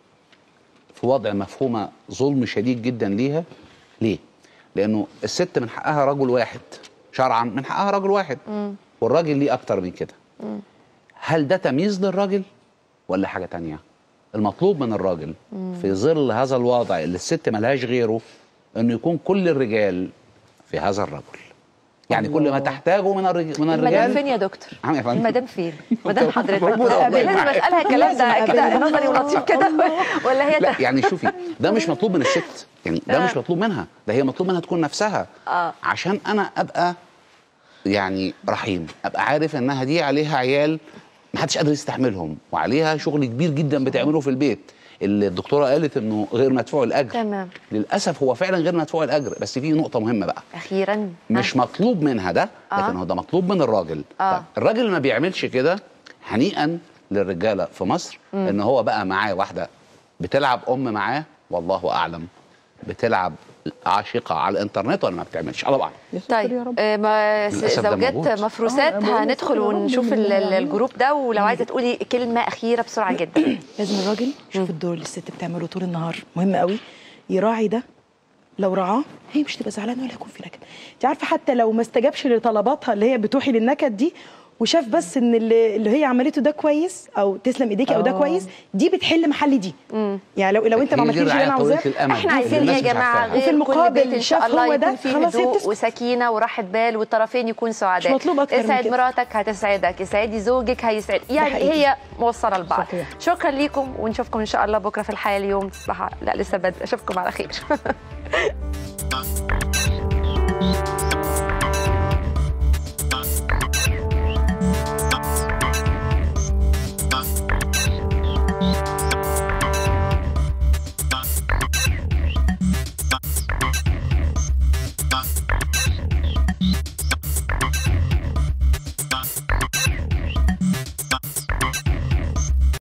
في وضع مفهومه ظلم شديد جدا ليها ليه لانه الست من حقها رجل واحد شرعا من حقها رجل واحد مم. والراجل ليه اكتر من كده مم. هل ده تمييز للراجل ولا حاجه تانية المطلوب من الراجل مم. في ظل هذا الوضع اللي الست ملهاش غيره انه يكون كل الرجال في هذا الرجل يعني كل ما تحتاجه من الرجال من المدام الرجال فين يا دكتور؟ عم يا فندم. المدام فين؟ مدام حضرتك موجودة والله لازم معايا. اسالها الكلام ده لازم كده أقابلها. نظري ولطيف كده ولا هي لا يعني شوفي ده مش مطلوب من الست يعني ده آه. مش مطلوب منها ده هي مطلوب منها تكون نفسها اه عشان انا ابقى يعني رحيم ابقى عارف انها دي عليها عيال محدش قادر يستحملهم وعليها شغل كبير جدا بتعمله في البيت اللي الدكتوره قالت انه غير مدفوع الاجر تمام للاسف هو فعلا غير مدفوع الاجر بس في نقطه مهمه بقى اخيرا مش مطلوب منها ده آه. لكن هو ده مطلوب من الراجل آه. طيب الراجل اللي ما بيعملش كده هنيئا للرجاله في مصر مم. ان هو بقى معاه واحده بتلعب ام معاه والله اعلم بتلعب عاشقه على الانترنت ولا ما بتعملش الله اعلم طيب آه، ما للأسف ده زوجات موجود. مفروسات آه، بقول لك هندخل يا رب ونشوف من ال- اللي ال- يعمله. الجروب ده ولو عايزه تقولي كلمه اخيره بسرعه جدا لازم الراجل يشوف الدور اللي الست بتعمله طول النهار مهم قوي يراعي ده لو رعاه هي مش تبقى زعلانه ولا يكون في نكد انت عارفه حتى لو ما استجابش لطلباتها اللي هي بتوحي للنكد دي وشاف بس ان اللي, اللي هي عملته ده كويس او تسلم ايديكي او ده آه. كويس دي بتحل محل دي يعني لو لو انت ما هي دي عملتيش اللي انا الرعاية عاوزاه طويلة الأمد احنا اللي عايزين الناس يا مش جماعه عارفاها. غير وفي كل المقابل بيت ان شاء شاف الله هو ده، يكون فيه خلاص هي هدوء بتسكت. وسكينه وراحه بال والطرفين يكونوا سعداء مش مطلوب أكتر من اسعد كده. مراتك هتسعدك اسعدي زوجك هيسعد يعني حقيقي. هي موصله لبعض صحيح. شكرا ليكم ونشوفكم ان شاء الله بكره في الحياه اليوم تصبحوا لا لسه بدري اشوفكم على خير